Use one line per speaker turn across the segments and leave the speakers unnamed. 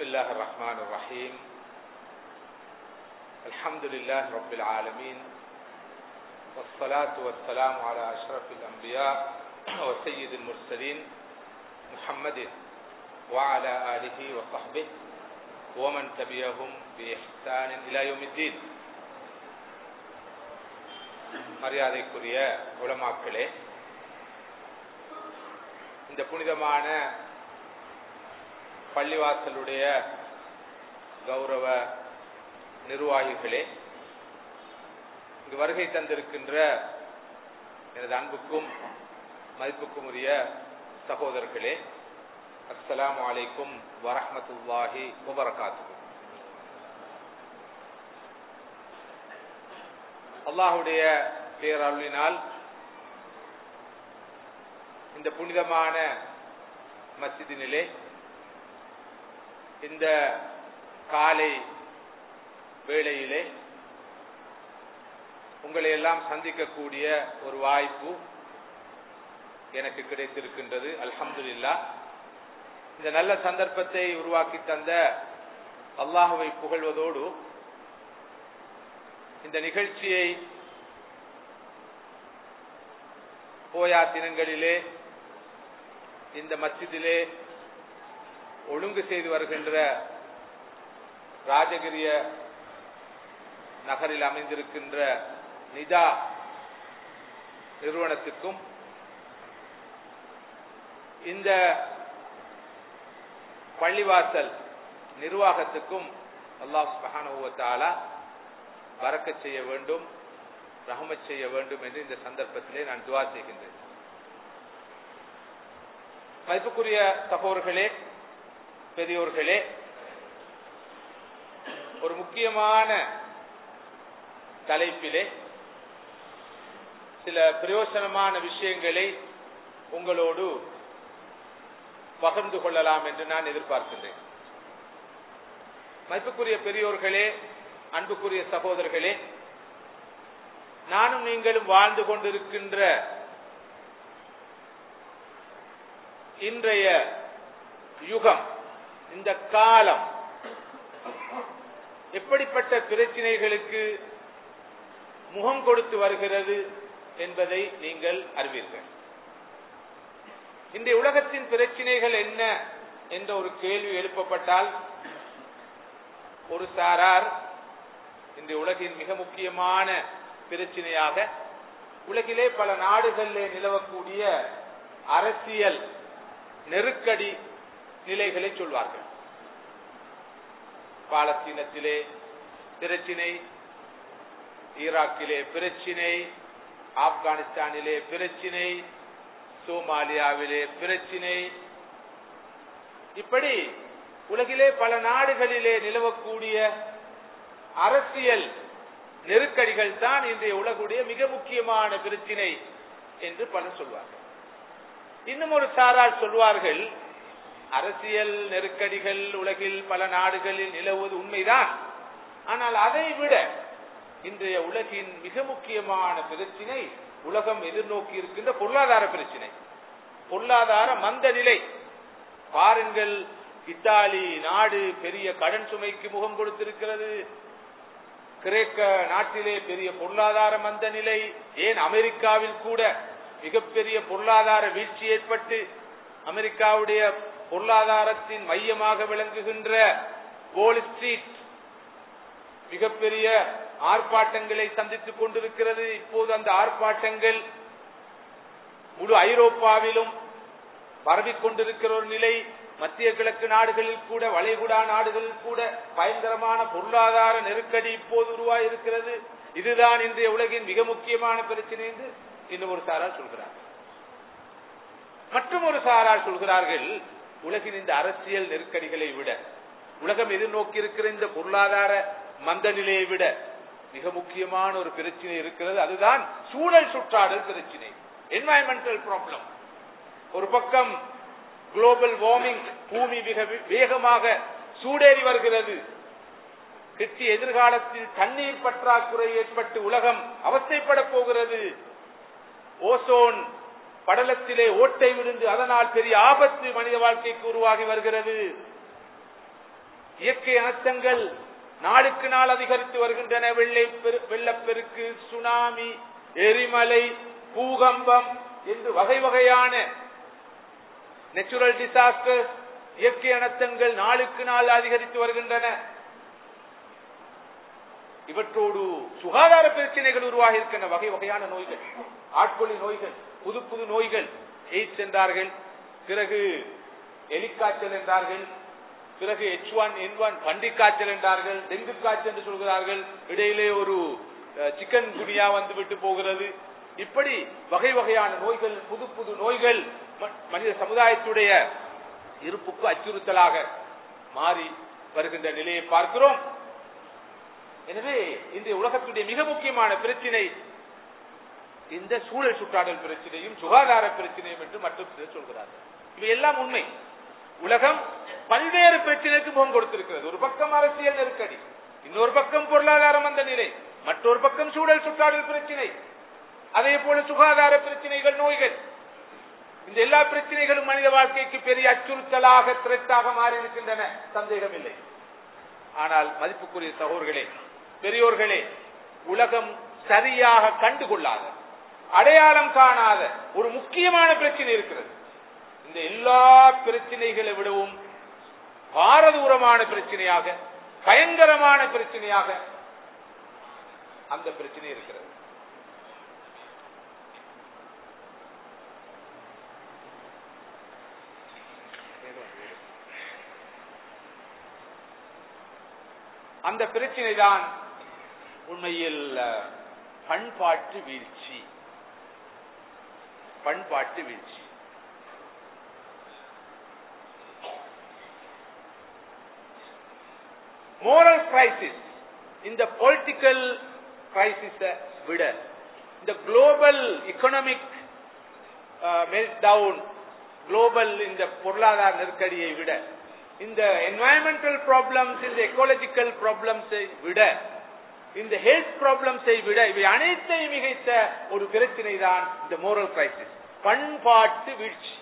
الله الرحمن الرحيم الحمد لله رب العالمين والصلاة والسلام على أشرف الأنبياء وسيد المرسلين محمد وعلى آله وصحبه ومن تبعهم بإحسان إلى يوم الدين மரியாதைக்குரிய உலமாக்களே இந்த புனிதமான பள்ளிவாசலுடைய கௌரவ நிர்வாகிகளே இங்கு வருகை தந்திருக்கின்ற எனது அன்புக்கும் மதிப்புக்கும் உரிய சகோதரர்களே அஸ்ஸலாமு அலைக்கும் வரஹமத்துல்லாஹி வபரகாத்து அல்லாஹுடைய பேரருளினால் இந்த புனிதமான மஸ்ஜிதினிலே இந்த காலை வேளையிலே உங்களை எல்லாம் சந்திக்கக்கூடிய ஒரு வாய்ப்பு எனக்கு கிடைத்திருக்கின்றது அல்ஹம்துலில்லா இந்த நல்ல சந்தர்ப்பத்தை உருவாக்கி தந்த அல்லாஹுவை புகழ்வதோடு இந்த நிகழ்ச்சியை போயா தினங்களிலே இந்த மஸ்ஜிதிலே ஒழுங்கு செய்து வருகின்ற ராஜகிரிய நகரில் அமைந்திருக்கின்ற நிதா நிறுவனத்துக்கும் இந்த பள்ளிவாசல் நிர்வாகத்துக்கும் அல்லாஹ் சுபஹானுவத்தாலா வரக்க செய்ய வேண்டும் ரஹமத் செய்ய வேண்டும் என்று இந்த சந்தர்ப்பத்திலே நான் துவா செய்கின்றேன் மதிப்புக்குரிய சகோதர்களே பெரியோர்களே ஒரு முக்கியமான தலைப்பிலே சில பிரயோசனமான விஷயங்களை உங்களோடு பகிர்ந்து கொள்ளலாம் என்று நான் எதிர்பார்க்கின்றேன் மதிப்புக்குரிய பெரியோர்களே அன்புக்குரிய சகோதரர்களே நானும் நீங்களும் வாழ்ந்து கொண்டிருக்கின்ற இன்றைய யுகம் இந்த காலம் எப்படிப்பட்ட பிரச்சனைகளுக்கு முகம் கொடுத்து வருகிறது என்பதை நீங்கள் அறிவீர்கள் இன்றைய உலகத்தின் பிரச்சனைகள் என்ன என்ற ஒரு கேள்வி எழுப்பப்பட்டால் ஒரு சாரார் இந்த உலகின் மிக முக்கியமான பிரச்சனையாக உலகிலே பல நாடுகளிலே நிலவக்கூடிய அரசியல் நெருக்கடி நிலைகளை சொல்வார்கள் பாலஸ்தீனத்திலே பிரச்சினை ஈராக்கிலே பிரச்சினை ஆப்கானிஸ்தானிலே பிரச்சினை சோமாலியாவிலே பிரச்சினை இப்படி உலகிலே பல நாடுகளிலே நிலவக்கூடிய அரசியல் நெருக்கடிகள் தான் இன்றைய உலகுடைய மிக முக்கியமான பிரச்சினை என்று பலர் சொல்வார்கள் இன்னும் ஒரு சாரார் சொல்வார்கள் அரசியல் நெருக்கடிகள் உலகில் பல நாடுகளில் நிலவுவது உண்மைதான் ஆனால் அதை விட இன்றைய உலகின் மிக முக்கியமான பிரச்சினை உலகம் எதிர்நோக்கி இருக்கின்ற பொருளாதார பிரச்சினை பொருளாதார மந்த நிலை பாருங்கள் இத்தாலி நாடு பெரிய கடன் சுமைக்கு முகம் கொடுத்திருக்கிறது கிரேக்க நாட்டிலே பெரிய பொருளாதார மந்த நிலை ஏன் அமெரிக்காவில் கூட மிகப்பெரிய பொருளாதார வீழ்ச்சி ஏற்பட்டு அமெரிக்காவுடைய பொருளாதாரத்தின் மையமாக விளங்குகின்ற கோல் ஸ்ட்ரீட் மிகப்பெரிய ஆர்ப்பாட்டங்களை சந்தித்துக் கொண்டிருக்கிறது இப்போது அந்த ஆர்ப்பாட்டங்கள் முழு ஐரோப்பாவிலும் பரவிக் கொண்டிருக்கிற ஒரு நிலை மத்திய கிழக்கு நாடுகளில் கூட வளைகுடா நாடுகளில் கூட பயங்கரமான பொருளாதார நெருக்கடி இப்போது உருவாயிருக்கிறது இதுதான் இன்றைய உலகின் மிக முக்கியமான பிரச்சனை என்று இன்னும் ஒரு சாரார் சொல்கிறார் மற்றும் ஒரு சாரார் சொல்கிறார்கள் உலகின் இந்த அரசியல் நெருக்கடிகளை விட உலகம் எதிர்நோக்கி இருக்கிற இந்த பொருளாதார மந்த நிலையை விட மிக முக்கியமான ஒரு பிரச்சனை இருக்கிறது அதுதான் சூழல் சுற்றாடல் பிரச்சனை என்வாயன்மெண்டல் ப்ராப்ளம் ஒரு பக்கம் குளோபல் வார்மிங் பூமி மிக வேகமாக சூடேறி வருகிறது கிட்டி எதிர்காலத்தில் தண்ணீர் பற்றாக்குறை ஏற்பட்டு உலகம் அவஸ்தைப்பட போகிறது ஓசோன் படலத்திலே ஓட்டை விழுந்து அதனால் பெரிய ஆபத்து மனித வாழ்க்கைக்கு உருவாகி வருகிறது இயற்கை அனர்த்தங்கள் நாளுக்கு நாள் அதிகரித்து வருகின்றன வெள்ளை பெரு- வெள்ளப்பெருக்கு சுனாமி எரிமலை பூகம்பம் என்று வகை வகையான நேச்சுரல் டிசாஸ்டர் இயற்கை அனர்த்தங்கள் நாளுக்கு நாள் அதிகரித்து வருகின்றன இவற்றோடு சுகாதார பிரச்சனைகள் உருவாகி இருக்கின்ற வகை வகையான நோய்கள் ஆட்கொள்ளி நோய்கள் புது புது நோய்கள் எய்ட்ஸ் என்றார்கள் பிறகு எலிக்காய்ச்சல் என்றார்கள் பிறகு எச் ஒன் என் ஒன் பன்றி காய்ச்சல் என்றார்கள் டெங்கு காய்ச்சல் என்று சொல்கிறார்கள் இடையிலே ஒரு சிக்கன் குனியா வந்து விட்டு போகிறது இப்படி வகை வகையான நோய்கள் புது புது நோய்கள் ம- மனித சமுதாயத்துடைய இருப்புக்கு அச்சுறுத்தலாக மாறி வருகின்ற நிலையை பார்க்கிறோம் எனவே இன்றைய உலகத்துடைய மிக முக்கியமான பிரச்சினை இந்த சூழல் சுற்றாடல் பிரச்சனையும் சுகாதார பிரச்சனையும் என்று மட்டும் சிலர் சொல்கிறார்கள் இவை எல்லாம் உண்மை உலகம் பல்வேறு பிரச்சனைக்கு முகம் கொடுத்திருக்கிறது ஒரு பக்கம் அரசியல் நெருக்கடி இன்னொரு பக்கம் பொருளாதார மந்த நிலை மற்றொரு பக்கம் சூழல் சுற்றாடல் பிரச்சனை அதே போல சுகாதார பிரச்சனைகள் நோய்கள் இந்த எல்லா பிரச்சனைகளும் மனித வாழ்க்கைக்கு பெரிய அச்சுறுத்தலாக திரட்டாக மாறி இருக்கின்றன சந்தேகம் இல்லை ஆனால் மதிப்புக்குரிய சகோதரர்களே பெரியோர்களே உலகம் சரியாக கண்டுகொள்ளாத அடையாளம் காணாத ஒரு முக்கியமான பிரச்சனை இருக்கிறது இந்த எல்லா பிரச்சனைகளை விடவும் பாரதூரமான பிரச்சனையாக பயங்கரமான பிரச்சனையாக அந்த பிரச்சனை இருக்கிறது அந்த பிரச்சனை தான் உண்மையில் அஹ், பண்பாட்டு வீழ்ச்சி பண்பாட்டு வீழ்ச்சி மோரல் கிரைசிஸ் இந்த பொலிட்டிக்கல் கிரைசிஸ விட இந்த global economic meltdown global இந்த பொருளாதார நெருக்கடியை விட இந்த என்வாயன்மெண்டல் ப்ராப்ளம்ஸ் இந்த எக்கோலஜிக்கல் ப்ராப்ளம்ஸை விட இந்த ஹெல்த் ப்ராப்ளம்ஸை விட இவை அனைத்தையும் மிகைத்த ஒரு பிரச்சனை தான் இந்த மோரல் கிரைசிஸ் பண்பாட்டு வீழ்ச்சி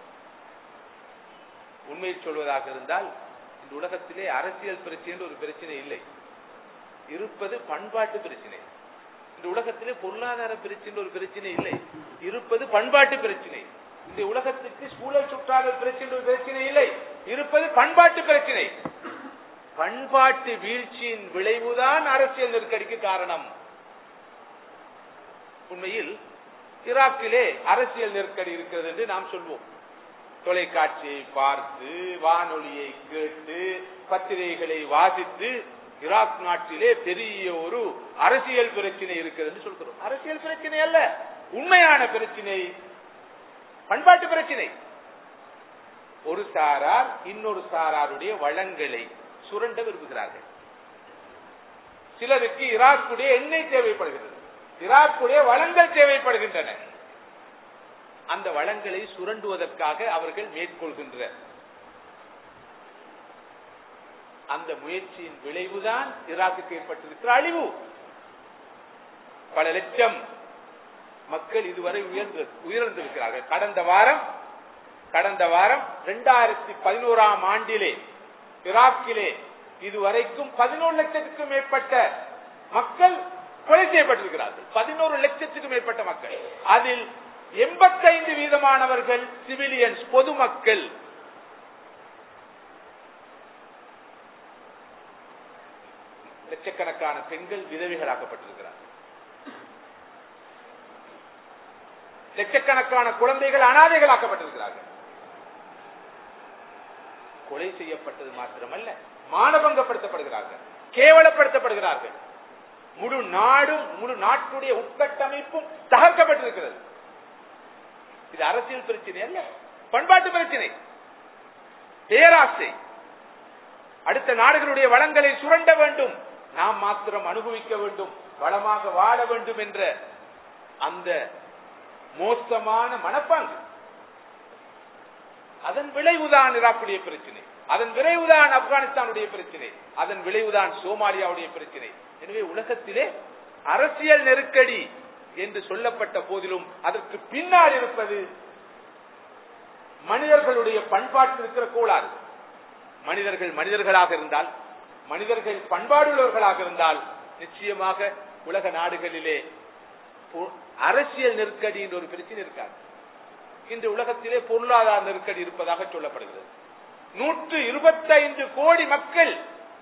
உண்மையை சொல்வதாக இருந்தால் இந்த உலகத்திலே அரசியல் பிரச்சனை என்று ஒரு பிரச்சனை இல்லை இருப்பது பண்பாட்டு பிரச்சனை இந்த உலகத்திலே பொருளாதார பிரச்சனை ஒரு பிரச்சனை இல்லை இருப்பது பண்பாட்டு பிரச்சனை இந்த உலகத்துக்கு சூழல் சுற்றாடல் பிரச்சனை ஒரு பிரச்சனை இல்லை இருப்பது பண்பாட்டு பிரச்சனை பண்பாட்டு வீழ்ச்சியின் விளைவுதான் அரசியல் நெருக்கடிக்கு காரணம் உண்மையில் ஈராக்கிலே அரசியல் நெருக்கடி இருக்கிறது என்று நாம் சொல்வோம் தொலைக்காட்சியை பார்த்து வானொலியை கேட்டு பத்திரிகைகளை வாசித்து ஈராக் நாட்டிலே பெரிய ஒரு அரசியல் பிரச்சனை இருக்கிறது என்று சொல்கிறோம் அரசியல் பிரச்சனை அல்ல உண்மையான பிரச்சனை பண்பாட்டு பிரச்சனை ஒரு சாரார் இன்னொரு சாராருடைய வளங்களை சுரண்ட விரும்புகிறார்கள் சிலருக்கு ஈராக்குடைய எண்ணெய் தேவைப்படுகிறது ஈராக்குடைய வளங்கள் தேவைப்படுகின்றன அந்த வளங்களை சுரண்டுவதற்காக அவர்கள் மேற்கொள்கின்ற அந்த முயற்சியின் விளைவுதான் ஈராக்குக்கு ஏற்பட்டிருக்கிற அழிவு பல லட்சம் மக்கள் இதுவரை உயர்ந்து உயர்ந்திருக்கிறார்கள் கடந்த வாரம் கடந்த வாரம் இரண்டாயிரத்தி பதினோராம் ஆண்டிலே ஈராக்கிலே இதுவரைக்கும் பதினோரு லட்சத்துக்கும் மேற்பட்ட மக்கள் கொலை செய்யப்பட்டிருக்கிறார்கள் பதினோரு லட்சத்துக்கும் மேற்பட்ட மக்கள் அதில் எண்பத்தைந்து வீதமானவர்கள் சிவிலியன்ஸ் பொதுமக்கள் லட்சக்கணக்கான பெண்கள் விதவைகளாக்கப்பட்டிருக்கிறார்கள் லட்சக்கணக்கான குழந்தைகள் அனாதைகளாக்கப்பட்டிருக்கிறார்கள் கொலை செய்யப்பட்டது மாத்திரமல்ல மானபங்கப்படுத்தப்படுகிறார்கள் கேவலப்படுத்தப்படுகிறார்கள் முழு நாடும் முழு நாட்டுடைய உட்கட்டமைப்பும் தகர்க்கப்பட்டிருக்கிறது இது அரசியல் பிரச்சனை அல்ல பண்பாட்டு பிரச்சனை பேராசை அடுத்த நாடுகளுடைய வளங்களை சுரண்ட வேண்டும் நாம் மாத்திரம் அனுபவிக்க வேண்டும் வளமாக வாழ வேண்டும் என்ற அந்த மோசமான மனப்பாங்கு அதன் விளைவுதான் ஈராக்குடைய பிரச்சனை அதன் விளைவுதான் ஆப்கானிஸ்தானுடைய பிரச்சனை அதன் விளைவுதான் சோமாலியாவுடைய பிரச்சனை எனவே உலகத்திலே அரசியல் நெருக்கடி என்று சொல்லப்பட்ட போதிலும் அதற்கு பின்னால் இருப்பது மனிதர்களுடைய பண்பாட்டில் இருக்கிற கோளாறு மனிதர்கள் மனிதர்களாக இருந்தால் மனிதர்கள் பண்பாடுள்ளவர்களாக இருந்தால் நிச்சயமாக உலக நாடுகளிலே பொ- அரசியல் நெருக்கடி என்ற ஒரு பிரச்சனை இருக்காது இன்று உலகத்திலே பொருளாதார நெருக்கடி இருப்பதாக சொல்லப்படுகிறது நூற்று இருபத்தைந்து கோடி மக்கள்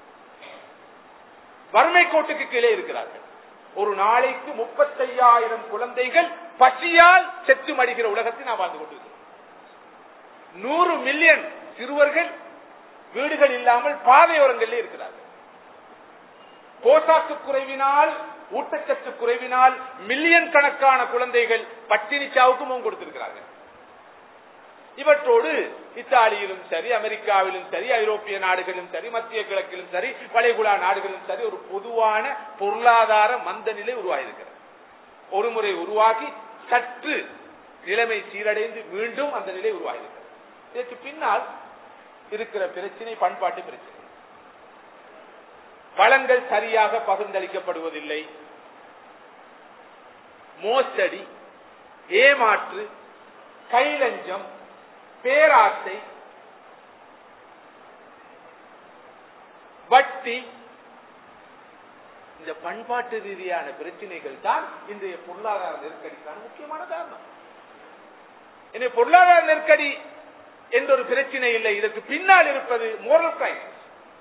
வறுமை கோட்டுக்கு கீழே இருக்கிறார்கள் ஒரு நாளைக்கு முப்பத்தையாயிரம் குழந்தைகள் பசியால் செத்து மடிகிற உலகத்தில் நாம் வாழ்ந்து கொண்டிருக்கிறோம் நூறு மில்லியன் சிறுவர்கள் வீடுகள் இல்லாமல் பாதையோரங்களில் இருக்கிறார்கள் போசாக்கு குறைவினால் ஊட்டச்சத்து குறைவினால் மில்லியன் கணக்கான குழந்தைகள் பட்டினி சாவுக்கு முகம் கொடுத்திருக்கிறார்கள் இவற்றோடு இத்தாலியிலும் சரி அமெரிக்காவிலும் சரி ஐரோப்பிய நாடுகளிலும் சரி மத்திய கிழக்கிலும் சரி வளைகுடா நாடுகளிலும் சரி ஒரு பொதுவான பொருளாதார மந்த நிலை உருவாகியிருக்கிறது ஒரு முறை உருவாகி சற்று நிலைமை சீரடைந்து மீண்டும் அந்த நிலை உருவாகியிருக்கிறது இதற்கு பின்னால் இருக்கிற பிரச்சனை பண்பாட்டு பிரச்சனை வளங்கள் சரியாக பகிர்ந்தளிக்கப்படுவதில்லை மோசடி ஏமாற்று கைலஞ்சம் பேராசை வட்டி இந்த பண்பாட்டு ரீதியான பிரச்சனைகள் தான் இன்றைய பொருளாதார நெருக்கடிக்கான முக்கியமான காரணம் எனவே பொருளாதார நெருக்கடி என்ற ஒரு பிரச்சனை இல்லை இதற்கு பின்னால் இருப்பது மோரல் கிரைசிஸ்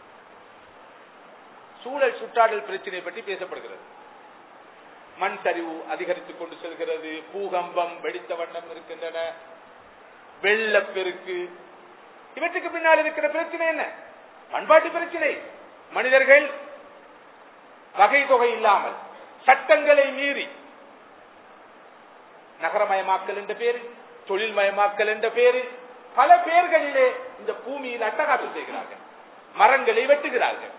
சூழல் சுற்றாடல் பிரச்சனை பற்றி பேசப்படுகிறது மண் சரிவு அதிகரித்துக் கொண்டு செல்கிறது பூகம்பம் வெடித்த வண்ணம் இருக்கின்றன வெள்ளப்பெருக்கு இவற்றுக்கு பின்னால் இருக்கிற பிரச்சனை என்ன பண்பாட்டு பிரச்சனை மனிதர்கள் வகை தொகை இல்லாமல் சட்டங்களை மீறி நகரமயமாக்கல் என்ற பேரில் தொழில்மயமாக்கல் என்ற பேரில் பல பேர்களிலே இந்த பூமியில் அட்டகாசம் செய்கிறார்கள் மரங்களை வெட்டுகிறார்கள்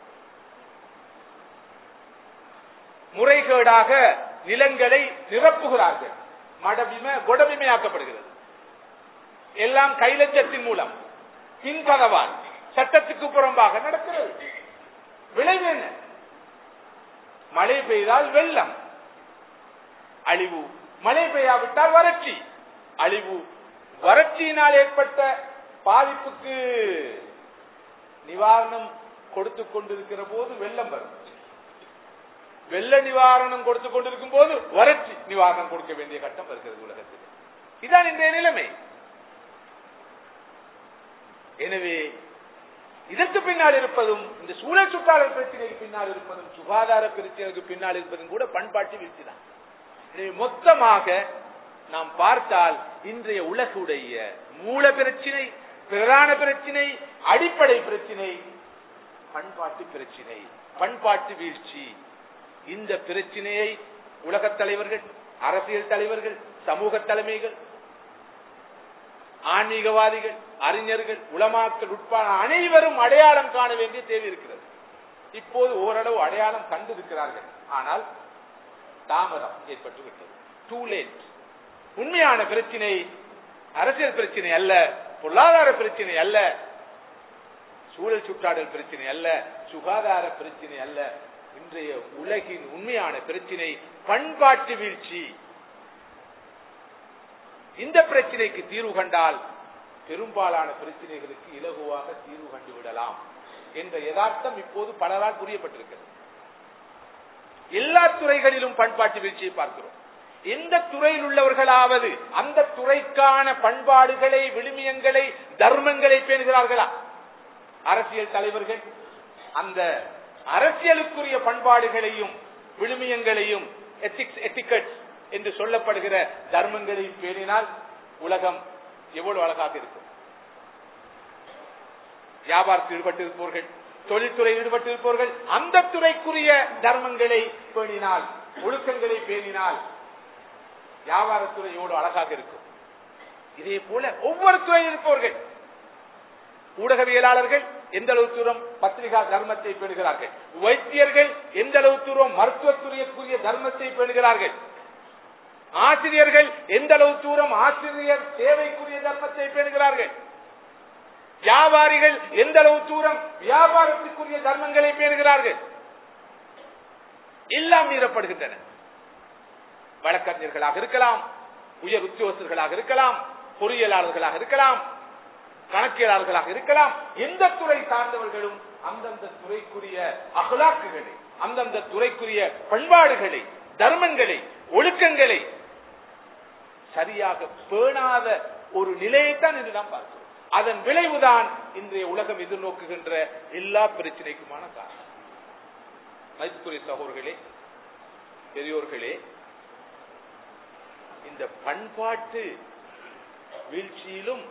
முறைகேடாக நிலங்களை நிரப்புகிறார்கள் மடபிம கொடபிமையாக்கப்படுகிறது எல்லாம் கைலஞ்சத்தின் மூலம் பின்கதவால் சட்டத்துக்கு புறம்பாக நடக்கிறது விளைவு என்ன மழை பெய்தால் வெள்ளம் அழிவு மழை பெய்யாவிட்டால் வறட்சி அழிவு வறட்சியினால் ஏற்பட்ட பாதிப்புக்கு நிவாரணம் கொடுத்து கொண்டிருக்கிற போது வெள்ளம் வரும் வெள்ள நிவாரணம் கொடுத்து கொண்டிருக்கும் போது வறட்சி நிவாரணம் கொடுக்க வேண்டிய கட்டம் வருகிறது உலகத்தில் இதான் இன்றைய நிலைமை எனவே இதற்கு பின்னால் இருப்பதும் இந்த சூழல் சுற்றாடல் பிரச்சனைக்கு பின்னால் இருப்பதும் சுகாதார பிரச்சனைக்கு பின்னால் இருப்பதும் கூட பண்பாட்டு வீழ்ச்சி தான் எனவே மொத்தமாக நாம் பார்த்தால் இன்றைய உலகுடைய மூல பிரச்சினை பிரதான பிரச்சினை அடிப்படை பிரச்சினை பண்பாட்டு பிரச்சினை பண்பாட்டு வீழ்ச்சி இந்த பிரச்சினையை உலகத் தலைவர்கள் அரசியல் தலைவர்கள் சமூக தலைமைகள் ஆன்மீகவாதிகள் அறிஞர்கள் உலமாக்கள் உட்பட அனைவரும் அடையாளம் காண வேண்டிய தேவை இருக்கிறது இப்போது ஓரளவு அடையாளம் கண்டிருக்கிறார்கள் ஆனால் தாமதம் ஏற்பட்டு விட்டது டூ லேட் உண்மையான பிரச்சினை அரசியல் பிரச்சினை அல்ல பொருளாதார பிரச்சினை அல்ல சூழல் சுற்றாடல் பிரச்சினை அல்ல சுகாதார பிரச்சினை அல்ல இன்றைய உலகின் உண்மையான பிரச்சினை பண்பாட்டு வீழ்ச்சி இந்த பிரச்சனைக்கு தீர்வு கண்டால் பெரும்பாலான பிரச்சனைகளுக்கு இலகுவாக தீர்வு கண்டு விடலாம் என்ற யதார்த்தம் இப்போது பலரால் புரியப்பட்டிருக்கிறது எல்லா துறைகளிலும் பண்பாட்டு வீழ்ச்சியை பார்க்கிறோம் எந்த துறையில் உள்ளவர்களாவது அந்த துறைக்கான பண்பாடுகளை விழுமியங்களை தர்மங்களை பேணுகிறார்களா அரசியல் தலைவர்கள் அந்த அரசியலுக்குரிய பண்பாடுகளையும் விழுமியங்களையும் எத்திக்ஸ் எத்திகட்ஸ் என்று சொல்லப்படுகிற தர்மங்களை பேணினால் உலகம் எவ்வளவு அழகாக இருக்கும் வியாபாரத்தில் ஈடுபட்டிருப்பவர்கள் தொழில்துறை ஈடுபட்டிருப்பவர்கள் அந்த துறைக்குரிய தர்மங்களை பேணினால் ஒழுக்கங்களை பேணினால் வியாபாரத்துறை எவ்வளவு அழகாக இருக்கும் இதே போல ஒவ்வொரு துறையில் இருப்பவர்கள் ஊடகவியலாளர்கள் எந்த அளவு தூரம் பத்திரிகா தர்மத்தை பேணுகிறார்கள் வைத்தியர்கள் எந்த அளவு தூரம் மருத்துவத்துறைக்குரிய தர்மத்தை பேணுகிறார்கள் ஆசிரியர்கள் எந்த அளவு தூரம் ஆசிரியர் சேவைக்குரிய தர்மத்தை பேணுகிறார்கள் வியாபாரிகள் எந்த அளவு தூரம் வியாபாரத்துக்குரிய தர்மங்களை பேணுகிறார்கள் எல்லாம் மீறப்படுகின்றன வழக்கறிஞர்களாக இருக்கலாம் உயர் உத்தியோகஸ்தர்களாக இருக்கலாம் பொறியியலாளர்களாக இருக்கலாம் கணக்கியலாளர்களாக இருக்கலாம் எந்த துறை சார்ந்தவர்களும் அந்தந்த துறைக்குரிய அகலாக்குகளை அந்தந்த துறைக்குரிய பண்பாடுகளை தர்மங்களை ஒழுக்கங்களை சரியாக பேணாத ஒரு நிலையைத்தான் இன்று நாம் பார்க்கிறோம் அதன் விளைவுதான் இன்றைய உலகம் எதிர்நோக்குகின்ற எல்லா பிரச்சனைக்குமான காரணம் மதிப்புக்குரிய சகோதரர்களே பெரியோர்களே இந்த பண்பாட்டு வீழ்ச்சியிலும்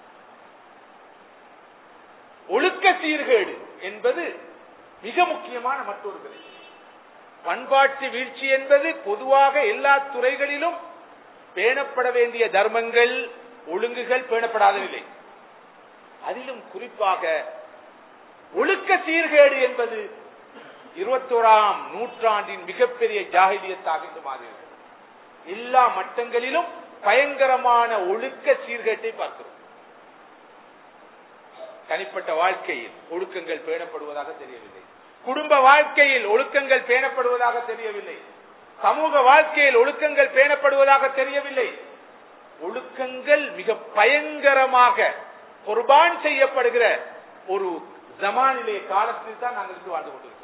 ஒழுக்க சீர்கேடு என்பது மிக முக்கியமான மற்றொரு பிரச்சனை பண்பாட்டு வீழ்ச்சி என்பது பொதுவாக எல்லா துறைகளிலும் பேணப்பட வேண்டிய தர்மங்கள் ஒழுங்குகள் பேணப்படாத நிலை அதிலும் குறிப்பாக ஒழுக்க சீர்கேடு என்பது இருபத்தோராம் நூற்றாண்டின் மிகப்பெரிய ஜாகிலியத்தாக இன்று மாறியது எல்லா மட்டங்களிலும் பயங்கரமான ஒழுக்க சீர்கேட்டை பார்க்கிறோம் தனிப்பட்ட வாழ்க்கையில் ஒழுக்கங்கள் பேணப்படுவதாக தெரியவில்லை குடும்ப வாழ்க்கையில் ஒழுக்கங்கள் பேணப்படுவதாக தெரியவில்லை சமூக வாழ்க்கையில் ஒழுக்கங்கள் பேணப்படுவதாக தெரியவில்லை ஒழுக்கங்கள் மிக பயங்கரமாக குர்பான் செய்யப்படுகிற ஒரு ஜமானிலே காலத்தில் தான் நாங்கள் இருந்து வாழ்ந்து கொண்டிருக்கிறோம்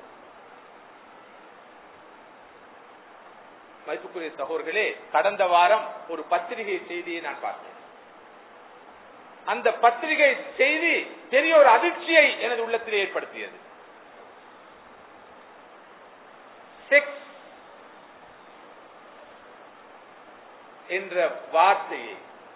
மதிப்புக்குரிய சகோதரர்களே கடந்த வாரம் ஒரு பத்திரிகை செய்தியை நான் பார்த்தேன் அந்த பத்திரிகை செய்தி பெரிய ஒரு அதிர்ச்சியை எனது உள்ளத்தில் ஏற்படுத்தியது செக்ஸ் என்ற வார்த்தையை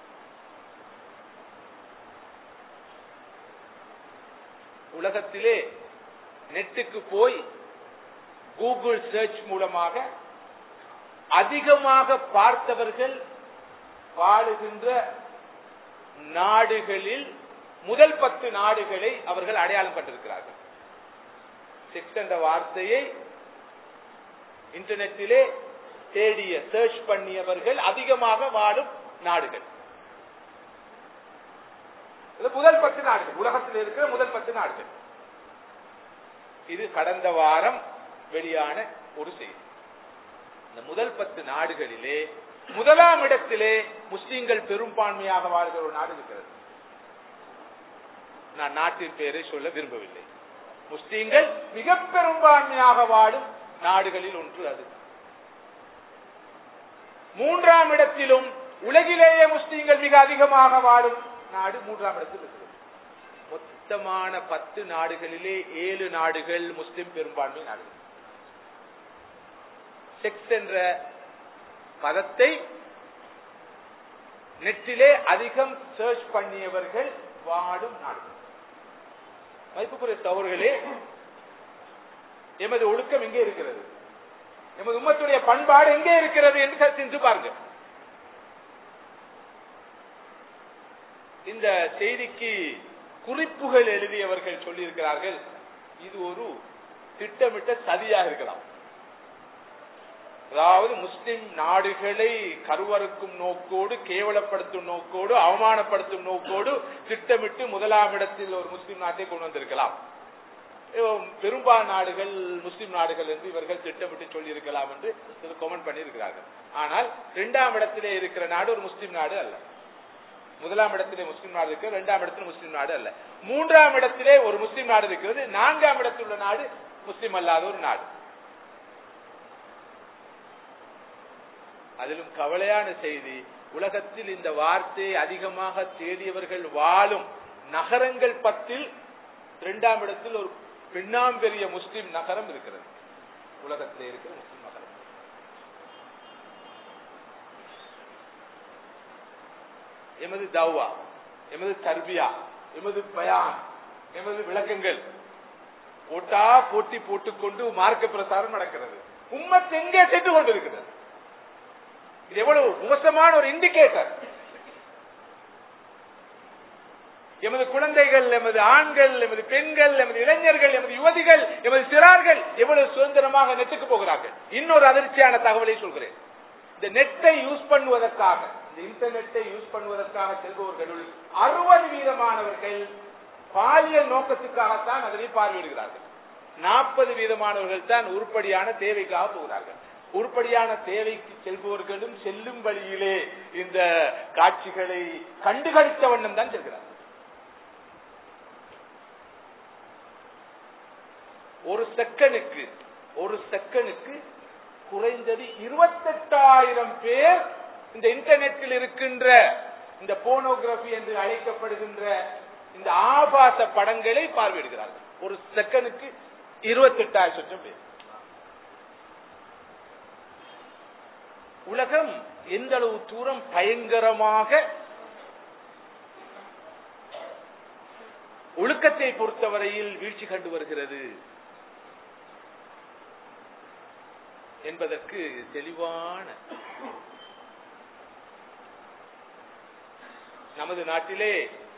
உலகத்திலே நெட்டுக்கு போய் கூகுள் சர்ச் மூலமாக அதிகமாக பார்த்தவர்கள் வாழுகின்ற நாடுகளில் முதல் பத்து நாடுகளை அவர்கள் அடையாளம் கண்டிருக்கிறார்கள் செக்ஸ் என்ற வார்த்தையை இன்டர்நெட்டிலே தேடிய சர்ச் பண்ணியவர்கள் அதிகமாக வாழும் நாடுகள் இது முதல் பத்து நாடுகள் உலகத்தில் இருக்கிற முதல் பத்து நாடுகள் இது கடந்த வாரம் வெளியான ஒரு செய்தி இந்த முதல் பத்து நாடுகளிலே முதலாம் இடத்திலே முஸ்லிம்கள் பெரும்பான்மையாக வாழ்கிற ஒரு நாடு இருக்கிறது நான் நாட்டின் பெயரை சொல்ல விரும்பவில்லை முஸ்லிம்கள் மிக பெரும்பான்மையாக வாழும் நாடுகளில் ஒன்று அது மூன்றாம் இடத்திலும் உலகிலேயே முஸ்லிம்கள் மிக அதிகமாக வாழும் நாடு மூன்றாம் இடத்தில் இருக்கிறது மொத்தமான பத்து நாடுகளிலே ஏழு நாடுகள் முஸ்லிம் பெரும்பான்மை நாடுகள் செக்ஸ் என்ற பதத்தை நெட்டிலே அதிகம் சர்ச் பண்ணியவர்கள் வாடும் நாடுகள் மதிப்புக்குரிய சகோதரர்களே எமது ஒழுக்கம் எங்கே இருக்கிறது எமது உம்மத்துடைய பண்பாடு எங்கே இருக்கிறது என்று சிந்து பாருங்க இந்த செய்திக்கு குறிப்புகள் எழுதியவர்கள் சொல்லியிருக்கிறார்கள் இது ஒரு திட்டமிட்ட சதியாக இருக்கலாம் அதாவது முஸ்லிம் நாடுகளை கருவறுக்கும் நோக்கோடு கேவலப்படுத்தும் நோக்கோடு அவமானப்படுத்தும் நோக்கோடு திட்டமிட்டு முதலாம் இடத்தில் ஒரு முஸ்லிம் நாட்டை கொண்டு வந்திருக்கலாம் பெரும்பாலான நாடுகள் முஸ்லிம் நாடுகள் என்று இவர்கள் திட்டமிட்டு சொல்லி இருக்கலாம் என்று கமெண்ட் பண்ணி இருக்கிறார்கள் ஆனால் இரண்டாம் இடத்திலே இருக்கிற நாடு ஒரு முஸ்லிம் நாடு அல்ல முதலாம் இடத்திலே முஸ்லிம் நாடு இருக்கிறது இரண்டாம் இடத்தில் முஸ்லிம் நாடு அல்ல மூன்றாம் இடத்திலே ஒரு முஸ்லிம் நாடு இருக்கிறது நான்காம் இடத்தில் உள்ள நாடு முஸ்லிம் அல்லாத ஒரு நாடு அதிலும் கவலையான செய்தி உலகத்தில் இந்த வார்த்தையை அதிகமாக தேடியவர்கள் வாழும் நகரங்கள் பத்தில் இரண்டாம் இடத்தில் ஒரு பெண்ணாம்பெரிய முஸ்லிம் நகரம் இருக்கிறது உலகத்தில் இருக்கிற முஸ்லிம் நகரம் எமது தௌவா எமது தர்பியா எமது பயான் எமது விளக்கங்கள் போட்டா போட்டி போட்டுக்கொண்டு மார்க்க பிரசாரம் நடக்கிறது உம்மத் எங்கே சென்று கொண்டிருக்கிறது இது எவ்வளவு மோசமான ஒரு இண்டிகேட்டர் எமது குழந்தைகள் எமது ஆண்கள் எமது பெண்கள் எமது இளைஞர்கள் எமது யுவதிகள் எமது சிறார்கள் எவ்வளவு சுதந்திரமாக நெட்டுக்கு போகிறார்கள் இன்னொரு அதிர்ச்சியான தகவலை சொல்கிறேன் இந்த நெட்டை யூஸ் பண்ணுவதற்காக இந்த இன்டர்நெட்டை யூஸ் பண்ணுவதற்காக செல்பவர்களுள் அறுபது வீதமானவர்கள் பாலியல் நோக்கத்துக்காகத்தான் அதனை பார்வையிடுகிறார்கள் நாற்பது வீதமானவர்கள் தான் உருப்படியான தேவைக்காக போகிறார்கள் உருப்படியான தேவைக்கு செல்பவர்களும் செல்லும் வழியிலே இந்த காட்சிகளை கண்டுகளித்த வண்ணம் தான் செல்கிறார்கள் ஒரு செகண்டுக்கு ஒரு செகண்டுக்கு குறைந்தது இருபத்தெட்டாயிரம் பேர் இந்த இன்டர்நெட்டில் இருக்கின்ற இந்த போனோகிராபி என்று அழைக்கப்படுகின்ற இந்த ஆபாச படங்களை பார்வையிடுகிறார்கள் ஒரு செகண்டுக்கு இருபத்தெட்டாயிரம் லட்சம் பேர் உலகம் எந்த அளவு தூரம் பயங்கரமாக ஒழுக்கத்தை பொறுத்தவரையில் வீழ்ச்சி கண்டு வருகிறது என்பதற்கு தெளிவான நமது நாட்டிலே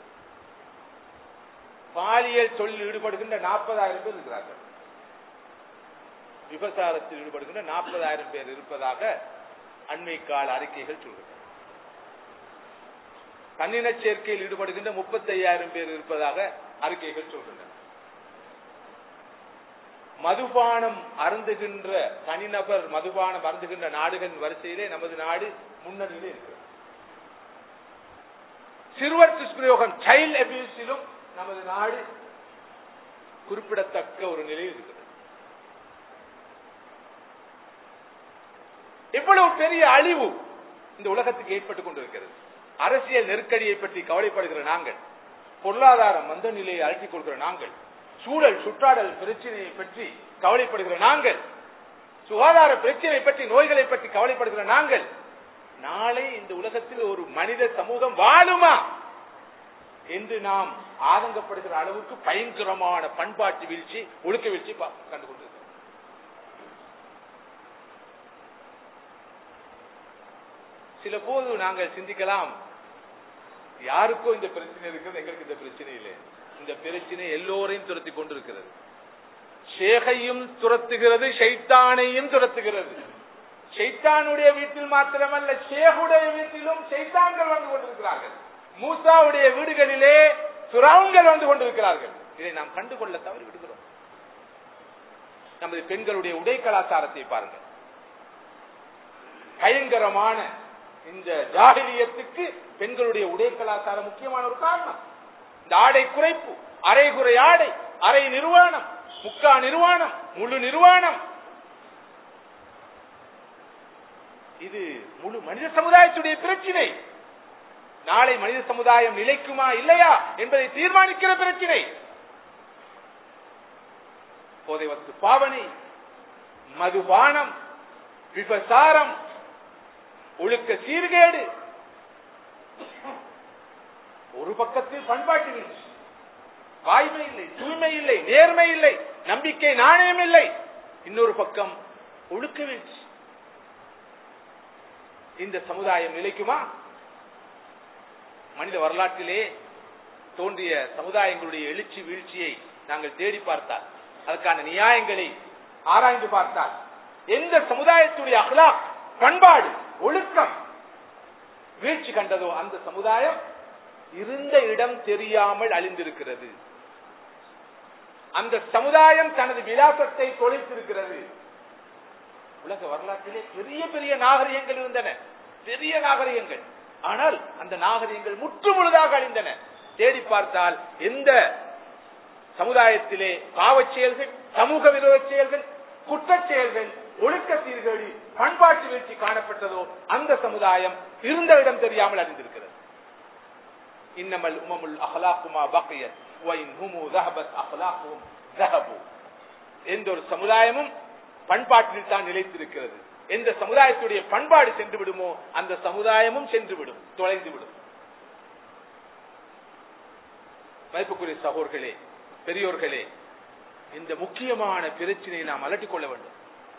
பாலியல் தொழில் ஈடுபடுகின்ற நாற்பதாயிரம் பேர் இருக்கிறார்கள் விபச்சாரத்தில் ஈடுபடுகின்ற நாற்பதாயிரம் பேர் இருப்பதாக அண்மை கால அறிக்கைகள் சொல்கின்றன தன்னின சேர்க்கையில் ஈடுபடுகின்ற முப்பத்தி ஐயாயிரம் பேர் இருப்பதாக அறிக்கைகள் சொல்கின்றன மதுபானம் அருந்துகின்ற தனிநபர் மதுபானம் அருந்துகின்ற நாடுகளின் வரிசையிலே நமது நாடு முன்னணியிலே இருக்கிறது சிறுவர் துஷ்பிரயோகம் சைல்ட் அபியூஸிலும் நமது நாடு குறிப்பிடத்தக்க ஒரு நிலையில் இருக்கிறது இவ்வளவு பெரிய அழிவு இந்த உலகத்துக்கு ஏற்பட்டுக் கொண்டிருக்கிறது அரசியல் நெருக்கடியை பற்றி கவலைப்படுகிற நாங்கள் பொருளாதார மந்த நிலையை அழட்டிக் கொள்கிற நாங்கள் சூழல் சுற்றாடல் பிரச்சனையை பற்றி கவலைப்படுகிற நாங்கள் சுகாதார பிரச்சனை பற்றி நோய்களை பற்றி கவலைப்படுகிற நாங்கள் நாளை இந்த உலகத்தில் ஒரு மனித சமூகம் வாழுமா என்று நாம் ஆதங்கப்படுகிற அளவுக்கு பயங்கரமான பண்பாட்டு வீழ்ச்சி ஒழுக்க வீழ்ச்சி கண்டுகொண்டிருக்கிறோம் சில போது நாங்கள் சிந்திக்கலாம் யாருக்கோ இந்த பிரச்சனை இருக்கிறது எங்களுக்கு இந்த பிரச்சனை இல்லை இந்த பிரச்சனை எல்லோரையும் துரத்தி கொண்டிருக்கிறது ஷேகையும் துரத்துகிறது ஷைத்தானையும் துரத்துகிறது ஷைத்தானுடைய வீட்டில் மாத்திரமல்ல ஷேகுடைய வீட்டிலும் ஷைத்தான்கள் வந்து கொண்டிருக்கிறார்கள் மூசாவுடைய வீடுகளிலே சுராவுங்கள் வந்து கொண்டிருக்கிறார்கள் இதை நாம் கண்டுகொள்ள தவறி விடுகிறோம் நமது பெண்களுடைய உடை கலாச்சாரத்தை பாருங்கள் பயங்கரமான இந்த ஜாகிலியத்துக்கு பெண்களுடைய உடை கலாச்சாரம் முக்கியமான ஒரு காரணம் இந்த ஆடை குறைப்பு அரை குறை ஆடை அரை நிர்வாணம் முக்கா நிர்வாணம் முழு நிர்வாணம் இது முழு மனித சமுதாயத்துடைய பிரச்சினை நாளை மனித சமுதாயம் நிலைக்குமா இல்லையா என்பதை தீர்மானிக்கிற பிரச்சினை போதை வத்து பாவனை மதுபானம் விபசாரம் ஒழுக்க சீர்கேடு ஒரு பக்கத்தில் பண்பாட்டு வீழ்ச்சி வாய்மை இல்லை தூய்மை இல்லை நேர்மை இல்லை நம்பிக்கை நாணயம் இல்லை இன்னொரு பக்கம் ஒழுக்க வீழ்ச்சி இந்த சமுதாயம் நிலைக்குமா மனித வரலாற்றிலே தோன்றிய சமுதாயங்களுடைய எழுச்சி வீழ்ச்சியை நாங்கள் தேடி பார்த்தால் அதற்கான நியாயங்களை ஆராய்ந்து பார்த்தால் எந்த சமுதாயத்துடைய அகலாக் பண்பாடு ஒழுக்கம் வீழ்ச்சி கண்டதோ அந்த சமுதாயம் இருந்த இடம் தெரியாமல் அழிந்திருக்கிறது அந்த சமுதாயம் தனது விலாசத்தை தொலைத்திருக்கிறது உலக வரலாற்றிலே பெரிய பெரிய நாகரிகங்கள் இருந்தன பெரிய நாகரிகங்கள் ஆனால் அந்த நாகரிகங்கள் முற்று முழுதாக அழிந்தன தேடி பார்த்தால் எந்த சமுதாயத்திலே பாவச் செயல்கள் சமூக விரோத செயல்கள் குற்றச் செயல்கள் ஒழுக்க சீர்கேடு பண்பாட்டு வீழ்ச்சி காணப்பட்டதோ அந்த சமுதாயம் இருந்த இடம் தெரியாமல் அறிந்திருக்கிறது இன்னமல் உமமுல் அஹ்லாக்குமா பக்கியத் வைன் ஹுமு தஹபத் அஹ்லாக்குஹும் தஹபு எந்த ஒரு சமுதாயமும் பண்பாட்டில் தான் நிலைத்திருக்கிறது எந்த சமுதாயத்துடைய பண்பாடு சென்று விடுமோ அந்த சமுதாயமும் சென்று விடும் தொலைந்து விடும் மதிப்புக்குரிய சகோர்களே பெரியோர்களே இந்த முக்கியமான பிரச்சனையை நாம் அலட்டிக் கொள்ள வேண்டும்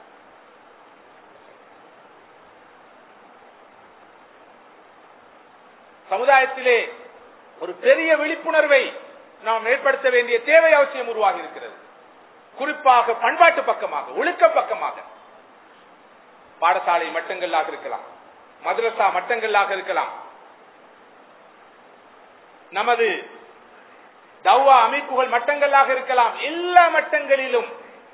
சமுதாயத்திலே ஒரு பெரிய விழிப்புணர்வை நாம் ஏற்படுத்த வேண்டிய தேவை அவசியம் உருவாகி இருக்கிறது குறிப்பாக பண்பாட்டு பக்கமாக ஒழுக்க பக்கமாக பாடசாலை மட்டங்களாக இருக்கலாம் மதரசா மட்டங்களாக இருக்கலாம் நமது தவ்வா அமைப்புகள் மட்டங்களாக இருக்கலாம் எல்லா மட்டங்களிலும்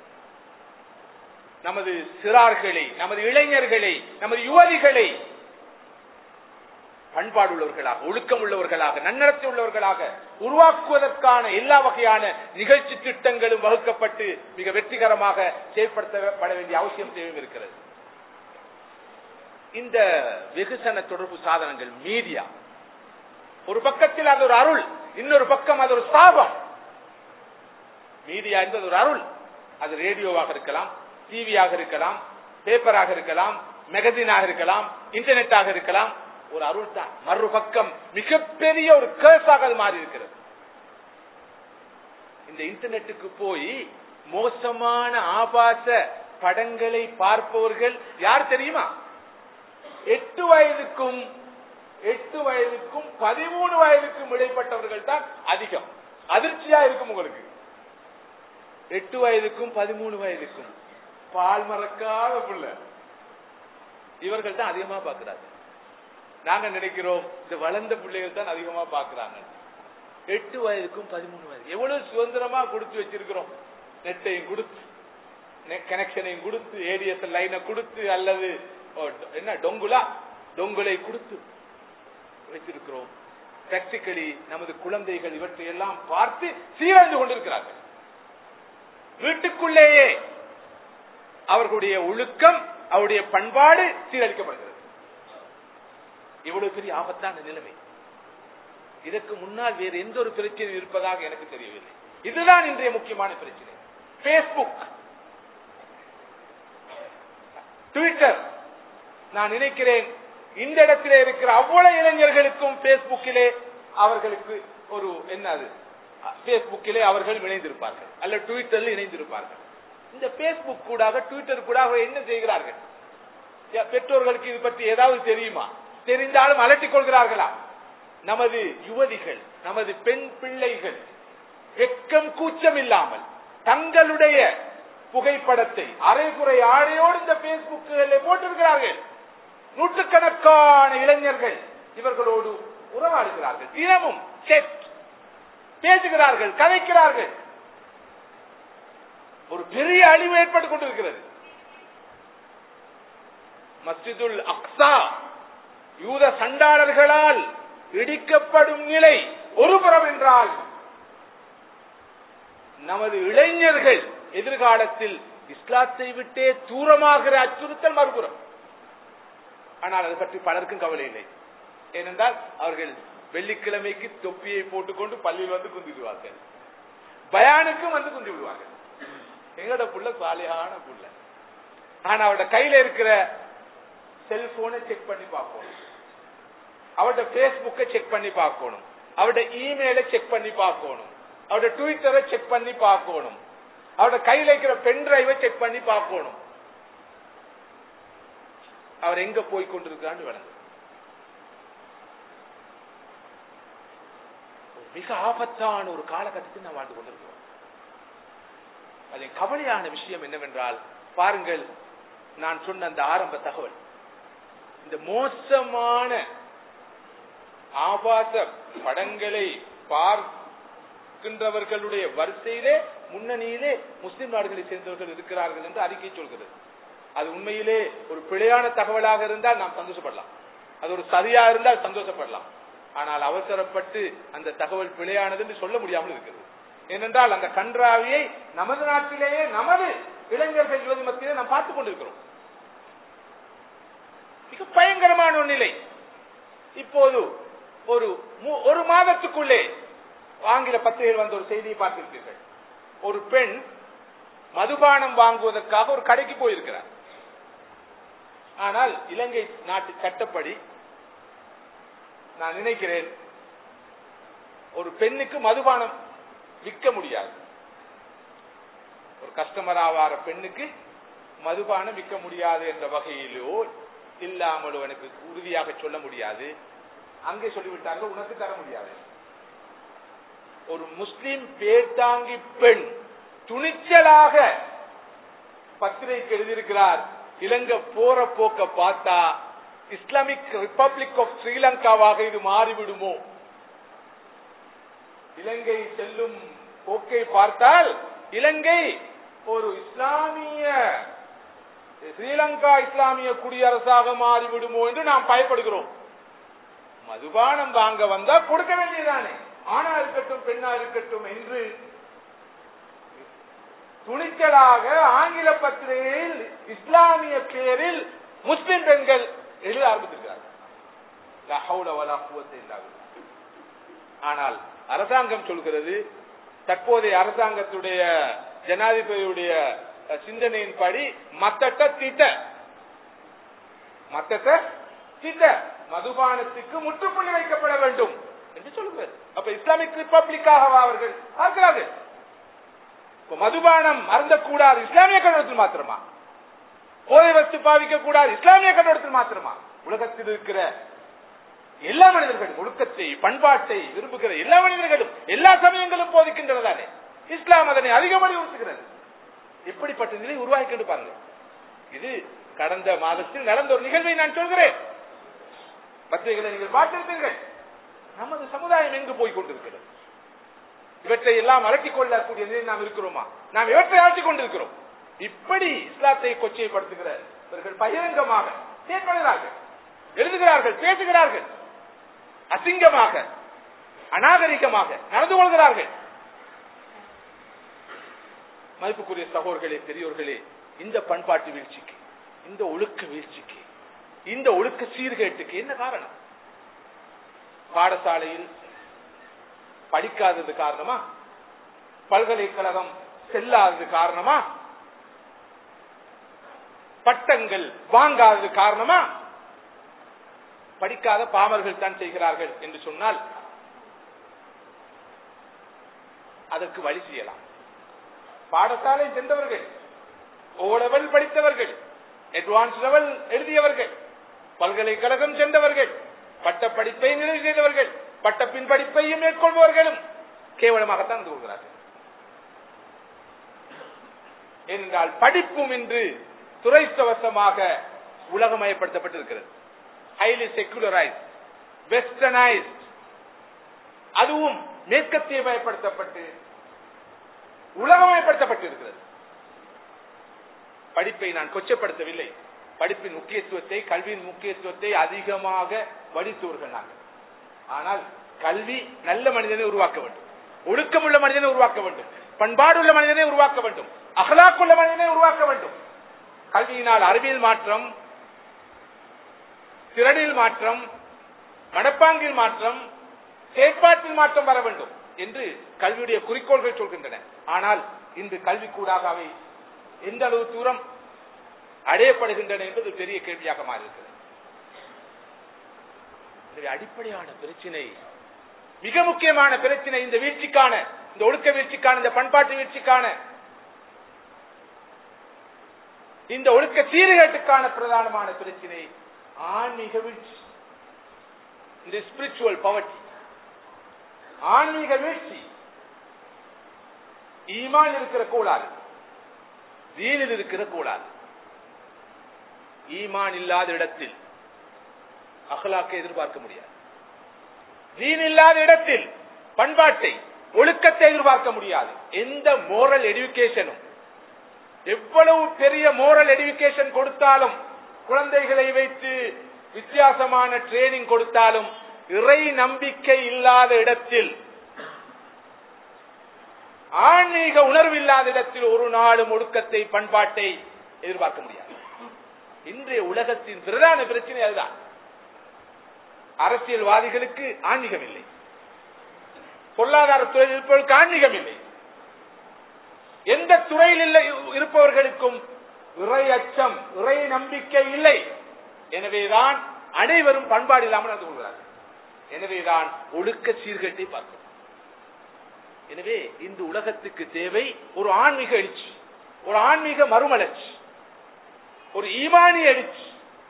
நமது சிறார்களை நமது இளைஞர்களை நமது யுவதிகளை பண்பாடு உள்ளவர்களாக ஒழுக்கம் உள்ளவர்களாக நன்னடத்தை உள்ளவர்களாக உருவாக்குவதற்கான எல்லா வகையான நிகழ்ச்சி திட்டங்களும் வகுக்கப்பட்டு மிக வெற்றிகரமாக செயல்படுத்தப்பட வேண்டிய அவசியம் தேவையும் இருக்கிறது இந்த வெகுசன தொடர்பு சாதனங்கள் மீடியா ஒரு பக்கத்தில் அது ஒரு அருள் இன்னொரு பக்கம் அது ஒரு சாபம் மீடியா என்பது ஒரு அருள் அது ரேடியோவாக இருக்கலாம் டிவியாக இருக்கலாம் பேப்பராக இருக்கலாம் மெகசினாக இருக்கலாம் இன்டர்நெட்டாக இருக்கலாம் ஒரு அருள் தான் மறுபக்கம் மிகப்பெரிய ஒரு கேர்ஸாக அது மாறி இருக்கிறது இந்த இன்டர்நெட்டுக்கு போய் மோசமான ஆபாச படங்களை பார்ப்பவர்கள் யார் தெரியுமா எட்டு வயதுக்கும் எட்டு வயதுக்கும் பதிமூணு வயதுக்கும் இடைப்பட்டவர்கள் தான் அதிகம் அதிர்ச்சியா இருக்கும் உங்களுக்கு எட்டு வயதுக்கும் பதிமூணு வயதுக்கும் பால் மறக்காத பிள்ளை இவர்கள் தான் அதிகமா பாக்குறாங்க நாங்க நினைக்கிறோம் இந்த வளர்ந்த பிள்ளைகள் தான் அதிகமா பாக்குறாங்க எட்டு வயதுக்கும் பதிமூணு வயது எவ்வளவு சுதந்திரமா கொடுத்து வச்சிருக்கிறோம் நெட்டையும் கொடுத்து கனெக்ஷனையும் கொடுத்து ஏடிஎஸ் லைனை கொடுத்து அல்லது என்ன டொங்குலா டொங்குலை கொடுத்து வைத்திருக்கிறோம் பிராக்டிக்கலி நமது குழந்தைகள் இவற்றை எல்லாம் பார்த்து சீரழிந்து கொண்டிருக்கிறார்கள் வீட்டுக்குள்ளேயே அவர்களுடைய ஒழுக்கம் அவருடைய பண்பாடு சீரழிக்கப்படுகிறது இவ்வளவு பெரிய ஆபத்தான நிலைமை இதற்கு முன்னால் வேறு எந்த ஒரு பிரச்சனை இருப்பதாக எனக்கு தெரியவில்லை இதுதான் இன்றைய முக்கியமான பிரச்சனை பேஸ்புக் ட்விட்டர் நான் நினைக்கிறேன் இந்த இடத்திலே இருக்கிற அவ்வளவு இளைஞர்களுக்கும் பேஸ்புக்கிலே அவர்களுக்கு ஒரு என்ன அது பேஸ்புக்கிலே அவர்கள் இணைந்திருப்பார்கள் அல்ல ட்விட்டரில் இணைந்திருப்பார்கள் இந்த பேஸ்புக் கூடாக ட்விட்டர் கூட என்ன செய்கிறார்கள் பெற்றோர்களுக்கு இது பற்றி ஏதாவது தெரியுமா தெரிந்தாலும் அலட்டிக் கொள்கிறார்களா நமது யுவதிகள் நமது பெண் பிள்ளைகள் வெக்கம் கூச்சம் இல்லாமல் தங்களுடைய புகைப்படத்தை அரைகுறை ஆடையோடு இந்த பேஸ்புக்கில் போட்டிருக்கிறார்கள் நூற்றுக்கணக்கான இளைஞர்கள் இவர்களோடு உறவாடுகிறார்கள் தினமும் செட் பேசுகிறார்கள் கதைக்கிறார்கள் ஒரு பெரிய அழிவு ஏற்பட்டுக் கொண்டிருக்கிறது மஸ்ஜிதுல் அக்ஸா யூத சண்டாளர்களால் இடிக்கப்படும் நிலை ஒருபுறம் என்றால் நமது இளைஞர்கள் எதிர்காலத்தில் இஸ்லாத்தை விட்டே தூரமாகிற அச்சுறுத்தல் மறுபுறம் ஆனால் அது பற்றி பலருக்கும் கவலை இல்லை ஏனென்றால் அவர்கள் வெள்ளிக்கிழமைக்கு தொப்பியை போட்டுக்கொண்டு பள்ளியில் வந்து குந்திடுவார்கள் பயானுக்கும் வந்து குந்தி விடுவார்கள் எங்களோட புள்ள சாலியான புள்ள ஆனா அவட கையில இருக்கிற செல்போனை செக் பண்ணி பார்க்கணும் அவட பேஸ்புக்கை செக் பண்ணி பார்க்கணும் அவட இமெயிலை செக் பண்ணி பார்க்கணும் அவட ட்விட்டரை செக் பண்ணி பார்க்கணும் அவட கையில இருக்கிற பென் டிரைவை செக் பண்ணி பார்க்கணும் அவர் எங்க போய் கொண்டிருக்கான்னு விளங்கு மிக ஆபத்தான ஒரு காலகட்டத்தில் நாம் வாழ்ந்து கொண்டிருக்கிறோம் அதன் கவலையான விஷயம் என்னவென்றால் பாருங்கள் நான் சொன்ன அந்த ஆரம்ப தகவல் இந்த மோசமான ஆபாச படங்களை பார்க்கின்றவர்களுடைய வரிசையிலே முன்னணியிலே முஸ்லிம் நாடுகளை சேர்ந்தவர்கள் இருக்கிறார்கள் என்று அறிக்கை சொல்கிறது அது உண்மையிலே ஒரு பிழையான தகவலாக இருந்தால் நாம் சந்தோஷப்படலாம் அது ஒரு சரியா இருந்தால் சந்தோஷப்படலாம் ஆனால் அவசரப்பட்டு அந்த தகவல் பிழையானது என்று சொல்ல முடியாமல் இருக்கிறது ஏனென்றால் அந்த கன்றாவியை நமது நாட்டிலேயே நமது இளைஞர்கள் யுவதி மத்தியிலே நாம் பார்த்துக் கொண்டிருக்கிறோம் மிக பயங்கரமான ஒரு நிலை இப்போது ஒரு ஒரு மாதத்துக்குள்ளே ஆங்கில பத்திரிகையில் வந்த ஒரு செய்தியை பார்த்திருப்பீர்கள் ஒரு பெண் மதுபானம் வாங்குவதற்காக ஒரு கடைக்கு போயிருக்கிறார் ஆனால் இலங்கை நாட்டு சட்டப்படி நான் நினைக்கிறேன் ஒரு பெண்ணுக்கு மதுபானம் விற்க முடியாது ஒரு கஸ்டமர் ஆவார பெண்ணுக்கு மதுபானம் விற்க முடியாது என்ற வகையிலோ இல்லாமலோ எனக்கு உறுதியாக சொல்ல முடியாது அங்கே சொல்லிவிட்டார்கள் உனக்கு தர முடியாது ஒரு முஸ்லிம் பேர்தாங்கி பெண் துணிச்சலாக பத்திரிகைக்கு எழுதியிருக்கிறார் இலங்கை போற போக்க பார்த்தா இஸ்லாமிக் ரிப்பப்ளிக் ஆஃப் ஸ்ரீலங்காவாக இது மாறிவிடுமோ இலங்கை செல்லும் போக்கை பார்த்தால் இலங்கை ஒரு இஸ்லாமிய ஸ்ரீலங்கா இஸ்லாமிய குடியரசாக மாறிவிடுமோ என்று நாம் பயப்படுகிறோம் மதுபானம் வாங்க வந்தா கொடுக்க வேண்டியதானே ஆணா இருக்கட்டும் பெண்ணா இருக்கட்டும் என்று துணிச்சலாக ஆங்கில பத்திரிகையில் இஸ்லாமிய பேரில் முஸ்லிம் பெண்கள் எழுத ஆரம்பித்திருக்கிறார்கள் லா ஹவுல வலா குவத்த இல்லா பில்லா. ஆனால் அரசாங்கம் சொல்கிறது தற்போதைய அரசாங்கத்துடைய ஜனாதிபதியுடைய அஹ், சிந்தனையின்படி மத்தட்ட திட்ட மத்தட்ட திட்ட மதுபானத்துக்கு முற்றுப்புள்ளி வைக்கப்பட வேண்டும் என்று சொல்லுகிறது அப்ப இஸ்லாமிக் ரிப்பப்ளிக்காக அவர்கள் பார்க்கிறார்கள் இப்ப மதுபானம் அருந்தக்கூடாது இஸ்லாமிய கண்ணோட்டத்தில் மாத்திரமா போதை வஸ்து பாவிக்க கூடாது இஸ்லாமிய கண்ணோட்டத்தில் மாத்திரமா உலகத்தில் இருக்கிற எல்லா மனிதர்களும் ஒழுக்கத்தை பண்பாட்டை விரும்புகிற எல்லா மனிதர்களும் எல்லா சமயங்களும் போதிக்கின்றதானே இஸ்லாம் அதனை அதிக வலியுறுத்துகிறது இப்படிப்பட்ட நிலை உருவாகி கொண்டு பாருங்க இது கடந்த மாதத்தில் நடந்த ஒரு நிகழ்வை நான் சொல்கிறேன் பத்திரிகைகளை நீங்கள் பார்த்திருப்பீர்கள் நமது சமுதாயம் எங்கு போய் கொண்டிருக்கிறது இவற்றை எல்லாம் அலட்டிக் கொள்ளக்கூடிய நிலையில் நாம் இருக்கிறோமா நாம் இவற்றை அலட்டிக் கொண்டிருக்கிறோம் இப்படி இஸ்லாத்தை கொச்சைப்படுத்துகிற இவர்கள் பகிரங்கமாக செயல்படுகிறார்கள் எழுதுகிறார்கள் பேசுகிறார்கள் அசிங்கமாக அநாகரிகமாக நடந்து கொள்கிறார்கள் மதிப்புக்குரிய சகோதரர்களே பெரியோர்களே இந்த பண்பாட்டு வீழ்ச்சிக்கு இந்த ஒழுக்க வீழ்ச்சிக்கு இந்த ஒழுக்க சீர்கேட்டுக்கு என்ன காரணம் பாடசாலையில் படிக்காதது காரணமா பல்கலைக்கழகம் செல்லாதது காரணமா பட்டங்கள் வாங்காதது காரணமா படிக்காத பாமர்கள் தான் செய்கிறார்கள் என்று சொன்னால் அதற்கு வழி செய்யலாம் பாடசாலை சென்றவர்கள் ஓ லெவல் படித்தவர்கள் அட்வான்ஸ் லெவல் எழுதியவர்கள் பல்கலைக்கழகம் சென்றவர்கள் பட்ட படிப்பை நிறைவு செய்தவர்கள் பட்ட பின் படிப்பையும் மேற்கொள்பவர்களும் கேவலமாகத்தான் இருந்து கொள்கிறார்கள் ஏனென்றால் படிப்பும் இன்று துறைத்தவசமாக உலகமயப்படுத்தப்பட்டிருக்கிறது ஹைலி செக்குலரைஸ் வெஸ்டர்னைஸ்ட் அதுவும் மேற்கத்திய மயப்படுத்தப்பட்டு உலகமயப்படுத்தப்பட்டிருக்கிறது படிப்பை நான் கொச்சப்படுத்தவில்லை படிப்பின் முக்கியத்துவத்தை கல்வியின் முக்கியத்துவத்தை அதிகமாக வடித்தவர்கள் நாங்கள் ஆனால் கல்வி நல்ல மனிதனை உருவாக்க வேண்டும் ஒழுக்கமுள்ள மனிதனை உருவாக்க வேண்டும் பண்பாடுள்ள மனிதனை உருவாக்க வேண்டும் அகலாக்குள்ள மனிதனை உருவாக்க வேண்டும் கல்வியினால் அறிவியல் மாற்றம் திறனில் மாற்றம் மனப்பாங்கில் மாற்றம் செயற்பாட்டில் மாற்றம் வர வேண்டும் என்று கல்வியுடைய குறிக்கோள்கள் சொல்கின்றன ஆனால் இன்று கல்விக்கூடாக அவை எந்த அளவு தூரம் அடையப்படுகின்றன என்பது பெரிய கேள்வியாக மாறியிருக்கிறது எனவே அடிப்படையான பிரச்சனை மிக முக்கியமான பிரச்சனை இந்த வீழ்ச்சிக்கான இந்த ஒழுக்க வீழ்ச்சிக்கான இந்த பண்பாட்டு வீழ்ச்சிக்கான இந்த ஒழுக்க சீர்கேட்டுக்கான பிரதானமான பிரச்சனை ஆன்மீக வீழ்ச்சி இந்த ஸ்பிரிச்சுவல் பவர்ட்டி ஆன்மீக வீழ்ச்சி ஈமான் இருக்கிற கோளாறு தீனில் இருக்கிற கோளாறு ஈமான் இல்லாத இடத்தில் அகலாக்க எதிர்பார்க்க முடியாது தீன் இல்லாத இடத்தில் பண்பாட்டை ஒழுக்கத்தை எதிர்பார்க்க முடியாது எந்த மோரல் எடுக்கேஷனும் எவ்வளவு பெரிய மோரல் எடுக்கேஷன் கொடுத்தாலும் குழந்தைகளை வைத்து வித்தியாசமான ட்ரைனிங் கொடுத்தாலும் இறை நம்பிக்கை இல்லாத இடத்தில் ஆன்மீக உணர்வு இல்லாத இடத்தில் ஒரு நாளும் ஒழுக்கத்தை பண்பாட்டை எதிர்பார்க்க முடியாது இன்றைய உலகத்தின் பிரதான பிரச்சனை அதுதான் அரசியல்வாதிகளுக்கு ஆன்மீகம் இல்லை பொருளாதார துறையில் இருப்பவர்களுக்கு ஆன்மீகம் இல்லை எந்த துறையில் இல்லை இருப்பவர்களுக்கும் இறை அச்சம் இறை நம்பிக்கை இல்லை எனவேதான் அனைவரும் பண்பாடு இல்லாமல் நடந்து கொள்கிறார்கள் எனவேதான் ஒழுக்க சீர்கேட்டை பார்க்கிறோம் எனவே இந்த உலகத்துக்கு தேவை ஒரு ஆன்மீக எழுச்சி ஒரு ஆன்மீக மறுமலர்ச்சி ஒரு ஈமானி எழுச்சி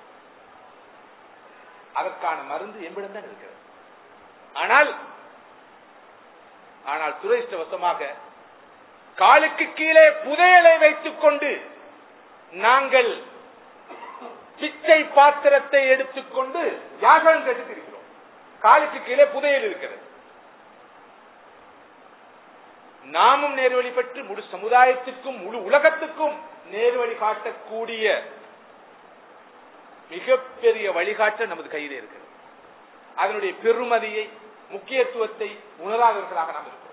அதற்கான மருந்து எம்பிடம் தான் இருக்கிறது ஆனால் ஆனால் துரைஷ்டவசமாக காலுக்கு கீழே புதையலை வைத்துக் கொண்டு நாங்கள் பிச்சை பாத்திரத்தை எடுத்துக்கொண்டு யாசகம் கேட்டு இருக்கிறோம் காலுக்கு கீழே புதையல் இருக்கிறது நாமும் நேர்வழி பெற்று முழு சமுதாயத்துக்கும் முழு உலகத்துக்கும் நேர்வழி காட்டக்கூடிய மிகப்பெரிய வழிகாட்ட நமது கையில் இருக்கிறது அதனுடைய பெருமதியை முக்கியத்துவத்தை உணராதவர்களாக நாம் இருக்கிறோம்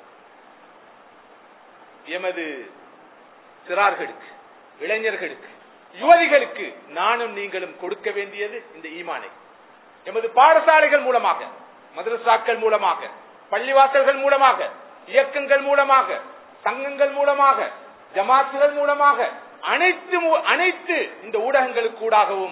எமது சிறார்களுக்கு இளைஞர்களுக்கு யுவதிகளுக்கு நானும் நீங்களும் கொடுக்க வேண்டியது இந்த ஈமானை எமது பாடசாலைகள் மூலமாக மதரசாக்கள் மூலமாக பள்ளிவாசல்கள் மூலமாக இயக்கங்கள் மூலமாக சங்கங்கள் மூலமாக ஜமாத்துகள் மூலமாக அனைத்து மு- அனைத்து இந்த ஊடகங்களுக்கூடாகவும்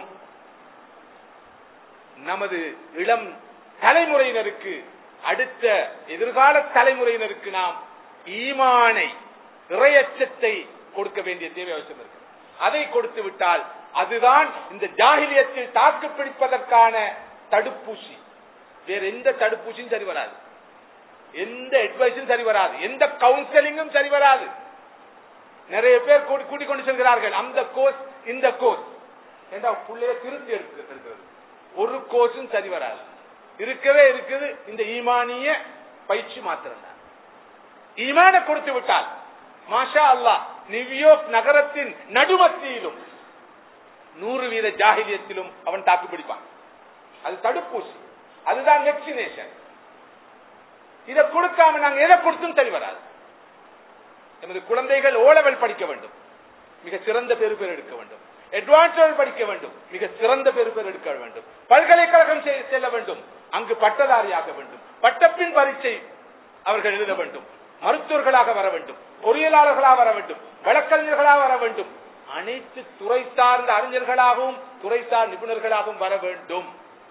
நமது இளம் தலைமுறையினருக்கு அடுத்த எதிர்கால தலைமுறையினருக்கு நாம் ஈமானை இறையச்சத்தை கொடுக்க வேண்டிய தேவை அவசியம் இருக்கு அதை கொடுத்து விட்டால் அதுதான் இந்த ஜாகிலியத்தில் தாக்கு பிடிப்பதற்கான தடுப்பூசி வேற எந்த தடுப்பூசியும் சரி வராது எந்த அட்வைஸும் சரி வராது எந்த கவுன்சிலிங்கும் சரி வராது நிறைய பேர் கூட்டி கூட்டிக் கொண்டு செல்கிறார்கள் அந்த கோர்ஸ் இந்த கோர்ஸ் ஏண்டா புள்ளைய திருத்தி எடுத்து எடுக்கிறது ஒரு கோர்ஸும் சரி வராது இருக்கவே இருக்குது இந்த ஈமானிய பயிற்சி மாத்திரம் தான் ஈமான கொடுத்து விட்டால் மாஷா அல்லாஹ் நியூயார்க் நகரத்தின் நடுமத்தியிலும் நூறு வீத ஜாகிலியத்திலும் அவன் தாக்கு பிடிப்பான் அது தடுப்பூசி அதுதான் வெக்சினேஷன் இதை கொடுக்காம நாங்க எதை கொடுத்தும் சரி வராது நமது குழந்தைகள் ஓலவல் படிக்க வேண்டும் மிக சிறந்த பெரு பேர் எடுக்க வேண்டும் அட்வான்ஸ் படிக்க வேண்டும் மிக சிறந்த பெரு பேர் எடுக்க வேண்டும் பல்கலைக்கழகம் செ- செல்ல வேண்டும் அங்கு பட்டதாரியாக வேண்டும் பட்டப்பின் பரீட்சை அவர்கள் எழுத வேண்டும் மருத்துவர்களாக வர வேண்டும் பொறியியலாளர்களாக வர வேண்டும் வழக்கறிஞர்களாக வர வேண்டும் அனைத்து துறை சார்ந்த அறிஞர்களாகவும் துறை சார் நிபுணர்களாகவும் வர வேண்டும்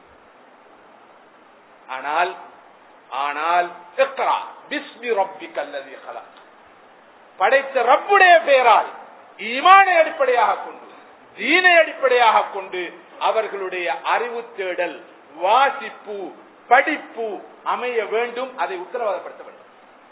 ஆனால் ஆனால் இக்ரா பிஸ்மி ரப்பிக்கல் லதீ கலக் படைத்த ரப்புடைய பெயரால் ஈமானை அடிப்படையாக கொண்டு தீனை அடிப்படையாக கொண்டு அவர்களுடைய அறிவு தேடல் வாசிப்பு படிப்பு அமைய வேண்டும் அதை உத்தரவாதப்படுத்த வேண்டும்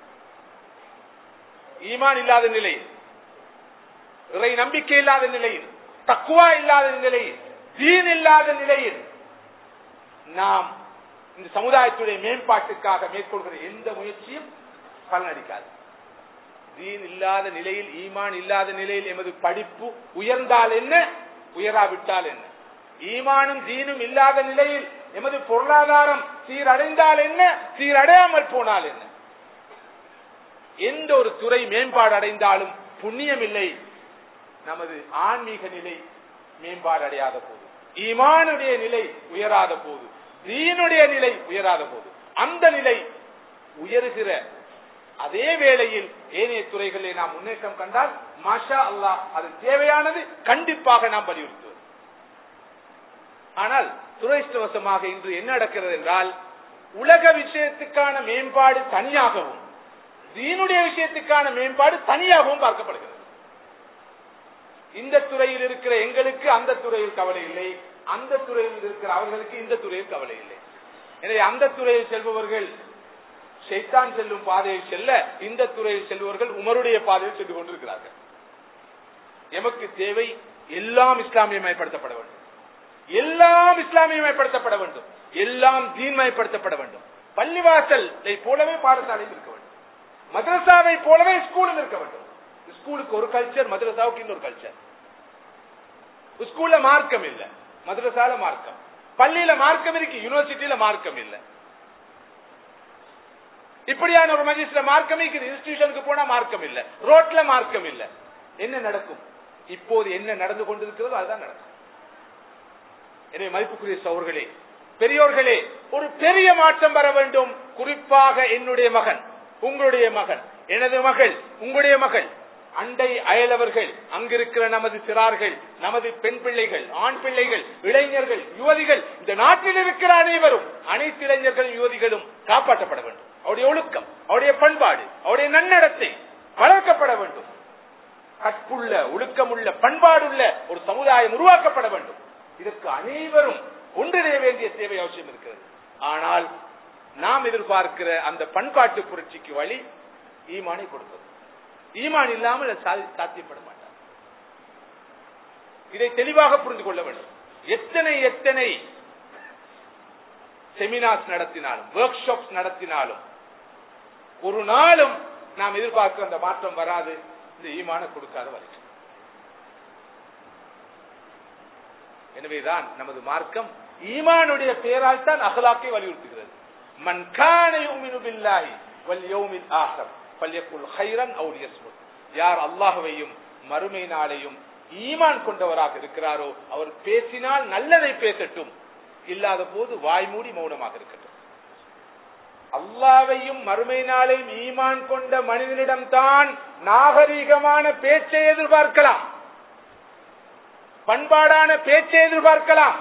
ஈமான் இல்லாத நிலையில் இறை நம்பிக்கை இல்லாத நிலையில் தக்குவா இல்லாத நிலையில் தீன் இல்லாத நிலையில் நாம் இந்த சமுதாயத்துடைய மேம்பாட்டுக்காக மேற்கொள்கிற எந்த முயற்சியும் பலனளிக்காது தீன் இல்லாத நிலையில் ஈமான் இல்லாத நிலையில் எமது படிப்பு உயர்ந்தால் என்ன உயராவிட்டால் என்ன ஈமானும் தீனும் இல்லாத நிலையில் எமது பொருளாதாரம் சீரடைந்தால் என்ன சீரடையாமல் போனால் என்ன எந்த ஒரு துறை மேம்பாடு அடைந்தாலும் புண்ணியம் இல்லை நமது ஆன்மீக நிலை மேம்பாடு அடையாத போது ஈமானுடைய நிலை உயராத போது தீனுடைய நிலை உயராத போது அந்த நிலை உயருகிற அதே வேளையில் ஏனைய துறைகளில் நாம் முன்னேற்றம் கண்டால் மாஷா அல்லாஹ் அது தேவையானது கண்டிப்பாக நாம் வலியுறுத்துவது ஆனால் துரதிருஷ்டவசமாக இன்று என்ன நடக்கிறது என்றால் உலக விஷயத்துக்கான மேம்பாடு தனியாகவும் தீனுடைய விஷயத்துக்கான மேம்பாடு தனியாகவும் பார்க்கப்படுகிறது இந்த துறையில் இருக்கிற எங்களுக்கு அந்த துறையில் கவலை இல்லை அந்த துறையில் இருக்கிற அவர்களுக்கு இந்த துறையில் கவலை இல்லை எனவே அந்த துறையில் செல்பவர்கள் ஷைத்தான் செல்லும் பாதையில் செல்ல இந்த துறையில் செல்பவர்கள் உமருடைய பாதையில் சென்று கொண்டிருக்கிறார்கள் எமக்கு தேவை எல்லாம் இஸ்லாமியமயப்படுத்தப்பட வேண்டும் எல்லாம் இஸ்லாமியமயப்படுத்தப்பட வேண்டும் எல்லாம் தீன்மயப்படுத்தப்பட வேண்டும் பள்ளிவாசலை போலவே பாடசாலையில் இருக்க வேண்டும் மதரசாவை போலவே ஸ்கூலும் இருக்க வேண்டும் ஸ்கூலுக்கு ஒரு கல்ச்சர் மதரசாவுக்கு இன்னொரு கல்ச்சர் ஸ்கூல்ல மார்க்கம் இல்ல மதரசால மார்க்கம் பள்ளியில மார்க்கம் இருக்கு யூனிவர்சிட்டியில மார்க்கம் இல்ல இப்படியான ஒரு மஜிஸ்ல மார்க்கம் இருக்குது இன்ஸ்டிடியூஷனுக்கு போனா மார்க்கம் இல்ல ரோட்ல மார்க்கம் இல்ல என்ன நடக்கும் இப்போது என்ன நடந்து கொண்டிருக்கிறதோ அதுதான் நடக்கும் எனவே மதிப்புக்குரிய சோர்களே பெரியோர்களே ஒரு பெரிய மாற்றம் வர வேண்டும் குறிப்பாக என்னுடைய மகன் உங்களுடைய மகன் எனது மகள் உங்களுடைய மகள் அண்டை அயலவர்கள் அங்கிருக்கிற நமது சிறார்கள் நமது பெண் பிள்ளைகள் ஆண் பிள்ளைகள் இளைஞர்கள் யுவதிகள் இந்த நாட்டில் இருக்கிற அனைவரும் அனைத்து இளைஞர்களும் யுவதிகளும் காப்பாற்றப்பட வேண்டும் அவருடைய ஒழுக்கம் அவருடைய பண்பாடு அவருடைய நன்னடத்தை வளர்க்கப்பட வேண்டும் கற்புள்ள ஒழுக்கமுள்ள பண்பாடுள்ள ஒரு சமுதாயம் உருவாக்கப்பட வேண்டும் இதற்கு அனைவரும் ஒன்றிணைய வேண்டிய தேவை அவசியம் இருக்கிறது ஆனால் நாம் எதிர்பார்க்கிற அந்த பண்பாட்டு புரட்சிக்கு வழி ஈமானை கொடுப்பது ஈமான் இல்லாமல் அது சா- சாத்தியப்பட மாட்டார் இதை தெளிவாக புரிந்து கொள்ள வேண்டும் எத்தனை எத்தனை செமினார்ஸ் நடத்தினாலும் ஒர்க் ஷாப்ஸ் நடத்தினாலும் ஒரு நாளும் நாம் எதிர்பார்க்கிற அந்த மாற்றம் வராது இந்த ஈமான கொடுக்காத வரைக்கும் எனவேதான் நமது மார்க்கம் ஈமானுடைய பெயரால் தான் அகலாக்கை வலியுறுத்துகிறது மன் கான யுமினு பில்லாஹி வல் யௌமில் ஆஹர் ஃபல்யகுல் கைரன் அவு லியஸ்முத் யார் அல்லாஹ்வையும் மறுமை நாளையும் ஈமான் கொண்டவராக இருக்கிறாரோ அவர் பேசினால் நல்லதை பேசட்டும் இல்லாத போது வாய்மூடி மௌனமாக இருக்கட்டும் அல்லாவையும் மறுமை நாளையும் ஈமான் கொண்ட மனிதனிடம் தான் நாகரீகமான பேச்சை எதிர்பார்க்கலாம் பண்பாடான பேச்சை எதிர்பார்க்கலாம்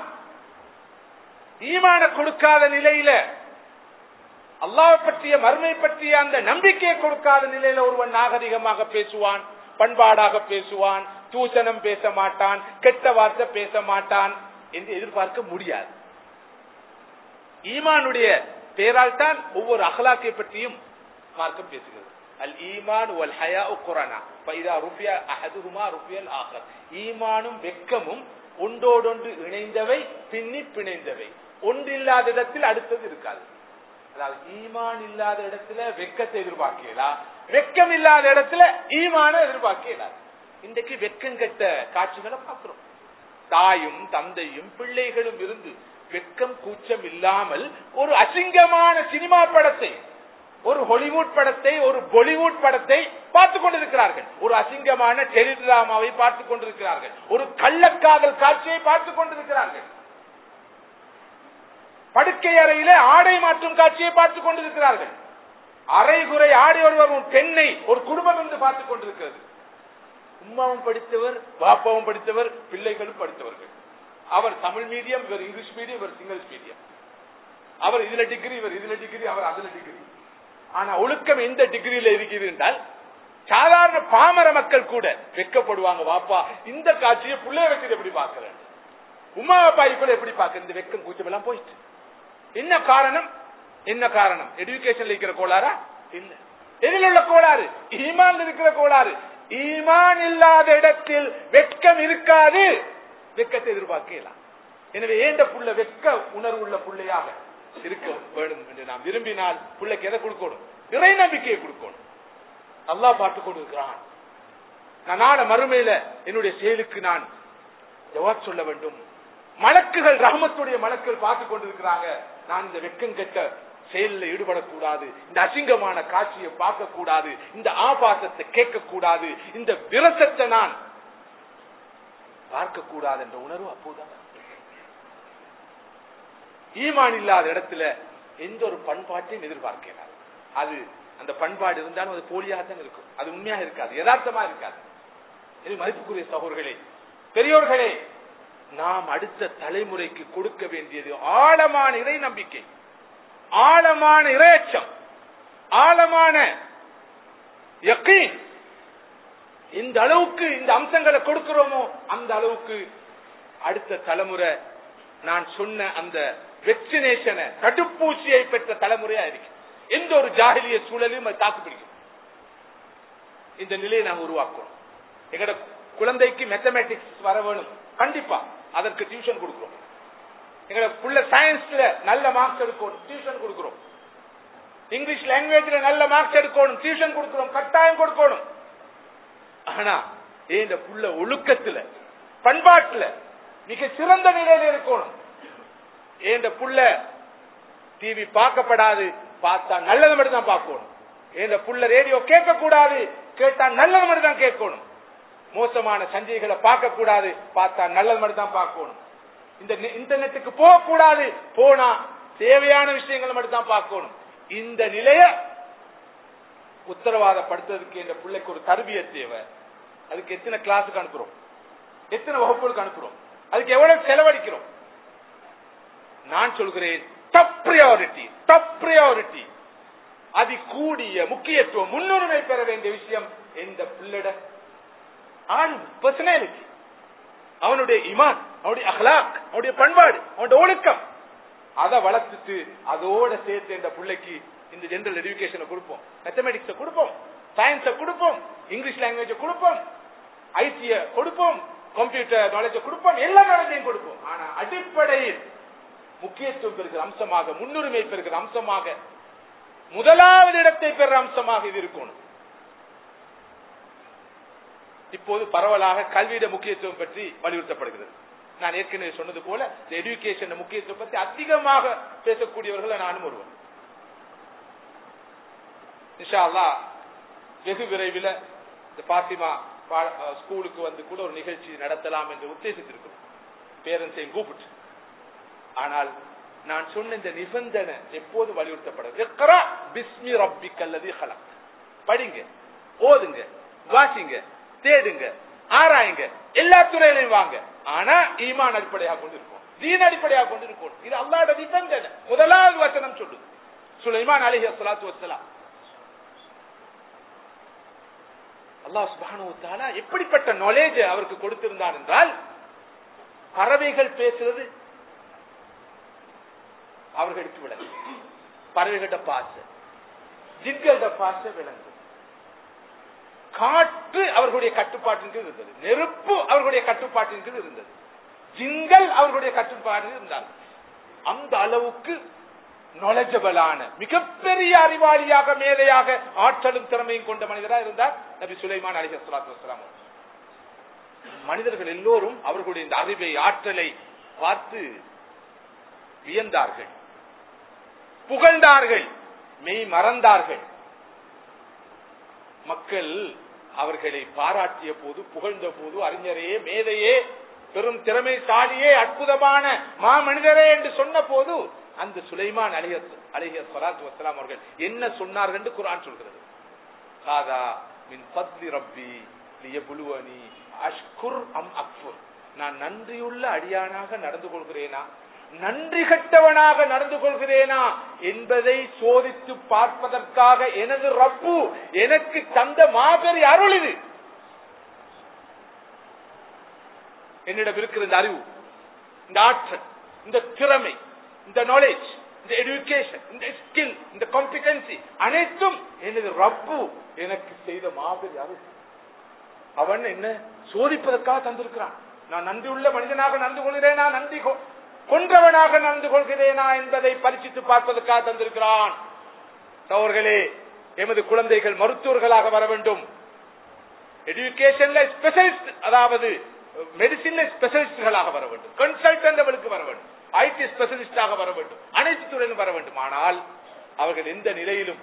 ஈமான கொடுக்காத நிலையில அல்லாஹ் பற்றிய மறுமை பற்றிய அந்த நம்பிக்கையை கொடுக்காத நிலையில ஒருவன் நாகரிகமாக பேசுவான் பண்பாடாக பேசுவான் தூசணம் பேச மாட்டான் கெட்ட வார்த்தை பேச மாட்டான் என்று எதிர்பார்க்க முடியாது ஈமானுடைய பேரால் தான் ஒவ்வொரு அகலாக்கை பற்றியும் மார்க்கம் பேசுகிறது அல் ஈமான் வல் ஹயா குரானா பைதா ருபியா அஹதுஹுமா ருபியல் ஆகர் ஈமானும் வெக்கமும் ஒன்றோடொன்று இணைந்தவை பின்னி பிணைந்தவை ஒன்றில்லாத இடத்தில் அடுத்தது இருக்காது அதாவது ஈமான் இல்லாத இடத்துல வெக்கத்தை எதிர்பார்க்கலாம் வெக்கம் இல்லாத இடத்துல ஈமான எதிர்பார்க்கலாம் இன்றைக்கு வெக்கம் கெட்ட காட்சிகளை பார்க்கிறோம் தாயும் தந்தையும் பிள்ளைகளும் இருந்து வெக்கம் கூச்சம் இல்லாமல் ஒரு அசிங்கமான சினிமா படத்தை ஒரு ஹாலிவுட் படத்தை ஒரு பாலிவுட் படத்தை பார்த்துக் கொண்டிருக்கிறார்கள் ஒரு அசிங்கமான டெலிடிராமாவை பார்த்துக் கொண்டிருக்கிறார்கள் ஒரு கள்ளக்காதல் காட்சியை பார்த்துக் கொண்டிருக்கிறார்கள் படுக்கை அறையிலே ஆடை மாற்றும் காட்சியை பார்த்துக் கொண்டிருக்கிறார்கள் அரை குறை ஆடை ஒருவர் ஒரு பெண்ணை ஒரு குடும்பம் என்று பார்த்துக் கொண்டிருக்கிறது உம்மாவும் படித்தவர் பாப்பாவும் படித்தவர் பிள்ளைகளும் படித்தவர்கள் அவர் தமிழ் மீடியம் இவர் இங்கிலீஷ் மீடியம் இவர் சிங்கிள்ஸ் மீடியம் அவர் இதுல டிகிரி இவர் இதுல டிகிரி அவர் அதுல டிகிரி ஆனா ஒழுக்கம் எந்த டிகிரியில இருக்கிறது என்றால் சாதாரண பாமர மக்கள் கூட வெக்கப்படுவாங்க வாப்பா இந்த காட்சியை பிள்ளைய வச்சு எப்படி பாக்குறேன் உமா அப்பாய் கூட எப்படி பாக்குற இந்த வெக்கம் கூச்சம் எல்லாம் போயிட்டு என்ன காரணம் என்ன காரணம் எடுக்கேஷன்ல இருக்கிற கோளாறா இல்ல எதில் உள்ள கோளாறு ஈமான் இருக்கிற கோளாறு ஈமான் இல்லாத இடத்தில் வெட்கம் இருக்காது வெக்கத்தை எதிர்பார்க்கலாம் எனவே ஏண்ட புள்ள வெக்க உணர்வுள்ள புள்ளையாக இருக்க வேண்டும் என்று நாம் விரும்பினால் பிள்ளைக்கு எதை கொடுக்கணும் இறை நம்பிக்கையை கொடுக்கணும் நல்லா பார்த்து கொண்டிருக்கிறான் நான் நாள மறுமையில என்னுடைய செயலுக்கு நான் ஜவாப் சொல்ல வேண்டும் மலக்குகள் ரஹமத்துடைய மலக்குகள் பார்த்து கொண்டிருக்கிறாங்க நான் இந்த வெக்கம் கெட்ட செயலில் ஈடுபடக்கூடாது இந்த அசிங்கமான காட்சியை பார்க்க கூடாது இந்த ஆபாசத்தை கேட்க கூடாது இந்த விரசத்தை நான் பார்க்க கூடாது என்ற உணர்வு அப்போதான் ஈமான் இல்லாத இடத்துல எந்த ஒரு பண்பாட்டையும் எதிர்பார்க்கிறார் அது அந்த பண்பாடு இருந்தாலும் அது போலியாக தான் இருக்கும் அது உண்மையாக இருக்காது யதார்த்தமா இருக்காது இது மதிப்புக்குரிய சகோதரர்களே பெரியோர்களே நாம் அடுத்த தலைமுறைக்கு கொடுக்க வேண்டியது ஆழமான இறை நம்பிக்கை ஆழமான இரையச்சம் ஆழமான யக்கீன் இந்த அளவுக்கு இந்த அம்சங்களை கொடுக்கிறோமோ அந்த அளவுக்கு அடுத்த தலைமுறை நான் சொன்ன அந்த வெக்சினேஷனை தடுப்பூசியை பெற்ற தலைமுறையா இருக்கு எந்த ஒரு ஜாகிலிய சூழலையும் அது தாக்கு பிடிக்கும் இந்த நிலையை நாம் உருவாக்கணும் எங்கட குழந்தைக்கு மேத்தமேட்டிக்ஸ் வர வேணும் கண்டிப்பா அதற்கு டியூஷன் கொடுக்கிறோம் எங்களை புள்ள சயின்ஸ்ல நல்ல மார்க்ஸ் எடுக்கணும் டியூஷன் கொடுக்கிறோம் இங்கிலீஷ் லாங்குவேஜ்ல நல்ல மார்க்ஸ் எடுக்கணும் டியூஷன் கொடுக்கிறோம் கட்டாயம் கொடுக்கணும் ஆனா ஏன் இந்த புள்ள ஒழுக்கத்துல பண்பாட்டுல மிக சிறந்த நிலையில இருக்கணும் ஏன் இந்த புள்ள டிவி பார்க்கப்படாது பார்த்தா நல்லது மட்டும் தான் பார்க்கணும் ஏன் இந்த புள்ள ரேடியோ கேட்க கூடாது கேட்டா நல்லது மட்டும் தான் கேட்கணும் மோசமான சஞ்சைகளை பார்க்க கூடாது பார்த்தா நல்லது மட்டும் தான் பார்க்கணும் இந்த இன்டர்நெட்டுக்கு போக கூடாது போனா தேவையான விஷயங்களை மட்டும் தான் பார்க்கணும் இந்த நிலைய உத்தரவாதப்படுத்துறதுக்கு இந்த பிள்ளைக்கு ஒரு தருவிய தேவை அதுக்கு எத்தனை கிளாஸுக்கு அனுப்புறோம் எத்தனை வகுப்புகளுக்கு அனுப்புறோம் அதுக்கு எவ்வளவு செலவழிக்கிறோம் நான் சொல்கிறேன் டப் பிரியாரிட்டி டப் பிரியாரிட்டி அதி கூடிய முக்கியத்துவம் முன்னுரிமை பெற வேண்டிய விஷயம் இந்த பிள்ளைட ஆண் பர்சனாலிட்டி அவனுடைய இமான் அவனுடைய அஹ்லாக் அவனுடைய பண்பாடு அவனுடைய ஒழுக்கம் அதை வளர்த்துட்டு அதோட சேர்த்து இந்த பிள்ளைக்கு இந்த ஜெனரல் எஜுகேஷனை கொடுப்போம் மேத்தமெட்டிக்ஸ கொடுப்போம் சயின்ஸ கொடுப்போம் இங்கிலீஷ் லாங்குவேஜ் கொடுப்போம் ஐசிய கொடுப்போம் கம்ப்யூட்டர் நாலேஜ் கொடுப்போம் எல்லா நாலேஜையும் கொடுப்போம் ஆனா அடிப்படையில் முக்கியத்துவம் பெறுகிற அம்சமாக முன்னுரிமை பெறுகிற அம்சமாக முதலாவது இடத்தை பெற அம்சமாக இது இருக்கணும் இப்போது பரவலாக கல்வியிட முக்கியத்துவம் பற்றி வலியுறுத்தப்படுகிறது நான் ஏற்கனவே சொன்னது போல இந்த எஜுகேஷன் முக்கியத்துவம் பத்தி அதிகமாக பேசக்கூடியவர்களை நானும் ஒருவன் இன்ஷா அல்லாஹ் வெகு விரைவில் இந்த பாத்திமா பா- அஹ் ஸ்கூலுக்கு வந்து கூட ஒரு நிகழ்ச்சி நடத்தலாம் என்று உத்தேசித்திருக்கிறோம் பேரண்ட்ஸையும் கூப்பிட்டு ஆனால் நான் சொன்ன இந்த நிபந்தனை எப்போது வலியுறுத்தப்படுது இக்ரா பிஸ்மி ரப்பிக்கல்லதி ஹலக் படிங்க ஓதுங்க வாசிங்க தேடுங்க ஆராயுங்க எல்லா துறையிலையும் வாங்க ஆனா ஈமான் அடிப்படையாக கொண்டு இருக்கும் தீன் அடிப்படையாக கொண்டு இருக்கும் இது அல்லாஹ்வுடைய நிபந்தனை முதலாவது வசனம் சொல்லுது சுலைமான் அலைஹி ஸலாத்து வஸ்ஸலாம் அல்லாஹ் சுப்ஹானஹு வ தஆலா எப்படிப்பட்ட நாலேஜ் அவருக்கு கொடுத்திருந்தார் என்றால் பறவைகள் பேசுறது அவர்களுக்கு விளங்கும் பறவைகிட்ட பாச ஜின்களோட பாச விளங்கும் காற்று அவர்களுடைய கட்டுப்பாட்டின் கீழ் இருந்தது நெருப்பு அவர்களுடைய கட்டுப்பாட்டின் கீழ் இருந்தது ஜின்கள் அவர்களுடைய கட்டுப்பாட்டில் இருந்தார்கள் அந்த அளவுக்கு knowledgeable-ஆன மிகப்பெரிய அறிவாளியாக மேதையாக ஆற்றலும் திறமையும் கொண்ட மனிதராக இருந்தார் நபி சுலைமான் அலி சலாத்து வஸ்லாம் மனிதர்கள் எல்லோரும் அவர்களுடைய இந்த அறிவை ஆற்றலை பார்த்து வியந்தார்கள் புகழ்ந்தார்கள் மெய் மறந்தார்கள் மக்கள் அவர்களை பாராட்டிய போது புகழ்ந்த போது அறிஞரே மேதையே பெரும் திறமைசாலியே அற்புதமான மாமனிதரே என்று சொன்ன போது அந்த சுலைமான் அலிஹ அலிஹ சலாத்து வசலாம் அவர்கள் என்ன சொன்னார்கள் என்று குரான் சொல்கிறது காதா மின் பத்லி ரப்பி லியபுலுவனி அஷ்குர் அம் அக்ஃபுர் நான் நன்றியுள்ள அடியானாக நடந்து கொள்கிறேனா நன்றி கட்டவனாக நடந்து கொள்கிறேனா என்பதை சோதித்து பார்ப்பதற்காக எனது ரப்பு எனக்கு தந்த மாபெரிய அருள் இது என்னிடம் இருக்கிற இந்த அறிவு இந்த ஆற்றல் இந்த திறமை இந்த நாலேஜ் இந்த எடுகேஷன் இந்த ஸ்கில் இந்த காம்பிடன்சி அனைத்தும் எனது ரப்பு எனக்கு செய்த மாபெரிய அருள் அவன் என்ன சோதிப்பதற்காக தந்திருக்கிறான் நான் நன்றியுள்ள மனிதனாக நடந்து கொள்கிறேனா நன்றி கொ- கொன்றவனாக நடந்து கொள்கிறேனா என்பதை பரிசித்து பார்ப்பதற்காக தந்திருக்கிறான் சோர்களே எமது குழந்தைகள் மருத்துவர்களாக வர வேண்டும் எஜுகேஷன்ல ஸ்பெஷலிஸ்ட் அதாவது மெடிசின்ல ஸ்பெஷலிஸ்டுகளாக வர வேண்டும் கன்சல்டன்ட் அவளுக்கு வர வேண்டும் ஐடி ஸ்பெஷலிஸ்டாக வர வேண்டும் அனைத்து துறையிலும் வர வேண்டும் ஆனால் அவர்கள் எந்த நிலையிலும்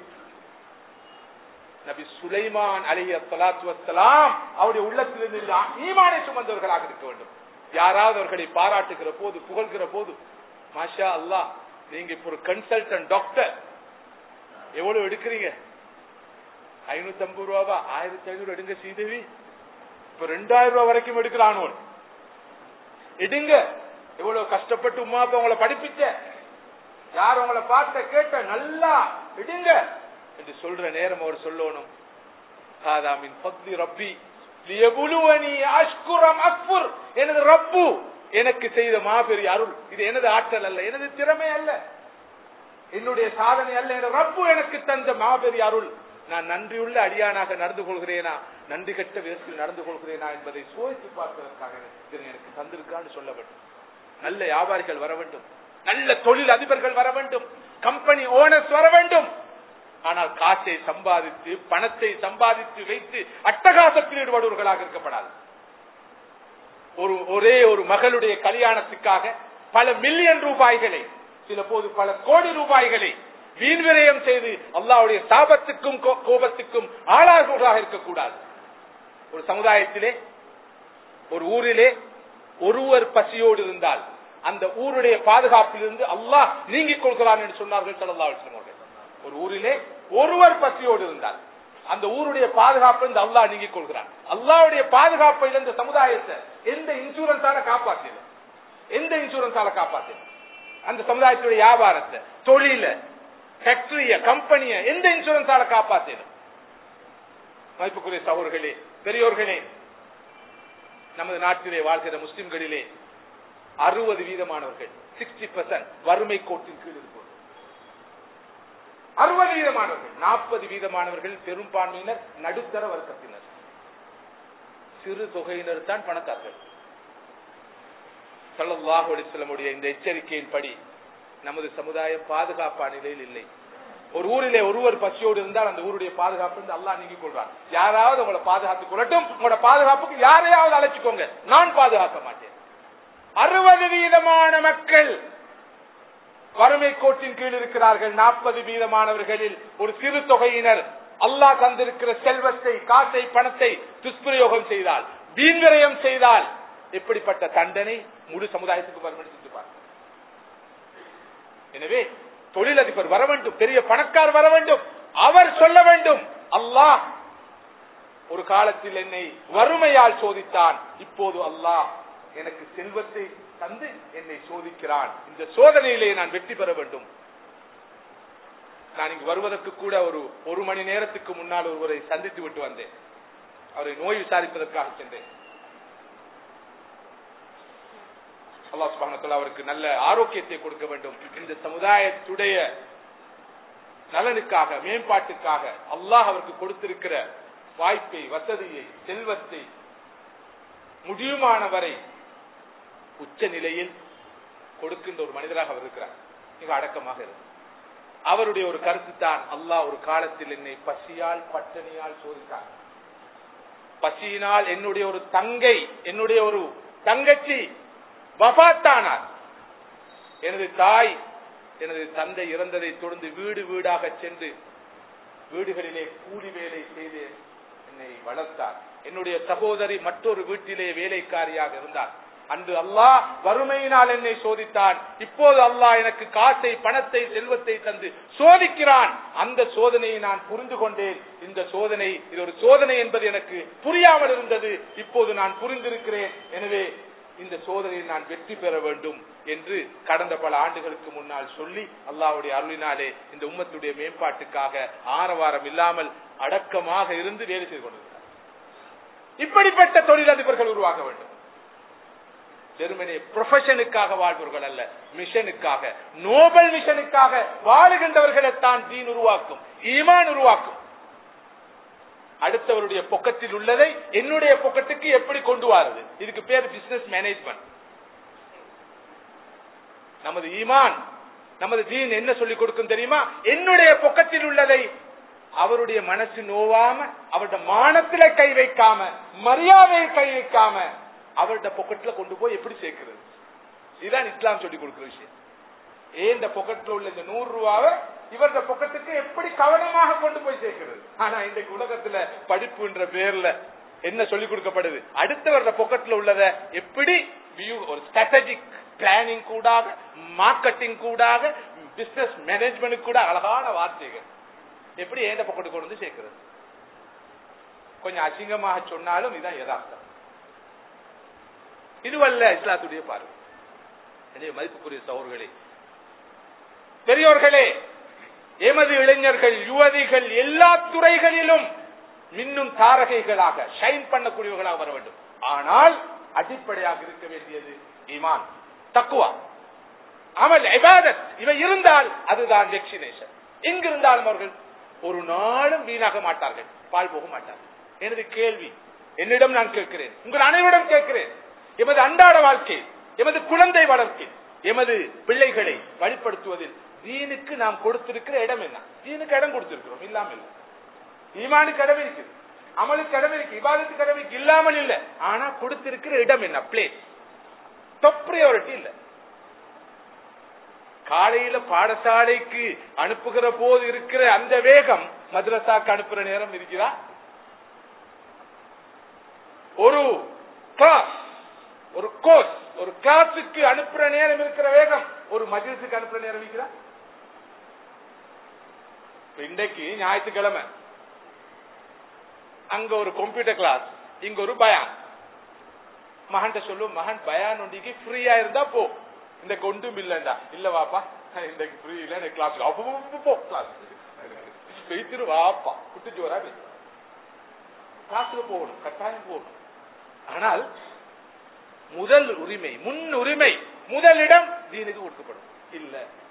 நபி சுலைமான் அலைஹி ஸலாத்து வஸ்ஸலாம் அவருடைய உள்ளத்திலிருந்து ஈமானை சுமந்தவர்களாக இருக்க வேண்டும் யாராவது அவர்களை பாராட்டுகிற போது புகழ்கிற போது மாஷா அல்லாஹ் நீங்க இப்ப ஒரு கன்சல்டன்ட் டாக்டர் எவ்வளவு எடுக்கிறீங்க ஐநூத்தி ஐம்பது ரூபாவா ஆயிரத்தி ஐநூறு எடுங்க சீதேவி இப்ப ரெண்டாயிரம் ரூபாய் வரைக்கும் எடுக்கிறான் எடுங்க எவ்வளவு கஷ்டப்பட்டு உமா அப்பா உங்களை படிப்பிச்ச யார் உங்களை பார்த்த கேட்ட நல்லா எடுங்க என்று சொல்ற நேரம் அவர் சொல்லணும் காதாமின் பக்தி ரப்பி லியபுலுவனி அஷ்குரம் அக்புர் எனது ரப்பு எனக்கு செய்த மாபெரிய அருள் இது எனது ஆற்றல் அல்ல எனது திறமை அல்ல என்னுடைய சாதனை அல்ல என ரப்பு எனக்கு தந்த மாபெரிய அருள் நான் நன்றியுள்ள அடியானாக நடந்து கொள்கிறேனா நன்றி கட்ட விதத்தில் நடந்து கொள்கிறேனா என்பதை சோதித்து பார்ப்பதற்காக இதனை எனக்கு தந்திருக்கான்னு சொல்ல வேண்டும் நல்ல வியாபாரிகள் வர வேண்டும் நல்ல தொழில் அதிபர்கள் வர வேண்டும் கம்பெனி ஓனர்ஸ் வர வேண்டும் ஆனால் காசை சம்பாதித்து பணத்தை சம்பாதித்து வைத்து அட்டகாசத்தில் ஈடுபடுவர்களாக இருக்கப்படாது ஒரு ஒரே ஒரு மகளுடைய கல்யாணத்துக்காக பல மில்லியன் ரூபாய்களை சில போது பல கோடி ரூபாய்களை வீண் விரயம் செய்து அல்லாவுடைய சாபத்துக்கும் கோ- கோபத்துக்கும் ஆளாகுவதாக இருக்கக்கூடாது ஒரு சமுதாயத்திலே ஒரு ஊரிலே ஒருவர் பசியோடு இருந்தால் அந்த ஊருடைய பாதுகாப்பிலிருந்து அல்லாஹ் நீங்கிக் கொள்கிறான் என்று சொன்னார்கள் ஸல்லல்லாஹு அலைஹி வஸல்லம் அவர்கள். ஒரு ஊரிலே ஒருவர் பசியோடு இருந்தால் அந்த ஊருடைய பாதுகாப்பு இந்த அல்லாஹ் நீங்கிக் கொள்கிறான் அல்லாஹ்வுடைய பாதுகாப்பை இந்த சமுதாயத்தை எந்த இன்சூரன்ஸால காப்பாத்தியது எந்த இன்சூரன்ஸால காப்பாத்தியது அந்த சமுதாயத்துடைய வியாபாரத்தை தொழில ஃபேக்டரிய கம்பெனிய எந்த இன்சூரன்ஸால காப்பாத்தியது மதிப்புக்குரிய சகோதரர்களே பெரியோர்களே நமது நாட்டிலே வாழ்கிற முஸ்லிம்களிலே அறுபது வீதமானவர்கள் சிக்ஸ்டி பர்சன்ட் வறுமை கோட்டின் கீழ் இருப்பது அறுபது வீதமானவர்கள் நாற்பது வீதமானவர்கள் பெரும்பான்மையினர் நடுத்தர வர்க்கத்தினர் சிறு தொகையினர் தான் பணக்காரர்கள் ஸல்லல்லாஹு அலைஹி வஸல்லமுடைய இந்த எச்சரிக்கையின்படி நமது சமுதாயம் பாதுகாப்பான நிலையில் இல்லை ஒரு ஊரிலே ஒருவர் பசியோடு இருந்தால் அந்த ஊருடைய பாதுகாப்பு வந்து அல்லாஹ் நீங்கிக் கொள்றான் யாராவது உங்களை பாதுகாத்துக் கொள்ளட்டும் உங்களோட பாதுகாப்புக்கு யாரையாவது அழைச்சுக்கோங்க நான் பாதுகாக்க மாட்டேன் அறுபது வீதமான மக்கள் வறுமை கோட்டின் கீழ் இருக்கிறார்கள் நாற்பது வீதமானவர்களில் ஒரு சிறு தொகையினர் அல்லாஹ் தந்திருக்கிற செல்வத்தை காசை பணத்தை துஷ்பிரயோகம் செய்தால் வீண்விரயம் செய்தால் எப்படிப்பட்ட தண்டனை முழு சமுதாயத்துக்கு வரும் என்று சிந்தித்து பாருங்கள். எனவே தொழிலதிபர் வர வேண்டும் பெரிய பணக்கார் வர வேண்டும் அவர் சொல்ல வேண்டும் அல்லாஹ் ஒரு காலத்தில் என்னை வறுமையால் சோதித்தான் இப்போது அல்லாஹ் எனக்கு செல்வத்தை தந்து என்னை சோதிக்கிறான் இந்த சோதனையிலே நான் வெற்றி பெற வேண்டும் நான் இங்கு வருவதற்கு கூட ஒரு ஒரு மணி நேரத்துக்கு முன்னால் ஒருவரை சந்தித்து விட்டு வந்தேன் அவரை நோய் விசாரிப்பதற்காக சென்றேன் அல்லாஹ் சுப்ஹானஹு வ தஆலா அவருக்கு நல்ல ஆரோக்கியத்தை கொடுக்க வேண்டும் இந்த சமுதாயத்துடைய நலனுக்காக மேம்பாட்டுக்காக அல்லாஹ் அவருக்கு கொடுத்திருக்கிற வாய்ப்பை வசதியை செல்வத்தை முடியுமானவரை உச்ச நிலையில் கொடுக்கின்ற ஒரு மனிதராக அவர் இருக்கிறார் மிக அடக்கமாக இருக்கு அவருடைய ஒரு கருத்து தான் அல்லாஹ் ஒரு காலத்தில் என்னை பசியால் பட்டினியால் சோதித்தார் பசியினால் என்னுடைய ஒரு தங்கை என்னுடைய ஒரு தங்கச்சி வபாத்தானார் எனது தாய் எனது தந்தை இறந்ததை தொடர்ந்து வீடு வீடாக சென்று வீடுகளிலே கூலி வேலை செய்து என்னை வளர்த்தார் என்னுடைய சகோதரி மற்றொரு வீட்டிலே வேலைக்காரியாக இருந்தார் அன்று அல்லாஹ் வறுமையினால் என்னை சோதித்தான் இப்போது அல்லாஹ் எனக்கு காசை பணத்தை செல்வத்தை தந்து சோதிக்கிறான் அந்த சோதனையை நான் புரிந்து கொண்டேன் இந்த சோதனை இது ஒரு சோதனை என்பது எனக்கு புரியாமல் இருந்தது இப்போது நான் புரிந்திருக்கிறேன் எனவே இந்த சோதனையில் நான் வெற்றி பெற வேண்டும் என்று கடந்த பல ஆண்டுகளுக்கு முன்னால் சொல்லி அல்லாஹ்வுடைய அருளினாலே இந்த உம்மத்துடைய மேம்பாட்டுக்காக ஆரவாரம் இல்லாமல் அடக்கமாக இருந்து வேலை செய்து கொண்டிருக்கிறார் இப்படிப்பட்ட தொழிலதிபர்கள் உருவாக வேண்டும் வெறுமனே ப்ரொஃபஷனுக்காக வாழ்பவர்கள் அல்ல மிஷனுக்காக நோபல் மிஷனுக்காக வாழுகின்றவர்களை தான் தீன் உருவாக்கும் ஈமான் உருவாக்கும் அடுத்தவருடைய பொக்கத்தில் உள்ளதை என்னுடைய பொக்கத்துக்கு எப்படி கொண்டு வாருது இதுக்கு பேர் பிசினஸ் மேனேஜ்மெண்ட் நமது ஈமான் நமது தீன் என்ன சொல்லிக் கொடுக்கும் தெரியுமா என்னுடைய பொக்கத்தில் உள்ளதை அவருடைய மனசு நோவாம அவருடைய மானத்தில கை வைக்காம மரியாதையை கை வைக்காம அவருடைய பொக்கெட்ல கொண்டு போய் எப்படி சேர்க்கிறது இதுதான் இஸ்லாம் சொல்லி கொடுக்கிற விஷயம் ஏன் இந்த பொக்கெட்ல உள்ள இந்த நூறு ரூபாவை இவருடைய பொக்கெட்டுக்கு எப்படி கவனமாக கொண்டு போய் சேர்க்கிறது ஆனா இன்றைக்கு உலகத்துல படிப்புன்ற பேர்ல என்ன சொல்லி கொடுக்கப்படுது அடுத்தவருடைய பொக்கெட்ல உள்ளத எப்படி view ஒரு ஸ்ட்ராட்டஜிக் பிளானிங் கூடாக மார்க்கெட்டிங் கூடாக பிசினஸ் மேனேஜ்மெண்ட் கூட அழகான வார்த்தைகள் எப்படி ஏந்த பொக்கெட்டு கொண்டு வந்து சேர்க்கிறது கொஞ்சம் அசிங்கமாக சொன்னாலும் இதான் யதார்த்தம் இதுவல்ல இஸ்லாத்துடைய பார்வை எனவே மதிப்புக்குரிய சகோதரர்களே பெரியோர்களே எமது இளைஞர்கள் யுவதிகள் எல்லா துறைகளிலும் மின்னும் தாரகைகளாக ஷைன் பண்ணக்கூடியவர்களாக வர வேண்டும் ஆனால் அடிப்படையாக இருக்க வேண்டியது ஈமான் தக்குவா அமல் இபாதத் இவை இருந்தால் அதுதான் வெக்சினேஷன் எங்கிருந்தாலும் அவர்கள் ஒரு நாளும் வீணாக மாட்டார்கள் பால் போக மாட்டார்கள் எனது கேள்வி என்னிடம் நான் கேட்கிறேன் உங்கள் அனைவரிடம் கேட்கிறேன் எமது அன்றாட வாழ்க்கை எமது குழந்தை வளர்க்கை எமது பிள்ளைகளை வழிப்படுத்துவதில் தீனுக்கு நாம் கொடுத்திருக்கிற இடம் என்ன தீனுக்கு இடம் கொடுத்திருக்கிறோம் இல்லாமல் இல்லை ஈமானுக்கு இடம் இருக்கு அமலுக்கு இடம் இருக்கு இபாதத்துக்கு இடம் இருக்கு இல்லாமல் இல்ல ஆனா கொடுத்திருக்கிற இடம் என்ன பிளேஸ் top priority இல்ல காலையில பாடசாலைக்கு அனுப்புகிற போது இருக்கிற அந்த வேகம் மദ്രസാக்கு அனுப்புற நேரம் இருக்கிறா ஒரு கிளாஸ் ஒரு கோர்ஸ் ஒரு கிளாஸுக்கு அனுப்புற நேரம் இருக்கிற வேகம் ஒரு மஜிலிசுக்கு அனுப்புற நேரம் இருக்கிறா இன்றைக்கு ஞாயிற்றுக்கிழமை அங்க ஒரு கம்ப்யூட்டர் கிளாஸ் இங்க ஒரு பயான் மகன்கிட்ட சொல்லும் மகன் பயான் ஒண்டிக்கு ஃப்ரீயா இருந்தா போ இந்த கொண்டும் இல்லண்டா இல்ல வாப்பா இந்த ஃப்ரீ இல்ல இந்த கிளாஸ் அப்போ போ கிளாஸ் பெய்த்திரு வாப்பா குட்டி ஜோரா கிளாஸுக்கு போகணும் கட்டாயம் போகணும் ஆனால் முதல் உரிமை முன் உரிமை முதலிடம் தீனுக்கு கொடுக்கப்படும் இல்ல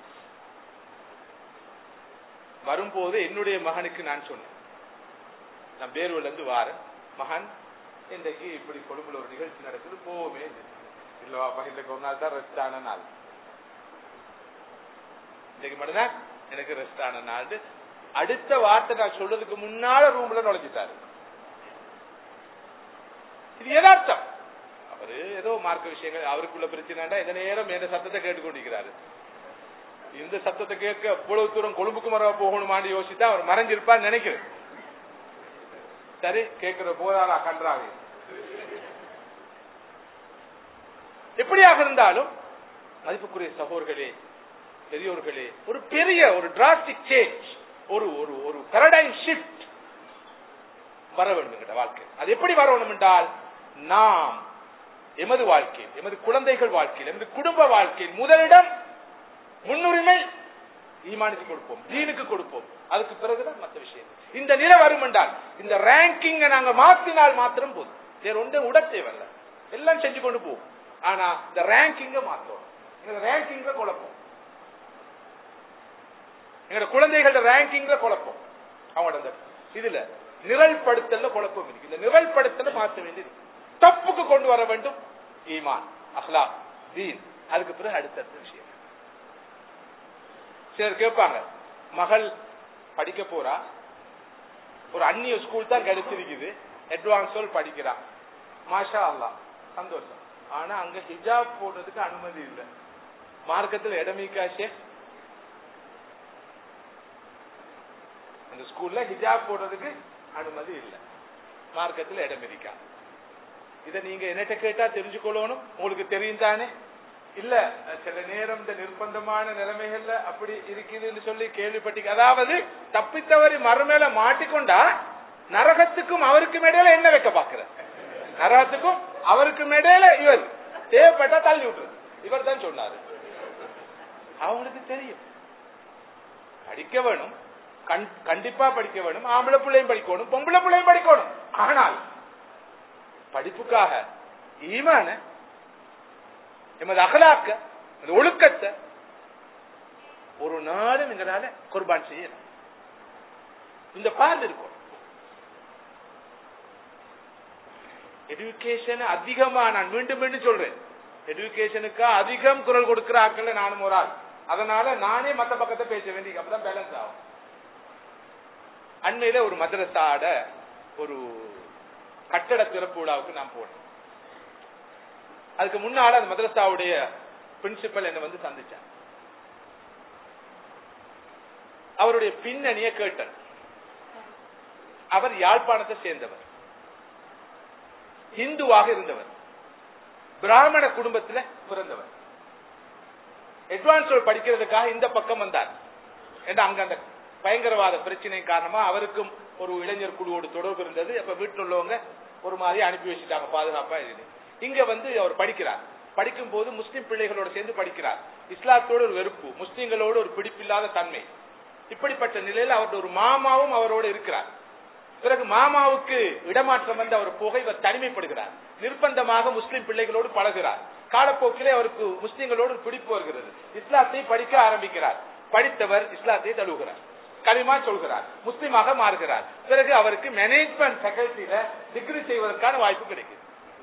வரும்போது என்னுடைய மகனுக்கு நான் சொன்னேன் நான் பேரூர்ல இருந்து வாரேன் மகன் இன்றைக்கு இப்படி கொழும்புல ஒரு நிகழ்ச்சி நடக்குது போவோமே இல்லவாப்பா இன்றைக்கு ஒரு நாள் தான் ரெஸ்ட் ஆன நாள் இன்றைக்கு மட்டும்தான் எனக்கு ரெஸ்ட் ஆன நாள் அடுத்த வார்த்தை நான் சொல்றதுக்கு முன்னால ரூம்ல நுழைஞ்சிட்டாரு இது யதார்த்தம் அவரு ஏதோ மார்க்க விஷயங்கள் அவருக்குள்ள பிரச்சனைடா இந்த நேரம் எந்த சத்தத்தை கேட்டுக்கொண்டிருக்கிறாரு இந்த சத்தத்தை கேட்க இவ்வளவு தூரம் கொழும்புக்கு மர போகணுமான்னு யோசித்தா அவர் மறைஞ்சிருப்பான்னு நினைக்கிறேன் சரி கேட்கிற போதாரா கன்றாவே எப்படியாக இருந்தாலும் மதிப்புக்குரிய சகோதர்களே பெரியோர்களே ஒரு பெரிய ஒரு டிராஸ்டிக் சேஞ்ச் ஒரு ஒரு ஒரு பேரடைம் ஷிஃப்ட் வர வேண்டும் என்கிற வாழ்க்கை அது எப்படி வரணும் என்றால் நாம் எமது வாழ்க்கையில் எமது குழந்தைகள் வாழ்க்கையில் எமது குடும்ப வாழ்க்கையில் முதலிடம் முன்னுரிமை ஈமானுக்கு கொடுப்போம் தீனுக்கு கொடுப்போம் அதுக்கு பிறகுதான் மற்ற விஷயம் இந்த நிலை வரும் என்றால் இந்த ரேங்கிங்க நாங்க மாத்தினால் மாத்திரம் போதும் வேற ஒன்றும் உட தேவையில்ல எல்லாம் செஞ்சு கொண்டு போவோம் ஆனா இந்த ரேங்கிங்க மாத்தோம் இந்த ரேங்கிங்க குழப்பம் எங்களோட குழந்தைகளோட ரேங்கிங்ல குழப்பம் அவங்களோட அந்த இதுல நிரல்படுத்தல குழப்பம் இருக்கு இந்த நிரல்படுத்தல மாற்ற வேண்டியது தப்புக்கு கொண்டு வர வேண்டும் ஈமான் அஹ்லா தீன் அதுக்கு பிறகு அடுத்தடுத்த விஷயம் சிலர் கேட்பாங்க மகள் படிக்க போறா ஒரு அந்நிய ஸ்கூல் தான் கிடைச்சிருக்குது அட்வான்ஸ் படிக்கிறா மாஷா அல்லா சந்தோஷம் ஆனா அங்க ஹிஜாப் போடுறதுக்கு அனுமதி இல்லை மார்க்கத்தில் இடமிக்காஷே அந்த ஸ்கூல்ல ஹிஜாப் போடுறதுக்கு அனுமதி இல்லை மார்க்கத்தில் இடம் இருக்கா இதை நீங்க என்னட்ட கேட்டா தெரிஞ்சுக்கொள்ளணும் உங்களுக்கு தெரியும் தானே இல்ல சில நேரம் இந்த நிர்பந்தமான நிலைமைகள்ல அப்படி இருக்குதுன்னு சொல்லி கேள்விப்பட்டி அதாவது தப்பித்தவரி மறுமேல மாட்டிக்கொண்டா நரகத்துக்கும் அவருக்கும் இடையில என்ன வைக்க பாக்குற நரகத்துக்கும் அவருக்கும் இடையில இவர் தேவைப்பட்டா தள்ளி விட்டுரு இவர் தான் சொன்னாரு அவங்களுக்கு தெரியும் படிக்க வேணும் கண்டிப்பா படிக்க வேணும் ஆம்பளை பிள்ளையும் படிக்கணும் பொம்பளை பிள்ளையும் படிக்கணும் ஆனால் படிப்புக்காக ஈமான எமது அகலாக்க ஒழுக்கத்தை ஒரு நாளும் எங்களால குர்பான் செய்யலாம் இந்த பால் இருக்கும் எஜுகேஷன் அதிகமா நான் மீண்டும் மீண்டும் சொல்றேன் எஜுகேஷனுக்கு அதிகம் குரல் கொடுக்கிற ஆட்கள் நானும் ஒரு ஆள் அதனால நானே மத்த பக்கத்தை பேச வேண்டிய அப்பதான் பேலன்ஸ் ஆகும் அண்மையில ஒரு மதரசாட ஒரு கட்டட திறப்பு விழாவுக்கு நான் போனேன் அதுக்கு முன்னால அந்த மதரசாவுடைய பிரின்சிபல் என்ன வந்து சந்திச்சார் அவருடைய பின்னணிய கேட்டார் அவர் யாழ்ப்பாணத்தை சேர்ந்தவர் இந்துவாக இருந்தவர் பிராமண குடும்பத்துல பிறந்தவர் அட்வான்ஸ் படிக்கிறதுக்காக இந்த பக்கம் வந்தார் ஏன்னா அங்க அந்த பயங்கரவாத பிரச்சனை காரணமா அவருக்கும் ஒரு இளைஞர் குழுவோடு தொடர்பு இருந்தது அப்ப வீட்டில் உள்ளவங்க ஒரு மாதிரி அனுப்பி வச்சுட்டாங்க பாதுகாப்பா இது இங்க வந்து அவர் படிக்கிறார் படிக்கும் போது முஸ்லிம் பிள்ளைகளோட சேர்ந்து படிக்கிறார் இஸ்லாத்தோடு ஒரு வெறுப்பு முஸ்லிம்களோடு ஒரு பிடிப்பில்லாத தன்மை இப்படிப்பட்ட நிலையில் அவருடைய ஒரு மாமாவும் அவரோடு இருக்கிறார் பிறகு மாமாவுக்கு இடமாற்றம் வந்து அவர் போக இவர் தனிமைப்படுகிறார் நிர்பந்தமாக முஸ்லிம் பிள்ளைகளோடு பழகிறார் காலப்போக்கிலே அவருக்கு முஸ்லிம்களோடு பிடிப்பு வருகிறது இஸ்லாத்தை படிக்க ஆரம்பிக்கிறார் படித்தவர் இஸ்லாத்தை தழுவுகிறார் களிமா சொல்கிறார் முஸ்லிமாக மாறுகிறார் பிறகு அவருக்கு மேனேஜ்மெண்ட் ஃபேக்கல்டியில டிகிரி செய்வதற்கான வாய்ப்பு கிடைக்குது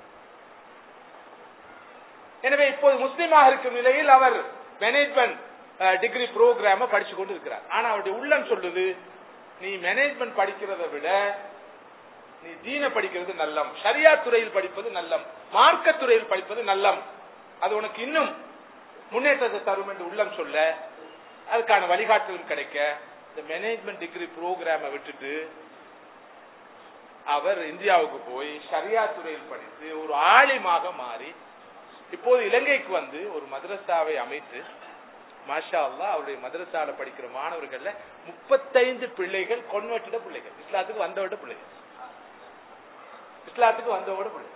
எனவே இப்போது முஸ்லீமாக இருக்கும் நிலையில் அவர் மேனேஜ்மெண்ட் டிகிரி ப்ரோக்ராம படிச்சு கொண்டு இருக்கிறார் ஆனா அவருடைய உள்ளம் சொல்லுது நீ மேனேஜ்மெண்ட் படிக்கிறத விட நீ தீன படிக்கிறது நல்லம் சரியா துறையில் படிப்பது நல்லம் மார்க்க துறையில் படிப்பது நல்லம் அது உனக்கு இன்னும் முன்னேற்றத்தை தரும் என்று உள்ளம் சொல்ல அதுக்கான வழிகாட்டலும் கிடைக்க இந்த மேனேஜ்மெண்ட் டிகிரி ப்ரோக்ராம விட்டுட்டு அவர் இந்தியாவுக்கு போய் சரியா துறையில் படித்து ஒரு ஆலிமாக மாறி இப்போது இலங்கைக்கு வந்து ஒரு மதரசாவை அமைத்து மாஷா அல்லா அவருடைய மதரசால படிக்கிற மாணவர்கள்ல முப்பத்தைந்து பிள்ளைகள் கொன்வெட்டிட பிள்ளைகள் இஸ்லாத்துக்கு வந்தவிட பிள்ளைகள் இஸ்லாத்துக்கு வந்தவோட பிள்ளைகள்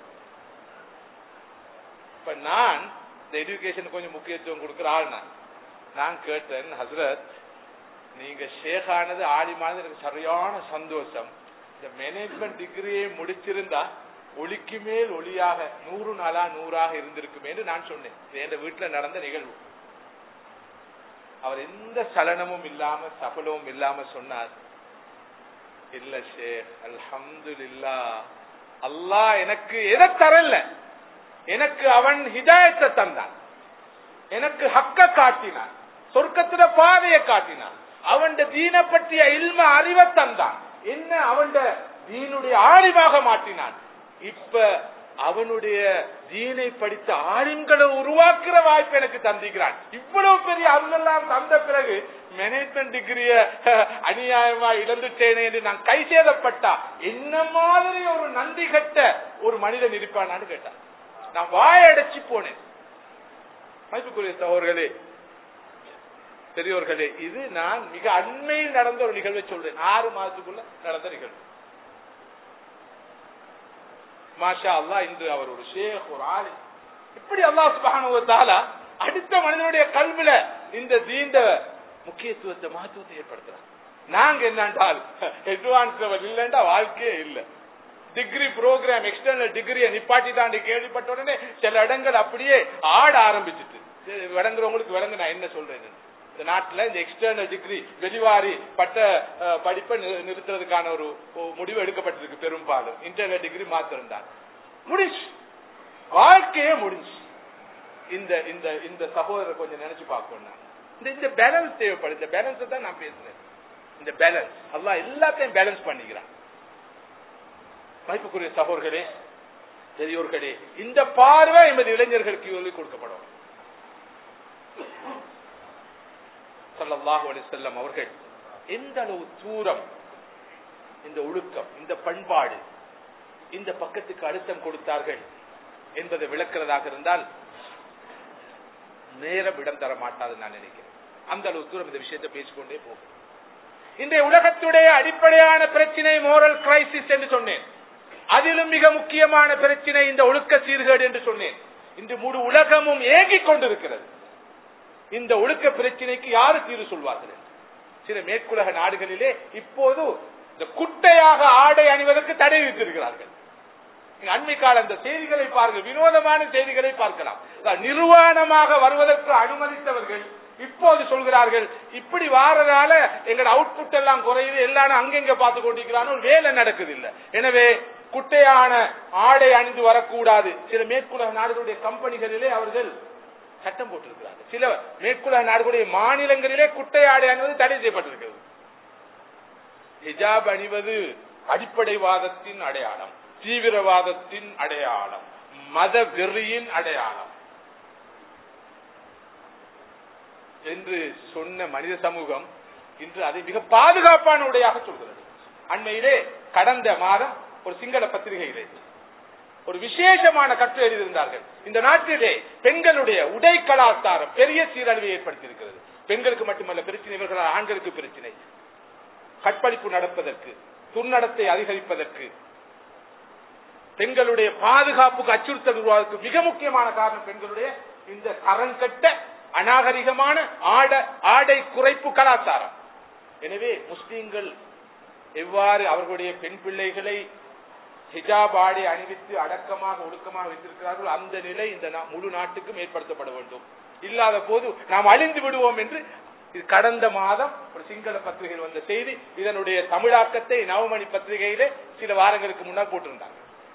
இப்ப நான் இந்த எஜுகேஷன் கொஞ்சம் முக்கியத்துவம் கொடுக்கிற ஆள் நான் நான் கேட்டேன் ஹசரத் நீங்க ஷேகானது ஆலிமானது எனக்கு சரியான சந்தோஷம் இந்த மேனேஜ்மெண்ட் டிகிரியை முடிச்சிருந்தா ஒளிக்கு மேல் ஒளியாக நூறு நாளா நூறாக இருந்திருக்குமே என்று நான் சொன்னேன் என் வீட்டுல நடந்த நிகழ்வு அவர் எந்த சலனமும் இல்லாம சபலமும் இல்லாம சொன்னார் இல்ல ஷேக் அல்ஹம்து இல்லா அல்லாஹ் எனக்கு எதை தரல எனக்கு அவன் ஹிதாயத்தை தந்தான் எனக்கு ஹக்க காட்டினான் சொர்க்கத்தில பாதையை காட்டினான் அவன் தீன பற்றிய இல்ம அறிவை தந்தான் என்ன அவன் தீனுடைய ஆழிவாக மாட்டினான் இப்ப அவனுடைய தீனை படித்த ஆளுங்களை உருவாக்குற வாய்ப்பு எனக்கு தந்திக்கிறான் இவ்வளவு பெரிய அருளெல்லாம் தந்த பிறகு மேனேஜ்மெண்ட் டிகிரிய அநியாயமா இழந்துட்டேனே என்று நான் கை சேதப்பட்டா என்ன மாதிரி ஒரு நன்றி கட்ட ஒரு மனிதன் இருப்பானான்னு கேட்டான் நான் வாயடைச்சு போனேன் மதிப்புக்குரிய சகோதரர்களே பெரியோர்களே இது நான் மிக அண்மையில் நடந்த ஒரு நிகழ்வை சொல்றேன் ஆறு மாதத்துக்குள்ள நடந்த நிகழ்வு மாஷா அல்லா இன்று அவர் ஒரு ஷேக் ஒரு ஆளு இப்படி அல்லாஹ் சுபஹானஹு வ தஆலா அடுத்த மனிதனுடைய கல்வில இந்த தீண்ட முக்கியத்துவத்தை மகத்துவத்தை ஏற்படுத்துறாங்க நாங்க என்னண்டால் அட்வான்ஸ் லெவல் இல்லைண்டா வாழ்க்கையே இல்ல டிகிரி ப்ரோக்ராம் எக்ஸ்டர்னல் டிகிரியை நிப்பாட்டி தாண்டி கேள்விப்பட்ட உடனே சில இடங்கள் அப்படியே ஆட ஆரம்பிச்சிட்டு சரி, விளங்குறவங்களுக்கு விளங்க நான் என்ன சொல்றேன் இந்த நாட்டுல இந்த எக்ஸ்டர்னல் டிகிரி வெளிவாரி பட்ட அஹ், படிப்பை நி- நிறுத்துறதுக்கான ஒரு ஒரு முடிவு எடுக்கப்பட்டிருக்கு பெரும்பாலும் இன்டர்னல் டிகிரி மாத்திரம் தான் முடிஞ்சு வாழ்க்கையே முடிஞ்சு இந்த இந்த இந்த சகோதரர் கொஞ்சம் நினைச்சு பார்க்கணும் நான். இந்த இந்த பேலன்ஸ் தேவைப்படும் இந்த பேலன்ஸ் தான் நான் பேசுறேன் இந்த பேலன்ஸ் அல்லாஹ் எல்லாத்தையும் பேலன்ஸ் பண்ணிக்கிறான் மதிப்புக்குரிய சகோதரர்களே பெரியோர்களே இந்த பார்வை எமது இளைஞர்களுக்கு சொல்லிக் கொடுக்கப்படும் ஸல்லல்லாஹு அலைஹி வஸல்லம் அவர்கள் எந்த அளவு தூரம் இந்த ஒழுக்கம் இந்த பண்பாடு இந்த பக்கத்துக்கு அழுத்தம் கொடுத்தார்கள் என்பதை விளக்குறதாக இருந்தால் நேரம் இடம் தர மாட்டாதுன்னு நான் நினைக்கிறேன் அந்த அளவு தூரம் இந்த விஷயத்தை பேசிக்கொண்டே போகும் இன்றைய உலகத்துடைய அடிப்படையான பிரச்சனை மோரல் கிரைசிஸ் என்று சொன்னேன் அதிலும் மிக முக்கியமான பிரச்சனை இந்த ஒழுக்க சீர்கேடு என்று சொன்னேன் இன்று முழு உலகமும் ஏங்கிக் கொண்டிருக்கிறது இந்த ஒழுக்க பிரச்சனைக்கு யாரு தீர்வு சொல்வார்கள் என்று. சில மேற்குலக நாடுகளிலே இப்போது இந்த குட்டையாக ஆடை அணிவதற்கு தடை விதித்திருக்கிறார்கள் நீங்க அண்மை கால அந்த செய்திகளை பாருங்கள் வினோதமான செய்திகளை பார்க்கலாம் அதாவது நிர்வாணமாக வருவதற்கு அனுமதித்தவர்கள் இப்போது சொல்கிறார்கள் இப்படி வாரதால எங்களோட அவுட்புட் எல்லாம் குறையுது எல்லாரும் அங்கெங்க பார்த்து கொண்டிருக்கிறானோ வேலை நடக்குது இல்ல எனவே குட்டையான ஆடை அணிந்து வரக்கூடாது சில மேற்குலக நாடுகளுடைய கம்பெனிகளிலே அவர்கள் சட்டம் போட்டிருக்கிறார்கள் சில மேற்குலக நாடுகளுடைய மாநிலங்களிலே குட்டை ஆடை அணிவது தடை செய்யப்பட்டிருக்கிறது ஹிஜாப் அணிவது அடிப்படைவாதத்தின் அடையாளம் தீவிரவாதத்தின் அடையாளம் மத வெறியின் அடையாளம் என்று சொன்ன மனித சமூகம் இன்று அதை மிக பாதுகாப்பான உடையாக சொல்கிறது அண்மையிலே கடந்த மாதம் ஒரு சிங்கள பத்திரிகையிலே ஒரு விசேஷமான கட்டு எழுதியிருந்தார்கள் இந்த நாட்டிலே பெண்களுடைய உடை கலாச்சாரம் பெரிய சீரழிவை ஏற்படுத்தியிருக்கிறது பெண்களுக்கு மட்டுமல்ல பிரச்சனை இவர்களால் ஆண்களுக்கு பிரச்சனை கற்பழிப்பு நடப்பதற்கு துர்நடத்தை அதிகரிப்பதற்கு பெண்களுடைய பாதுகாப்புக்கு அச்சுறுத்தல் உருவாவதற்கு மிக முக்கியமான காரணம் பெண்களுடைய இந்த கரங்கட்ட அநாகரிகமான ஆட ஆடை குறைப்பு கலாச்சாரம் எனவே முஸ்லீம்கள் எவ்வாறு அவர்களுடைய பெண் பிள்ளைகளை ஹிஜாப் ஆடை அணிவித்து அடக்கமாக ஒடுக்கமாக வைத்திருக்கிறார்கள் அந்த நிலை இந்த நா- முழு நாட்டுக்கும் ஏற்படுத்தப்பட வேண்டும் இல்லாத போது நாம் அழிந்து விடுவோம் என்று இது கடந்த மாதம் ஒரு சிங்கள பத்திரிகையில் வந்த செய்தி இதனுடைய தமிழாக்கத்தை நவமணி பத்திரிகையிலே சில வாரங்களுக்கு முன்னால் போட்டிருந்தாங்க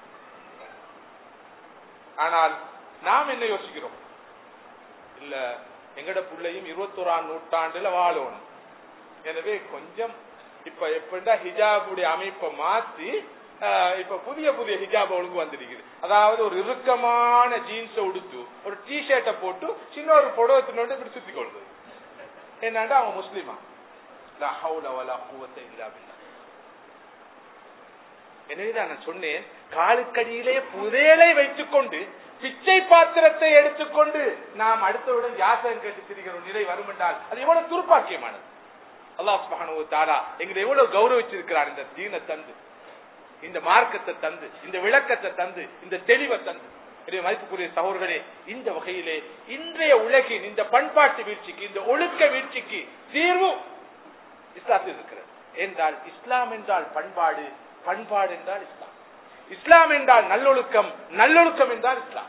ஆனால் நாம் என்ன யோசிக்கிறோம் இல்ல எங்கட பிள்ளையும் இருபத்தோராம் நூற்றாண்டுல வாழணும் எனவே கொஞ்சம் இப்ப எப்படின்னா ஹிஜாபுடைய அமைப்பை மாத்தி ஆஹ், இப்ப புதிய புதிய ஹிஜாப் ஒழுங்கு வந்திருக்குது அதாவது ஒரு இறுக்கமான ஜீன்ஸ உடுத்து ஒரு டி ஷர்ட்டை போட்டு சின்ன ஒரு புடவை தின்னு இப்படி சுத்தி கொள்வது என்னண்டா அவங்க முஸ்லிமா லா ஹவுல வலா குவத்த இல்லா பில்லா எனவேதான் நான் சொன்னேன் காலுக்கடியிலே புதையலை வைத்துக் கொண்டு பிச்சை பாத்திரத்தை எடுத்துக்கொண்டு நாம் அடுத்தவுடன் யாசகம் கேட்டு திரிகிற ஒரு நிலை வரும் என்றால் அது எவ்வளவு துர்ப்பாக்கியமானது அல்லாஹ் சுப்ஹானஹு வ தஆலா எங்களை எவ்வளவு கௌரவிச்சிருக்கிறார் இந்த தீன தந்து இந்த மார்க்கத்தை தந்து இந்த விளக்கத்தை தந்து இந்த தெளிவை தந்து எனவே மதிப்புக்குரிய சகோதரர்களே இந்த வகையிலே இன்றைய உலகின் இந்த பண்பாட்டு வீழ்ச்சிக்கு இந்த ஒழுக்க வீழ்ச்சிக்கு தீர்வு இஸ்லாத்தில் இருக்கிறது என்றால் இஸ்லாம் என்றால் பண்பாடு பண்பாடு என்றால் இஸ்லாம் இஸ்லாம் என்றால் நல்லொழுக்கம் நல்லொழுக்கம் என்றால் இஸ்லாம்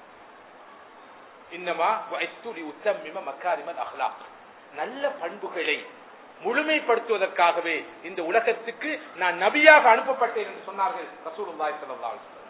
இன்னமா வயஸ்துரி உத்தமிம மக்காரிமல் அஹ்லாக் நல்ல பண்புகளை முழுமைப்படுத்துவதற்காகவே இந்த உலகத்துக்கு நான் நபியாக அனுப்பப்பட்டேன் என்று சொன்னார்கள் ரசூலுல்லாஹி ஸல்லல்லாஹு அலைஹி வஸல்லம்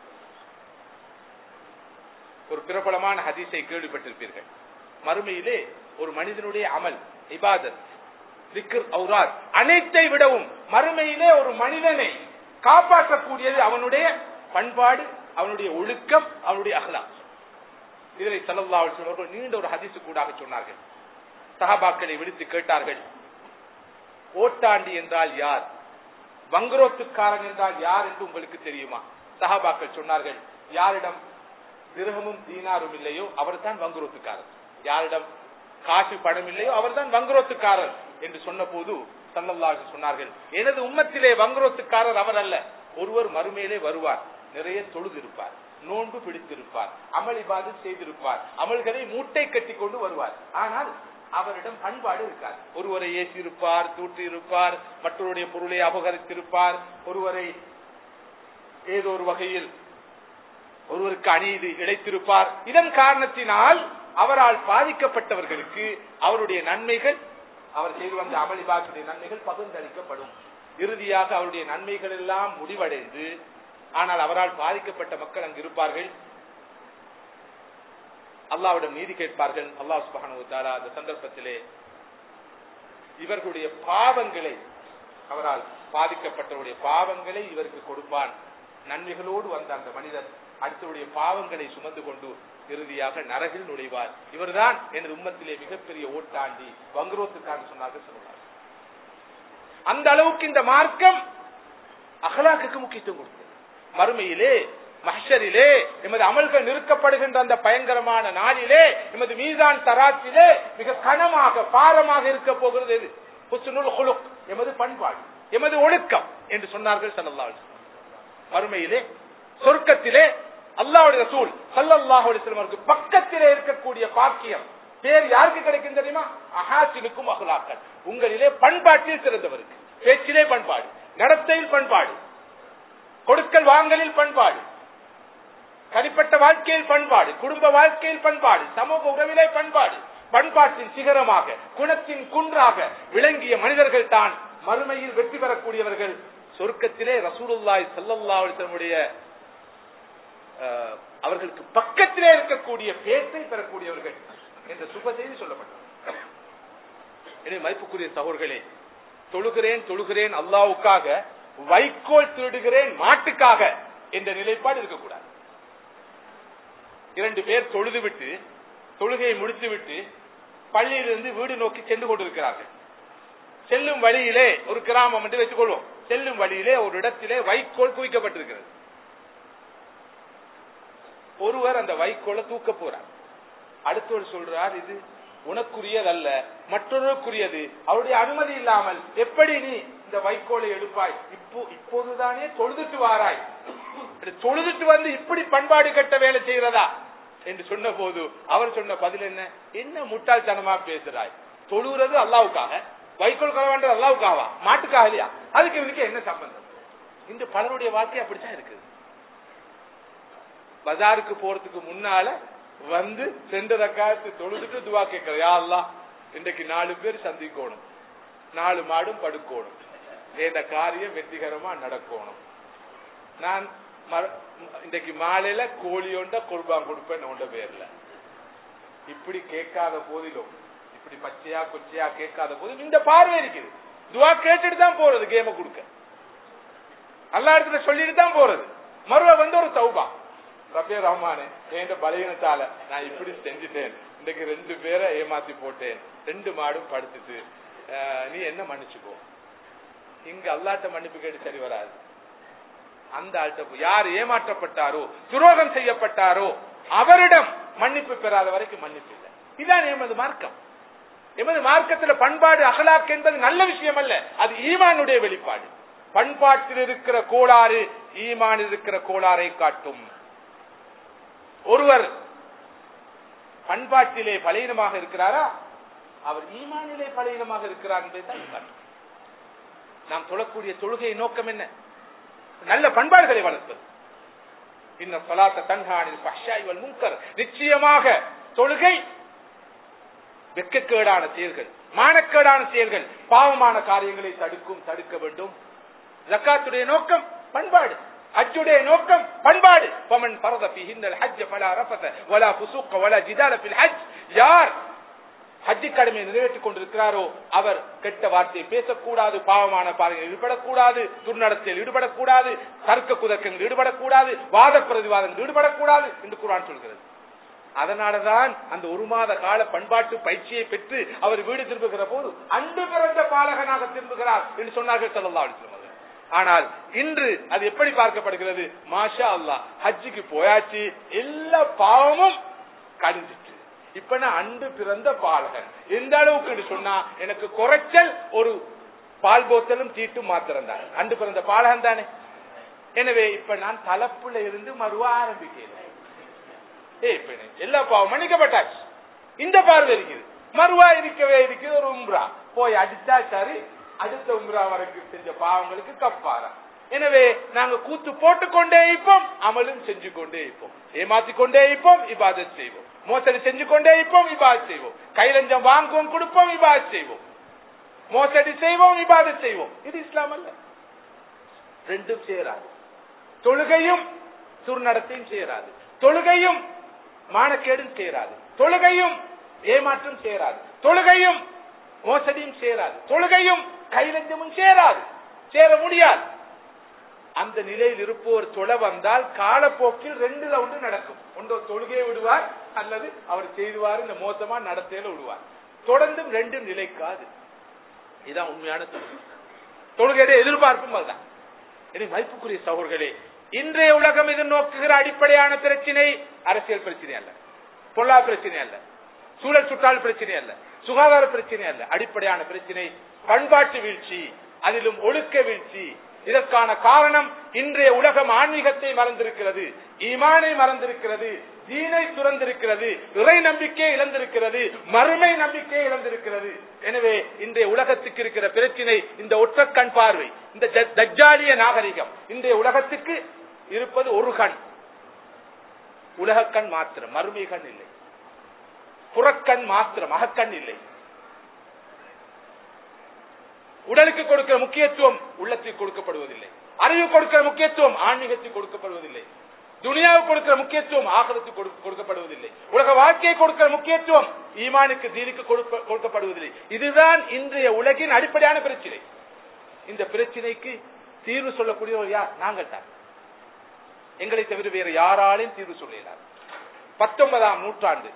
ஒரு பிரபலமான ஹதீஸை கேள்விப்பட்டிருப்பீர்கள் மறுமையிலே ஒரு மனிதனுடைய அமல் இபாதத் திக்ர் ஔராத் அனைத்தை விடவும் மறுமையிலே ஒரு மனிதனை காப்பாற்றக்கூடியது அவனுடைய பண்பாடு அவனுடைய ஒழுக்கம் அவனுடைய அகலாம் இதனை சல்லல்லா அவர்கள் நீண்ட ஒரு ஹதீசு கூடாக சொன்னார்கள் சஹாபாக்களை விடுத்து கேட்டார்கள் ஓட்டாண்டி என்றால் யார் வங்குரோத்துக்காரன் என்றால் யார் என்று உங்களுக்கு தெரியுமா சஹாபாக்கள் சொன்னார்கள் யாரிடம் திருகமும் தீனாரும் இல்லையோ அவர் தான் வங்குரோத்துக்காரர் யாரிடம் காசு பணம் இல்லையோ அவர் தான் வங்குரோத்துக்காரர் என்று சொன்ன போது சல்லல்லாஹு சொன்னார்கள் எனது உம்மத்திலே வங்குரோத்துக்காரர் அவர் அல்ல ஒருவர் மறுமையிலே வருவார் நிறைய தொழுது இருப்பார் நோன்பு பிடித்திருப்பார் அமல் இபாது செய்திருப்பார் அமல்களை மூட்டை கட்டி கொண்டு வருவார் ஆனால் அவரிடம் பண்பாடு இருக்காது ஒருவரை ஏசி இருப்பார் தூட்டி இருப்பார் மற்றவருடைய பொருளை அபகரித்திருப்பார் ஒருவரை ஏதோ ஒரு வகையில் ஒருவருக்கு அநீதி இழைத்திருப்பார் இதன் காரணத்தினால் அவரால் பாதிக்கப்பட்டவர்களுக்கு அவருடைய நன்மைகள் அவர் செய்து வந்த அமளிபாக்குடைய நன்மைகள் பகிர்ந்தளிக்கப்படும் இறுதியாக அவருடைய நன்மைகள் எல்லாம் முடிவடைந்து ஆனால் அவரால் பாதிக்கப்பட்ட மக்கள் அங்கு இருப்பார்கள் அல்லாவிடம் நீதி கேட்பார்கள் அல்லாஹ் சுபஹானு தாலா அந்த சந்தர்ப்பத்திலே இவர்களுடைய பாவங்களை அவரால் பாதிக்கப்பட்டவருடைய பாவங்களை இவருக்கு கொடுப்பான் நன்மைகளோடு வந்த அந்த மனிதர் அடுத்தவருடைய பாவங்களை சுமந்து கொண்டு இறுதியாக நரகில் நுழைவார் இவர்தான் எனது உம்மத்திலே மிகப்பெரிய ஓட்டாண்டி வங்குரோத்துக்காக சொன்னார்கள் சொல்லுவார் அந்த அளவுக்கு இந்த மார்க்கம் அகலாக்குக்கு முக்கியத்துவம் கொடுத்தது மறுமையிலே மஹரிலே எமது அமல்கள் நிறுக்கப்படுகின்ற அந்த பயங்கரமான நாளிலே எமது மீதான் தராத்திலே மிக கனமாக பாரமாக இருக்க போகிறது எது ஹுஸ்னுல் ஹுலுக் எமது பண்பாடு எமது ஒழுக்கம் என்று சொன்னார்கள் சல்லல்லாஹு மறுமையிலே சொர்க்கத்திலே அல்லாஹ்வுடைய ரசூல் ஸல்லல்லாஹு அலைஹி வஸல்லம் பக்கத்திலே இருக்கக்கூடிய பாக்கியம் பேர் யாருக்கு கிடைக்கும் தெரியுமா அஹாசினுக்கும் அஹ்லாக்கள் உங்களிலே பண்பாட்டில் சிறந்தவருக்கு பேச்சிலே பண்பாடு நடத்தையில் பண்பாடு கொடுக்கல் வாங்கலில் பண்பாடு தனிப்பட்ட வாழ்க்கையில் பண்பாடு குடும்ப வாழ்க்கையில் பண்பாடு சமூக உறவிலே பண்பாடு பண்பாட்டின் சிகரமாக குணத்தின் குன்றாக விளங்கிய மனிதர்கள் தான் மறுமையில் வெற்றி பெறக்கூடியவர்கள் சொர்க்கத்திலே ரசூலுல்லாய் செல்லல்லாவுடைய அவர்களுக்கு பக்கத்திலே இருக்கக்கூடிய பேச்சை பெறக்கூடியவர்கள் என்ற சுப செய்தி சொல்லப்பட்டது எனவே மதிப்புக்குரிய சகோதர்களே தொழுகிறேன் தொழுகிறேன் அல்லாவுக்காக வைக்கோல் திருடுகிறேன் மாட்டுக்காக என்ற நிலைப்பாடு இருக்கக்கூடாது இரண்டு பேர் தொழுது விட்டு தொழுகையை முடித்து விட்டு பள்ளியிலிருந்து வீடு நோக்கி சென்று கொண்டிருக்கிறார்கள் செல்லும் வழியிலே ஒரு கிராமம் என்று வைத்துக் கொள்வோம் செல்லும் வழியிலே ஒரு இடத்திலே வைக்கோல் குவிக்கப்பட்டிருக்கிறது ஒருவர் அந்த வைக்கோலை தூக்க போறார் அடுத்தவர் சொல்றார் இது உனக்குரியதல்ல மற்றொருக்குரியது அவருடைய அனுமதி இல்லாமல் எப்படி நீ இந்த வைக்கோலை எடுப்பாய் இப்போ இப்போதுதானே தொழுதுட்டு வாராய் தொழுதுட்டு வந்து இப்படி பண்பாடு கட்ட வேலை செய்கிறதா என்று சொன்ன போது அவர் சொன்ன பதில் என்ன என்ன முட்டாள்தனமா பேசுறாய் தொழுகிறது அல்லாவுக்காக வைக்கோல் கலவாண்டது அல்லாவுக்காவா மாட்டுக்காக இல்லையா அதுக்கு இவனுக்கு என்ன சம்பந்தம் இந்த பலருடைய வாழ்க்கை அப்படித்தான் இருக்குது பஜாருக்கு போறதுக்கு முன்னால வந்து ரெண்டு ரக்காயத்து தொழுதுட்டு துவா கேட்கிற யா அல்லா இன்றைக்கு நாலு பேர் சந்திக்கணும் நாலு மாடும் படுக்கணும் இந்த காரியம் வெற்றிகரமா நடக்கணும் நான் இன்றைக்கு மாலையில கோழி ஒண்ட குர்பான் கொடுப்பேன் உண்ட பேர்ல இப்படி கேட்காத போதிலும் இப்படி பச்சையா கொச்சையா கேட்காத போதிலும் இந்த பார்வை இருக்குது துவா கேட்டுட்டு தான் போறது கேம கொடுக்க எல்லா இடத்துல சொல்லிட்டு தான் போறது மறுவ வந்து ஒரு சௌபா ரபே ரஹ்மானே என் பலகீனத்தால நான் இப்படி செஞ்சுட்டேன் இன்னைக்கு ரெண்டு பேரை ஏமாத்தி போட்டேன் ரெண்டு மாடும் படுத்துட்டு நீ என்ன மன்னிச்சுக்கோ இங்க அல்லாட்ட மன்னிப்பு கேட்டு சரி வராது அந்த ஆள்கிட்ட யார் ஏமாற்றப்பட்டாரோ துரோகம் செய்யப்பட்டாரோ அவரிடம் மன்னிப்பு பெறாத வரைக்கும் மன்னிப்பு இல்லை இதான் எமது மார்க்கம் எமது மார்க்கத்துல பண்பாடு அகலாக் என்பது நல்ல விஷயம் அல்ல அது ஈமானுடைய வெளிப்பாடு பண்பாட்டில் இருக்கிற கோளாறு ஈமான் இருக்கிற கோளாறை காட்டும் ஒருவர் பண்பாட்டிலே பலீனமாக இருக்கிறாரா அவர் ஈமானிலே பலீனமாக இருக்கிறார் என்பதை நாம் தொழக்கூடிய தொழுகை நோக்கம் என்ன நல்ல பண்பாடுகளை வளர்ப்பது இன்னும் சொலாத்த தன்ஹானில் பஷாய்வல் முன்கர் நிச்சயமாக தொழுகை வெக்கக்கேடான செயல்கள் மானக்கேடான செயல்கள் பாவமான காரியங்களை தடுக்கும் தடுக்க வேண்டும் ஜக்காத்துடைய நோக்கம் பண்பாடு ஹஜ்ஜுடைய நோக்கம் பண்பாடு பமன் பரத ஃபீஹின் ஹஜ் ஃபலா ரஃபத வலா ஃபுசூக வலா ஜிதால ஃபில் ஹஜ் யார் ஹஜ்ஜி கடமையை நிறைவேற்றிக் கொண்டிருக்கிறாரோ அவர் கெட்ட வார்த்தையை பேசக்கூடாது பாவமான பாதையில் ஈடுபடக்கூடாது துர்நடத்தையில் ஈடுபடக்கூடாது தர்க்க குதர்க்கங்கள் ஈடுபடக்கூடாது வாத பிரதிவாதங்கள் ஈடுபடக்கூடாது என்று குரான் சொல்கிறது அதனாலதான் அந்த ஒரு மாத கால பண்பாட்டு பயிற்சியை பெற்று அவர் வீடு திரும்புகிற போது அன்று பிறந்த பாலகனாக திரும்புகிறார் என்று சொன்னார்கள் சல்லா அலிஸ்லாம் அவர்கள். ஆனால் இன்று அது எப்படி பார்க்கப்படுகிறது மாஷா அல்லாஹ் ஹஜ்ஜுக்கு போயாச்சு எல்லா பாவமும் கழிஞ்சிட்டு இப்ப நான் அன்று பிறந்த பாலகன் எந்த அளவுக்கு என்று சொன்னா எனக்கு குறைச்சல் ஒரு பால் போத்தலும் தீட்டும் மாத்திரம் தான் அன்று பிறந்த பாலகன் தானே எனவே இப்ப நான் தலைப்புல இருந்து மறுவ ஆரம்பிக்கிறேன் ஏய் இப்ப எனக்கு எல்லா பாவம் மன்னிக்கப்பட்டாச்சு இந்த பார்வை இருக்குது மறுவா இருக்கவே இருக்குது ஒரு உம்ரா போய் அடிச்சா சரி அடுத்த உம்ரா வரைக்கும் செஞ்ச பாவங்களுக்கு கப்பாரா எனவே நாங்க கூத்து போட்டுக்கொண்டே இருப்போம் அமலும் செஞ்சு கொண்டே இருப்போம் ஏமாத்தி கொண்டே இருப்போம் இபாதத் செய்வோம் மோசடி செஞ்சு கொண்டே இருப்போம் இபாதத் செய்வோம் கைலஞ்சம் வாங்குவோம் கொடுப்போம் இபாதத் செய்வோம் மோசடி செய்வோம் இபாதத் செய்வோம் இது இஸ்லாம் அல்ல ரெண்டும் சேராது தொழுகையும் துர்நடத்தையும் சேராது தொழுகையும் மானக்கேடும் சேராது தொழுகையும் ஏமாற்றம் சேராது தொழுகையும் மோசடியும் சேராது தொழுகையும் கைலஞ்சமும் சேராது சேர முடியாது அந்த நிலையில் இருப்போர் தொலை வந்தால் காலப்போக்கில் ரெண்டுல ஒன்று நடக்கும் ஒன்று தொழுகையை விடுவார் அல்லது அவர் செய்துவார் இந்த மோசமா நடத்தையில விடுவார் தொடர்ந்தும் ரெண்டும் நிலைக்காது இதுதான் உண்மையான தொழுகை தொழுகையுடைய எதிர்பார்ப்பும் அதுதான் இனி மதிப்புக்குரிய சகோதரர்களே இன்றைய உலகம் எதிர்நோக்குகிற அடிப்படையான பிரச்சனை அரசியல் பிரச்சனை அல்ல பொருளாதார பிரச்சனை அல்ல சூழல் சுற்றால் பிரச்சனை அல்ல சுகாதார பிரச்சனை அல்ல அடிப்படையான பிரச்சனை பண்பாட்டு வீழ்ச்சி அதிலும் ஒழுக்க வீழ்ச்சி இதற்கான காரணம் இன்றைய உலகம் ஆன்மீகத்தை மறந்திருக்கிறது ஈமானை மறந்திருக்கிறது தீனை துறந்திருக்கிறது இறை நம்பிக்கை இழந்திருக்கிறது மறுமை நம்பிக்கை இழந்திருக்கிறது எனவே இன்றைய உலகத்துக்கு இருக்கிற பிரச்சினை இந்த ஒற்ற கண் பார்வை இந்த ஜ- தஜ்ஜாலிய நாகரிகம் இன்றைய உலகத்துக்கு இருப்பது ஒரு கண் உலக கண் மாத்திரம் மறுமை கண் இல்லை புறக்கண் மாத்திரம் அகக்கண் இல்லை உடலுக்கு கொடுக்கிற முக்கியத்துவம் உள்ளத்துக்கு கொடுக்கப்படுவதில்லை அறிவு கொடுக்கிற முக்கியத்துவம் ஆன்மீகத்துக்கு கொடுக்கப்படுவதில்லை துனியாவுக்கு கொடுக்கிற முக்கியத்துவம் ஆகலத்துக்கு கொடுக்க- கொடுக்கப்படுவதில்லை உலக வாழ்க்கையை கொடுக்கிற முக்கியத்துவம் ஈமானுக்கு தீனுக்கு கொடுக்க- கொடுக்கப்படுவதில்லை இதுதான் இன்றைய உலகின் அடிப்படையான பிரச்சனை இந்த பிரச்சனைக்கு தீர்வு சொல்லக்கூடியவர் யார் நாங்கள் தான் எங்களை தவிர வேறு யாராலையும் தீர்வு சொல்லலாம் பத்தொன்பதாம் நூற்றாண்டு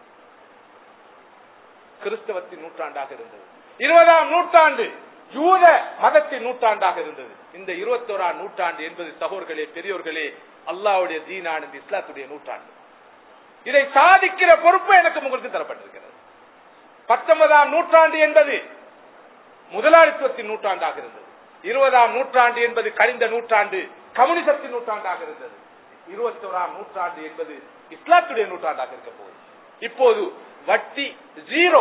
கிறிஸ்தவத்தின் நூற்றாண்டாக இருந்தது இருபதாம் நூற்றாண்டு யூத மதத்தின் நூற்றாண்டாக இருந்தது இந்த இருபத்தோராம் நூற்றாண்டு என்பது சகோர்களே பெரியோர்களே அல்லாவுடைய தீனானது இஸ்லாத்துடைய நூற்றாண்டு இதை சாதிக்கிற பொறுப்பு எனக்கு உங்களுக்கு தரப்பட்டிருக்கிறது பத்தொன்பதாம் நூற்றாண்டு என்பது முதலாளித்துவத்தின் நூற்றாண்டாக இருந்தது இருபதாம் நூற்றாண்டு என்பது கழிந்த நூற்றாண்டு கம்யூனிசத்தின் நூற்றாண்டாக இருந்தது இருபத்தோராம் நூற்றாண்டு என்பது இஸ்லாத்துடைய நூற்றாண்டாக இருக்க போகுது இப்போது வட்டி ஜீரோ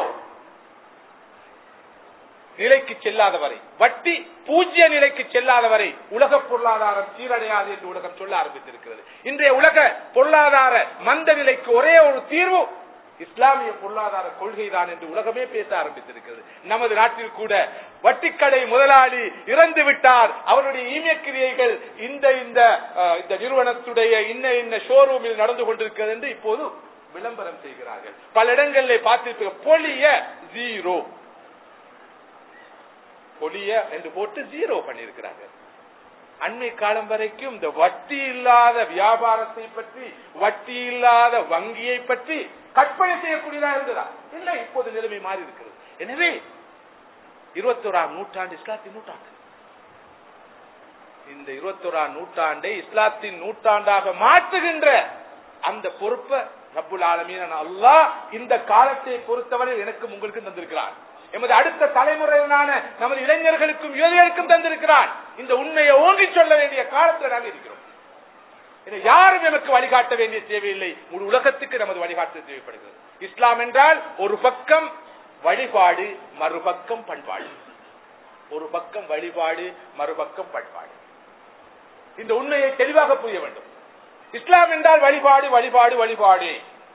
நிலைக்கு செல்லாத வரை வட்டி பூஜ்ய நிலைக்கு செல்லாத வரை உலக பொருளாதாரம் சீரடையாது என்று உலகம் சொல்ல ஆரம்பித்திருக்கிறது இன்றைய உலக பொருளாதார மந்த நிலைக்கு ஒரே ஒரு தீர்வு இஸ்லாமிய பொருளாதார கொள்கைதான் என்று உலகமே பேச ஆரம்பித்திருக்கிறது நமது நாட்டில் கூட வட்டிக்கடை முதலாளி இறந்து விட்டார் அவருடைய ஈமக்கிரியைகள் இந்த இந்த அஹ், இந்த நிறுவனத்துடைய இன்ன இன்ன ஷோரூமில் நடந்து கொண்டிருக்கிறது என்று இப்போது விளம்பரம் செய்கிறார்கள் பல இடங்களில் பார்த்திருக்க பொலிய ஜீரோ பொலிய என்று போட்டு ஜீரோ பண்ணியிருக்கிறார்கள் அண்மை காலம் வரைக்கும் இந்த வட்டி இல்லாத வியாபாரத்தை பற்றி வட்டி இல்லாத வங்கியை பற்றி கற்பனை செய்யக்கூடியதா இருந்ததா இல்லை இப்போது நிலைமை மாறி இருக்கிறது எனவே இருபத்தோராம் நூற்றாண்டு இஸ்லாத்தின் நூற்றாண்டு இந்த இருபத்தோராம் நூற்றாண்டை இஸ்லாத்தின் நூற்றாண்டாக மாற்றுகின்ற அந்த பொறுப்பை ரப்புல் ஆலமீன் அல்லாஹ் இந்த காலத்தை பொறுத்தவரை எனக்கும் உங்களுக்கும் தந்திருக்கிறான் எமது அடுத்த தலைமுறையினான நமது இளைஞர்களுக்கும் யுவதிகளுக்கும் தந்திருக்கிறான் இந்த உண்மையை ஓங்கி சொல்ல வேண்டிய காலத்தில் நாங்கள் இருக்கிறோம் இதை யாரும் நமக்கு வழிகாட்ட வேண்டிய தேவையில்லை முழு உலகத்துக்கு நமது வழிகாட்டு தேவைப்படுகிறது இஸ்லாம் என்றால் ஒரு பக்கம் வழிபாடு மறுபக்கம் பண்பாடு ஒரு பக்கம் வழிபாடு மறுபக்கம் பண்பாடு இந்த உண்மையை தெளிவாக புரிய வேண்டும் இஸ்லாம் என்றால் வழிபாடு வழிபாடு வழிபாடு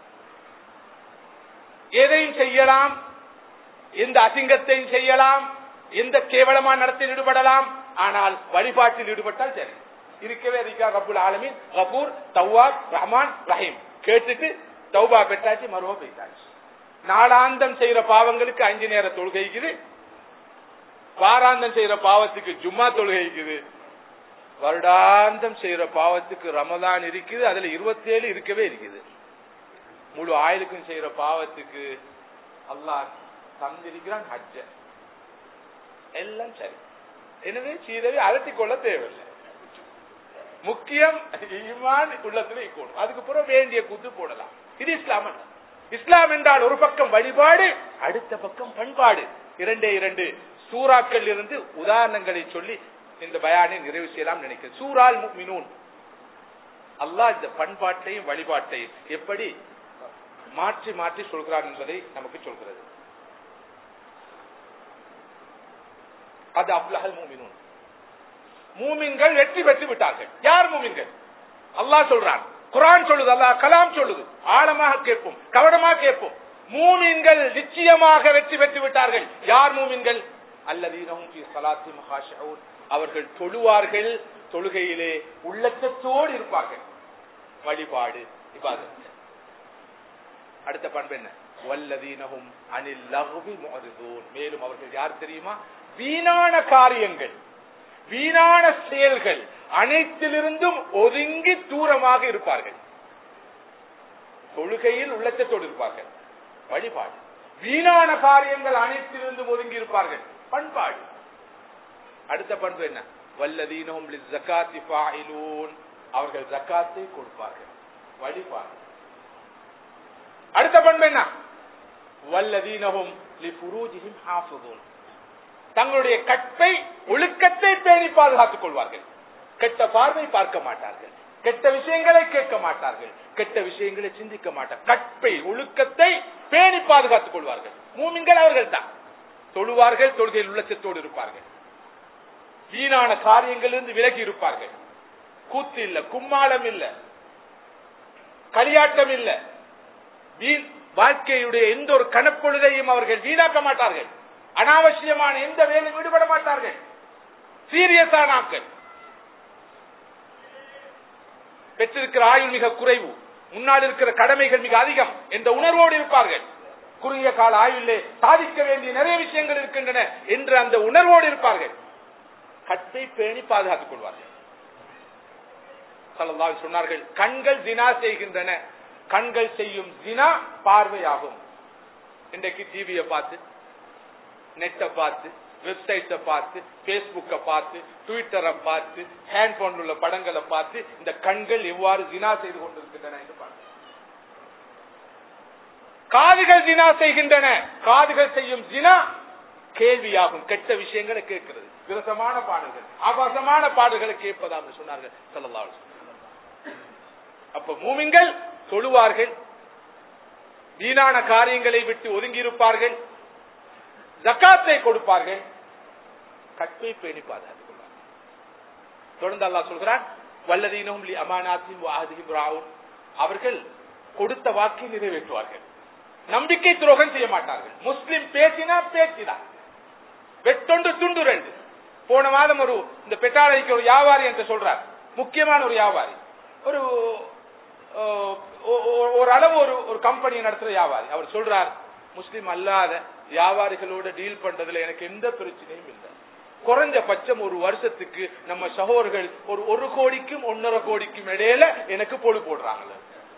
எதையும் செய்யலாம் எந்த அசிங்கத்தையும் செய்யலாம் எந்த கேவலமான நடத்தில் ஈடுபடலாம் ஆனால் வழிபாட்டில் ஈடுபட்டால் சரி இருக்கவே இருக்கா ரபுல் ஆலமின் கபூர் தவ்வாப் ரஹ்மான் ரஹீம் கேட்டுட்டு தௌபா பெற்றாச்சு மருவ பெற்றாச்சு நாளாந்தம் செய்யற பாவங்களுக்கு அஞ்சு நேர தொழுகைக்குது வாராந்தம் செய்யற பாவத்துக்கு ஜும்மா தொழுகைக்குது வருடாந்தம் செய்யற பாவத்துக்கு ரமதான் இருக்குது அதுல இருபத்தி ஏழு இருக்கவே இருக்குது முழு ஆயுளுக்கும் செய்யற பாவத்துக்கு அல்லாஹ் தந்திருக்கிறான் ஹஜ்ஜ எல்லாம் சரி எனவே சீதவி அலட்டிக் கொள்ள தேவையில்லை முக்கியம் ஈமான் உள்ளத்துல இருக்கணும் அதுக்கு பிறகு வேண்டிய கூத்து போடலாம் இது இஸ்லாம் அல்ல. இஸ்லாம் என்றால் ஒரு பக்கம் வழிபாடு அடுத்த பக்கம் பண்பாடு இரண்டே இரண்டு சூறாக்கள் இருந்து உதாரணங்களை சொல்லி இந்த பயானை நிறைவு செய்யலாம் நினைக்கிறேன் சூறால் முக்மினூன் அல்லாஹ் இந்த பண்பாட்டையும் வழிபாட்டையும் எப்படி மாற்றி மாற்றி சொல்கிறான் என்பதை நமக்கு சொல்கிறது அது அப்லஹல் மூமினூன் மூமின்கள் வெற்றி பெற்று விட்டார்கள் யார் மூமின்கள் அல்லாஹ் சொல்றான் குரான் சொல்லுது அல்லாஹ் கலாம் சொல்லுது ஆழமாக கேட்போம் கவனமாக கேட்போம் மூமின்கள் நிச்சயமாக வெற்றி பெற்று விட்டார்கள் யார் மூமின்கள் அல்லதீனஹும் ஃபீ ஸலாத்தி மஹாஷிஊன் அவர்கள் தொழுவார்கள் தொழுகையிலே உள்ளச்சத்தோடு இருப்பார்கள் வழிபாடு இபாதத் அடுத்த பண்பு என்ன வல்லதீனஹும் அனில் லஹ்வி முஅரிதூன் மேலும் அவர்கள் யார் தெரியுமா வீணான காரியங்கள் வீணான செயல்கள் அனைத்திலிருந்தும் ஒதுங்கி தூரமாக இருப்பார்கள் தொழுகையில் உள்ளச்சத்தோடு இருப்பார்கள் வழிபாடு வீணான காரியங்கள் அனைத்திலிருந்தும் ஒதுங்கி இருப்பார்கள் பண்பாடு அடுத்த பண்பு என்ன வல்லதீனஹும் லிஸ்ஸகாத்தி ஃபாயிலூன் அவர்கள் ஜக்காத்தை கொடுப்பார்கள் வழிபாடு அடுத்த பண்பு என்ன வல்லதீனஹும் லிஃபுரூஜிஹிம் ஹாஃபிதூன் தங்களுடைய கற்பை ஒழுக்கத்தை பேணி பாதுகாத்துக் கொள்வார்கள் கெட்ட பார்வை பார்க்க மாட்டார்கள் கெட்ட விஷயங்களை கேட்க மாட்டார்கள் கெட்ட விஷயங்களை சிந்திக்க மாட்டார் கற்பை ஒழுக்கத்தை பேணி பாதுகாத்துக் கொள்வார்கள் மூமின்கள் அவர்கள் தான் தொழுவார்கள் தொழுகையில் உள்ளச்சத்தோடு இருப்பார்கள் வீணான காரியங்களிலிருந்து விலகி இருப்பார்கள் கூத்து இல்ல கும்மாளம் இல்ல களியாட்டம் இல்ல வீண் வாழ்க்கையுடைய எந்த ஒரு கணப்பொழுதையும் அவர்கள் வீணாக்க மாட்டார்கள் அனாவசியமான எந்த வேலையும் ஈடுபட மாட்டார்கள் சீரியஸான ஆட்கள் பெற்றிருக்கிற ஆயுள் மிக குறைவு முன்னால் இருக்கிற கடமைகள் மிக அதிகம் என்ற உணர்வோடு இருப்பார்கள் குறுகிய கால ஆயுளிலே சாதிக்க வேண்டிய நிறைய விஷயங்கள் இருக்கின்றன என்று அந்த உணர்வோடு இருப்பார்கள் கட்டை பேணி பாதுகாத்துக் கொள்வார்கள் ஸல்லல்லாஹு அலைஹி சொன்னார்கள் கண்கள் ஜினா செய்கின்றன கண்கள் செய்யும் ஜினா பார்வையாகும் இன்றைக்கு டிவியை பார்த்து நெட்டை பார்த்து வெப்சைட்டை பார்த்து பேஸ்புக்கை பார்த்து ட்விட்டரை பார்த்து ஹேண்ட்போன் உள்ள படங்களை பார்த்து இந்த கண்கள் எவ்வாறு ஜினா செய்து கொண்டிருக்கின்றன என்று பார்த்து காதுகள் ஜினா செய்கின்றன காதுகள் செய்யும் ஜினா கேள்வியாகும் கெட்ட விஷயங்களை கேட்கிறது விரசமான பாடல்கள் ஆபாசமான பாடல்களை கேட்பதாக சொன்னார்கள் ஸல்லல்லாஹு அலைஹி வஸல்லம். அப்ப மூமின்கள் தொழுவார்கள் வீணான காரியங்களை விட்டு ஒதுங்கி இருப்பார்கள் ஜக்காத்தை கொடுப்பார்கள் கற்பை பேணி பாதுகாத்துக் கொள்வார்கள் தொடர்ந்து அல்லாஹ் சொல்கிறான் வல்லதீனும் லி அமானாத்தின் வாஹதிஹிம் ராவும் அவர்கள் கொடுத்த வாக்கை நிறைவேற்றுவார்கள் நம்பிக்கை துரோகம் செய்ய மாட்டார்கள் முஸ்லிம் பேசினா பேசிதான் வெட்டொண்டு துண்டு ரெண்டு போன மாதம் ஒரு இந்த பெட்டாளைக்கு ஒரு வியாபாரி என்று சொல்றார் முக்கியமான ஒரு வியாபாரி ஒரு அஹ், ஒ- ஒ- ஒரு அளவு ஒரு ஒரு கம்பெனி நடத்துற வியாபாரி அவர் சொல்றார் முஸ்லிம் அல்லாத வியாபாரிகளோட டீல் பண்றதுல எனக்கு எந்த பிரச்சனையும் இல்லை குறைஞ்ச பட்சம் ஒரு வருஷத்துக்கு நம்ம சகோதரர்கள் ஒரு ஒரு கோடிக்கும் ஒன்னரை கோடிக்கும் இடையில எனக்கு பொழு போடுறாங்களே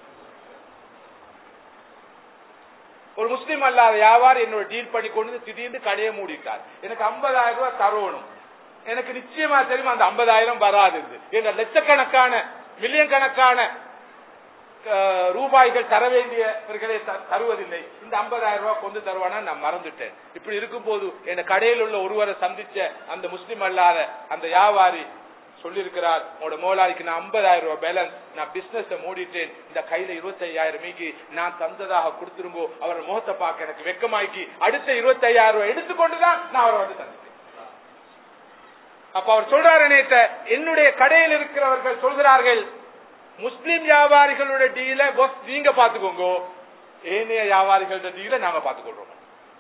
ஒரு முஸ்லீம் அல்லாத வியாபாரி என்னோட டீல் பண்ணி கொண்டு வந்து திடீர்னு கடையை மூடிட்டார் எனக்கு 50000 ரூபாய் தரணும் எனக்கு நிச்சயமா தெரியும் அந்த 50000 வராது என்ற லட்சக்கணக்கான மில்லியன் கணக்கான அஹ், ரூபாய்கள் தர வேண்டியவர்களே த- தருவதில்லை இந்த 50000 ரூபாய் கொண்டு தருவானா நான் மறந்துட்டேன் இப்படி இருக்கும்போது என் கடையில் உள்ள ஒருவரை சந்திச்ச அந்த முஸ்லிம் அல்லாத அந்த வியாபாரி சொல்லியிருக்கிறார் உங்களோட முதலாளிக்கு நான் 50000 ரூபாய் பேலன்ஸ் நான் பிசினஸ் மூடிட்டேன் இந்த கையில 25000 மீக்கி நான் தந்ததாக கொடுத்துருங்கோ அவர் முகத்தை பார்க்க எனக்கு வெக்கமாக்கி அடுத்த 25000 ரூபாய் எடுத்துக்கொண்டுதான் நான் அவரை வந்து தந்தேன் அப்ப அவர் சொல்றாரு நேத்த என்னுடைய கடையில் இருக்கிறவர்கள் சொல்கிறார்கள் முஸ்லிம் வியாபாரிகளோட டீல boss நீங்க பாத்துக்கோங்க ஏனைய வியாபாரிகளோட டீல நாங்க பாத்துக்கொள்றோம்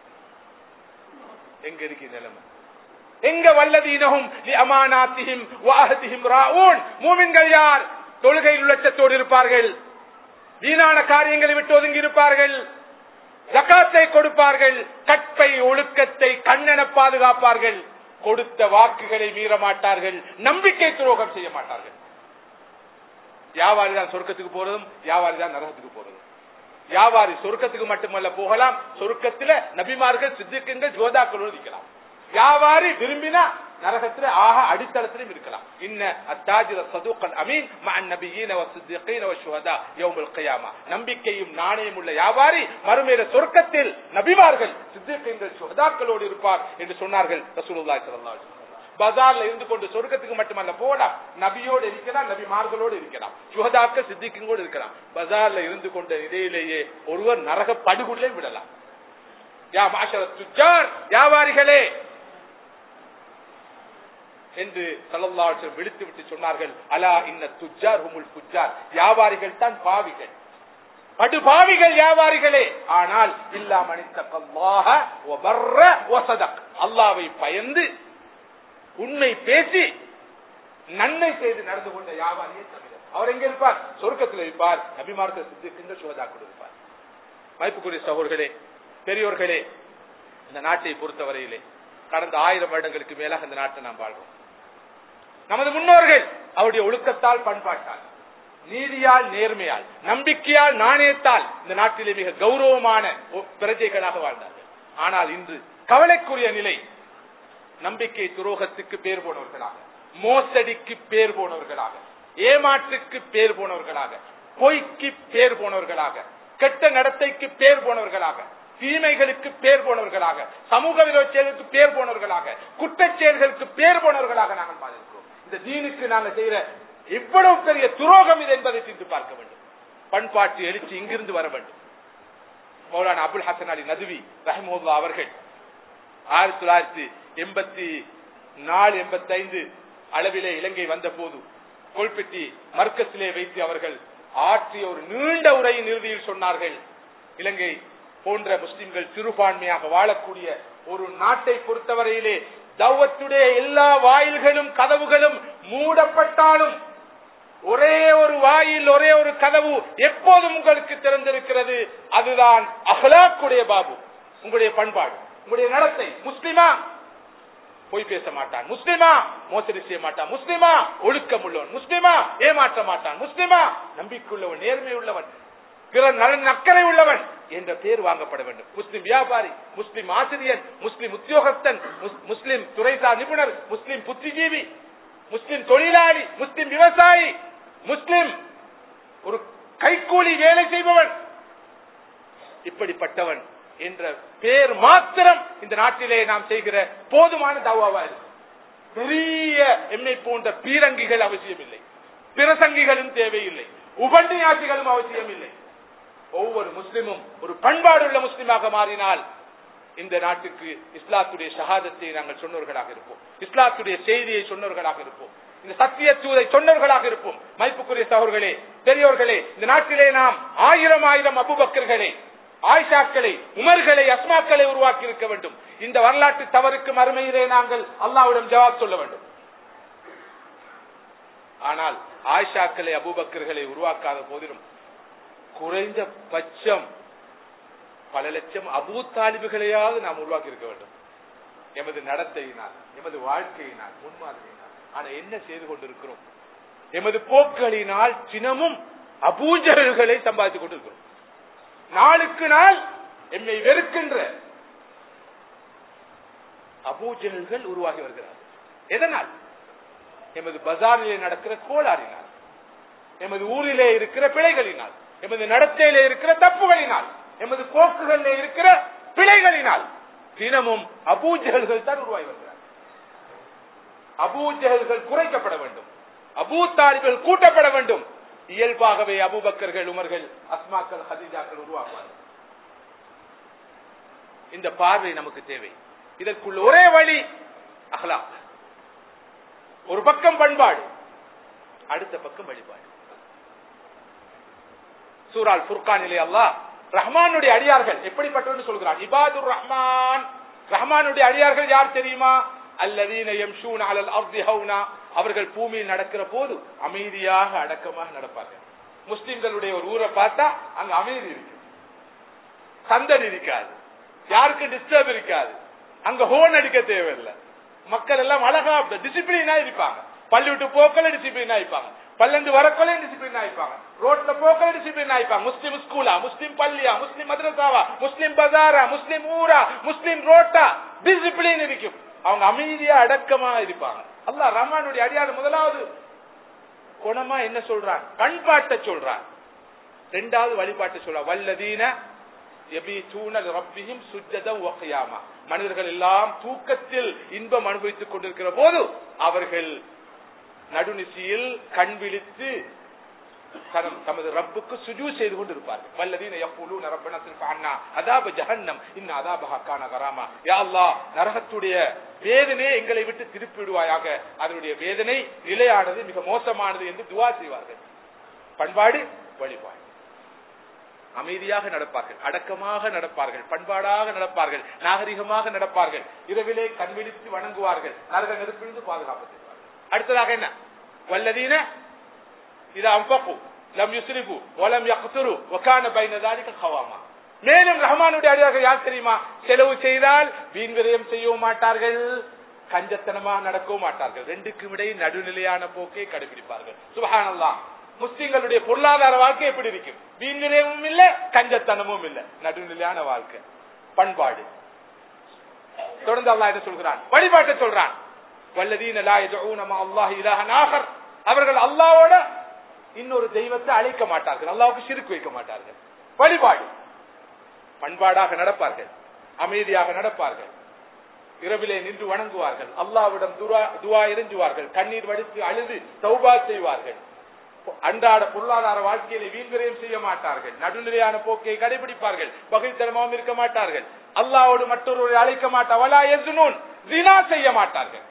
எங்க இருக்கு இந்த நிலைமை எங்க வல்லதீனஹும் லி அமானாத்திஹிம் வாஹதிஹிம் ராஊன் மூமின்கள் யார் தொழுகையில் உள்ளச்சத்தோடு இருப்பார்கள் வீணான காரியங்களை விட்டு ஒதுங்கி இருப்பார்கள் ஜக்காத்தை கொடுப்பார்கள் கற்பை ஒழுக்கத்தை கண்ணென பாதுகாப்பார்கள் கொடுத்த வாக்குகளை மீற மாட்டார்கள் நம்பிக்கை துரோகம் செய்ய மாட்டார்கள் வியாபாரி தான் சொர்க்கத்துக்கு போறதும் வியாபாரி தான் நரகத்துக்கு போறதும் வியாபாரி சொர்க்கத்துக்கு மட்டுமல்ல போகலாம் சொர்க்கத்துல நபிமார்கள் சித்திக்குங்கள் ஜோதாக்களோடு இருக்கலாம் வியாபாரி விரும்பினா நரகத்துல ஆக அடித்தளத்திலும் இருக்கலாம் இன்ன அத்தாஜிர சதுக்கல் அமீன் மஅன் நபியீன வ சித்திகீன வ ஷுஹதா யௌமுல் கியாமா நம்பிக்கையும் நாணயம் உள்ள வியாபாரி மறுமையில சொர்க்கத்தில் நபிமார்கள் சித்திகீன்கள் ஷுஹதாக்களோடு இருப்பார் என்று சொன்னார்கள் ரசூலுல்லாஹி ஸல்லல்லாஹு அலைஹி வஸல்லம் பஜார்ல இருந்து கொண்டு சொர்க்கத்துக்கு மட்டுமல்ல போகலாம் நபியோடு இருக்கலாம் நபிமார்களோடு இருக்கலாம் சுகதாக்க சித்திக்குங்கோடு இருக்கலாம் பஜார்ல இருந்து கொண்ட நிலையிலேயே ஒருவர் நரக படுகுள்ளே விடலாம் யா மாஷர துஜார் வியாபாரிகளே என்று சல்லல்லாஹு விடுத்து விட்டு சொன்னார்கள் அலா இன்ன துஜார் ஹுமுல் துஜார் வியாபாரிகள் தான் பாவிகள் படுபாவிகள் வியாபாரிகளே ஆனால் இல்லா மனிதக்கல்லாஹ வபர்ர வசதக் அல்லாவை பயந்து உண்மை பேசி நன்மை செய்து நடந்து கொண்ட வியாபாரியை தவிர அவர் எங்க இருப்பார் சொர்க்கத்தில் இருப்பார் நபிமார்க்க சித்திக்கின்ற சுகதா கொடுப்பார் மதிப்புக்குரிய சகோதர்களே பெரியோர்களே இந்த நாட்டை பொறுத்தவரையிலே கடந்த ஆயிரம் வருடங்களுக்கு மேலாக இந்த நாட்டை நாம் வாழ்றோம் நமது முன்னோர்கள் அவருடைய ஒழுக்கத்தால் பண்பாட்டால் நீதியால் நேர்மையால் நம்பிக்கையால் நாணயத்தால் இந்த நாட்டிலே மிக கௌரவமான பிரஜைகளாக வாழ்ந்தார்கள் ஆனால் இன்று கவலைக்குரிய நிலை நம்பிக்கை துரோகத்துக்கு பேர் போனவர்களாக மோசடிக்கு பேர் போனவர்களாக ஏமாற்றுக்கு பேர் போனவர்களாக பொய்க்கு பேர் போனவர்களாக கெட்ட நடத்தைக்கு பேர் போனவர்களாக தீமைகளுக்கு பேர் போனவர்களாக சமூக விரோத செயலுக்கு பேர் போனவர்களாக குற்றச் செயல்களுக்கு பேர் போனவர்களாக நாங்கள் பாதிக்கிறோம் இந்த தீனுக்கு நாங்கள் செய்யற இவ்வளவு பெரிய துரோகம் இது என்பதை சிந்து பார்க்க வேண்டும் பண்பாட்டு எழுச்சி இங்கிருந்து வர வேண்டும் மௌலானா அபுல் ஹசன் அலி நதுவி ரஹமுல்லா அவர்கள் ஆயிரத்தி தொள்ளாயிரத்தி எண்பத்தி நாலு எண்பத்தி ஐந்து அளவிலே இலங்கை வந்த போது கொல்பெட்டி மர்க்கத்திலே வைத்து அவர்கள் ஆற்றிய ஒரு நீண்ட உரையின் இறுதியில் சொன்னார்கள் இலங்கை போன்ற முஸ்லிம்கள் சிறுபான்மையாக வாழக்கூடிய ஒரு நாட்டை பொறுத்தவரையிலே தௌவத்துடைய எல்லா வாயில்களும் கதவுகளும் மூடப்பட்டாலும் ஒரே ஒரு வாயில் ஒரே ஒரு கதவு எப்போதும் உங்களுக்கு திறந்திருக்கிறது அதுதான் அஹ்லாக்குடைய பாபு உங்களுடைய பண்பாடு உங்களுடைய நடத்தை முஸ்லிமா பொய் பேச மாட்டான் முஸ்லிமா மோசடி செய்ய மாட்டான் முஸ்லிமா ஒழுக்கம் உள்ளவன் முஸ்லிமா ஏமாற்ற மாட்டான் முஸ்லிமா நம்பிக்கையுள்ளவன் நேர்மை உள்ளவன் பிற நலன் அக்கறை உள்ளவன் என்ற பேர் வாங்கப்பட வேண்டும் முஸ்லிம் வியாபாரி முஸ்லிம் ஆசிரியர் முஸ்லிம் உத்தியோகஸ்தன் முஸ்லிம் துறைசார் நிபுணர் முஸ்லிம் புத்திஜீவி முஸ்லிம் தொழிலாளி முஸ்லிம் விவசாயி முஸ்லிம் ஒரு கைக்கூலி வேலை செய்பவன் இப்படிப்பட்டவன் என்ற பேர் மாத்திரம் இந்த நாட்டிலே நாம் செய்கிற போதுமான தவாவா பெரிய எம்மை போன்ற பீரங்கிகள் அவசியமில்லை பிரசங்கிகளும் தேவையில்லை உபன்யாசிகளும் அவசியம் இல்லை ஒவ்வொரு முஸ்லிமும் ஒரு பண்பாடுள்ள முஸ்லிமாக மாறினால் இந்த நாட்டுக்கு இஸ்லாத்துடைய ஷஹாதத்தை நாங்கள் சொன்னவர்களாக இருப்போம் இஸ்லாத்துடைய செய்தியை சொன்னவர்களாக இருப்போம் இந்த சத்திய தூதை சொன்னவர்களாக இருப்போம் மதிப்புக்குரிய சகோர்களே பெரியோர்களே இந்த நாட்டிலே நாம் ஆயிரம் ஆயிரம் அபுபக்கர்களை ஆயிஷாக்களை உமர்களை அஸ்மாக்களை உருவாக்கி இருக்க வேண்டும் இந்த வரலாற்று தவறுக்கு மறுமையிலே நாங்கள் அல்லாவிடம் ஜவாப் சொல்ல வேண்டும் ஆனால் ஆயிஷாக்களை அபுபக்கர்களை உருவாக்காத போதிலும் குறைந்த பட்சம் பல லட்சம் அபூ தாலிபுகளையாவது நாம் உருவாக்கி இருக்க வேண்டும் எமது நடத்தையினால் எமது வாழ்க்கையினால் முன்மாதிரியினால் ஆனா என்ன செய்து கொண்டிருக்கிறோம் எமது போக்குகளினால் சினமும் அபூஜல்களை சம்பாதித்துக் கொண்டிருக்கிறோம் நாளுக்கு நாள் என்னை வெறுக்கின்ற அபூஜல்கள் உருவாகி வருகிறார்கள் எதனால் எமது பஜாரிலே நடக்கிற கோளாறினால் எமது ஊரிலே இருக்கிற பிழைகளினால் எமது நடத்தையிலே இருக்கிற தப்புகளினால் எமது போக்குகளிலே இருக்கிற பிழைகளினால் தினமும் அபூஜகல்கள் தான் உருவாகி வருகிறார் அபூஜகல்கள் குறைக்கப்பட வேண்டும் அபூ தாலிபர்கள் கூட்டப்பட வேண்டும் இயல்பாகவே அபுபக்கர்கள் உமர்கள் அஸ்மாக்கள் ஹதீஜாக்கள் உருவாக்குவார்கள் இந்த பார்வை நமக்கு தேவை இதற்குள்ள ஒரே வழி அஹ்லா ஒரு பக்கம் பண்பாடு அடுத்த பக்கம் வழிபாடு சூரால் புர்கானிலே அல்லாஹ் ரஹ்மானுடைய அடியார்கள் எப்படிப்பட்டவர்கள் சொல்கிறான் இபாதுர் ரஹ்மான் ரஹ்மானுடைய அடியார்கள் யார் தெரியுமா அல்லதீன யம்ஷூன அலல் அர்தி ஹவுனா அவர்கள் பூமியில் நடக்கிற போது அமைதியாக அடக்கமாக நடப்பார்கள் முஸ்லிம்களுடைய ஒரு ஊரை பார்த்தா அங்க அமைதி இருக்கு சந்தடி இருக்காது யாருக்கும் டிஸ்டர்ப் இருக்காது அங்க ஹோன் அடிக்க தேவையில்லை மக்கள் எல்லாம் அழகா டிசிப்ளினா இருப்பாங்க பள்ளி விட்டு போக்கல டிசிப்ளினா இருப்பாங்க பல்லண்டு வரக்கொலை டிசிப்ளின் ஆயிப்பாங்க ரோட்ல போக்கல டிசிப்ளின் ஆயிப்பாங்க முஸ்லிம் ஸ்கூலா முஸ்லிம் பள்ளியா முஸ்லிம் மദ്രസാவா முஸ்லிம் பஜாரா முஸ்லிம் ஊரா முஸ்லிம் ரோட்டா டிசிப்ளின் இருக்கும் அவங்க அமைதியா அடக்கமா இருப்பாங்க அல்லாஹ் ரஹ்மானுடைய அடியார் முதலாவது குணமா என்ன சொல்றான் பண்பாட்டை சொல்றான் ரெண்டாவது வழிபாட்டை சொல்றான் வல்லதீன எபீதூன ரப்பிஹிம் சுஜ்ஜதம் வக்யாமா மனிதர்கள் எல்லாம் தூக்கத்தில் இன்பம் அனுபவித்துக் கொண்டிருக்கிற போது அவர்கள் நடுநிசியில் கண் விழித்து தனம் தமது ரப்புக்கு சுஜூ செய்து கொண்டிருப்பார்கள் வல்லதீன யப்பூலூன ரப்பனா சிர்ஃப் அன்னா அதாப ஜஹன்னம் இன்ன அதாபஹா கான கராமா யா அல்லாஹ் நரகத்துடைய வேதனை எங்களை விட்டு திருப்பிடுவாயாக அதனுடைய வேதனை நிலையானது மிக மோசமானது என்று துவா செய்வார்கள் பண்பாடு வழிபாடு அமைதியாக நடப்பார்கள் அடக்கமாக நடப்பார்கள் பண்பாடாக நடப்பார்கள் நாகரிகமாக நடப்பார்கள் இரவிலே கண்விழித்து வணங்குவார்கள் நரக நெருப்பிலிருந்து பாதுகாப்பு செய்வார்கள் அடுத்ததாக என்ன வல்லதீன இது அம்பகு லம் யுஸ்ரிபு வலம் யக்துரு வகான பைன ذلك கவாமா மேலும் ரஹ்மானுடைய அடியார்கள் யார் தெரியுமா செலவு செய்தால் வீண் விரயம் செய்யவும் மாட்டார்கள் கஞ்சத்தனமா நடக்கவும் மாட்டார்கள் ரெண்டுக்கும் இடையே நடுநிலையான போக்கை கடைபிடிப்பார்கள் சுபஹானல்லாஹ் முஸ்லிம்களுடைய பொருளாதார வாழ்க்கை எப்படி இருக்கும் வீண் விரயமும் இல்ல கஞ்சத்தனமும் இல்ல நடுநிலையான வாழ்க்கை பண்பாடு தொடர்ந்து அல்லாஹ் என்ன சொல்கிறான் வழிபாட்டை சொல்றான் வல்லதீன லா யதுஊன மா அல்லாஹ் இலாஹன் ஆகர் அவர்கள் அல்லாஹ்வோட இன்னொரு தெய்வத்தை அழைக்க மாட்டார்கள் அல்லாஹ்வுக்கு சிறுக்கு வைக்க மாட்டார்கள் வழிபாடு பண்பாடாக நடப்பார்கள் அமைதியாக நடப்பார்கள் இரவிலே நின்று வணங்குவார்கள் அல்லாவிடம் துவா இறைஞ்சுவார்கள் கண்ணீர் வடித்து அழுது தௌபா செய்வார்கள் அன்றாட பொருளாதார வாழ்க்கையில வீண்விரயம் செய்ய மாட்டார்கள் நடுநிலையான போக்கை கடைபிடிப்பார்கள் பகைத்தனமாவும் இருக்க மாட்டார்கள் அல்லாவோடு மற்றொருவரை அழைக்க மாட்டார் வலா எதுனூன் தினா செய்ய மாட்டார்கள்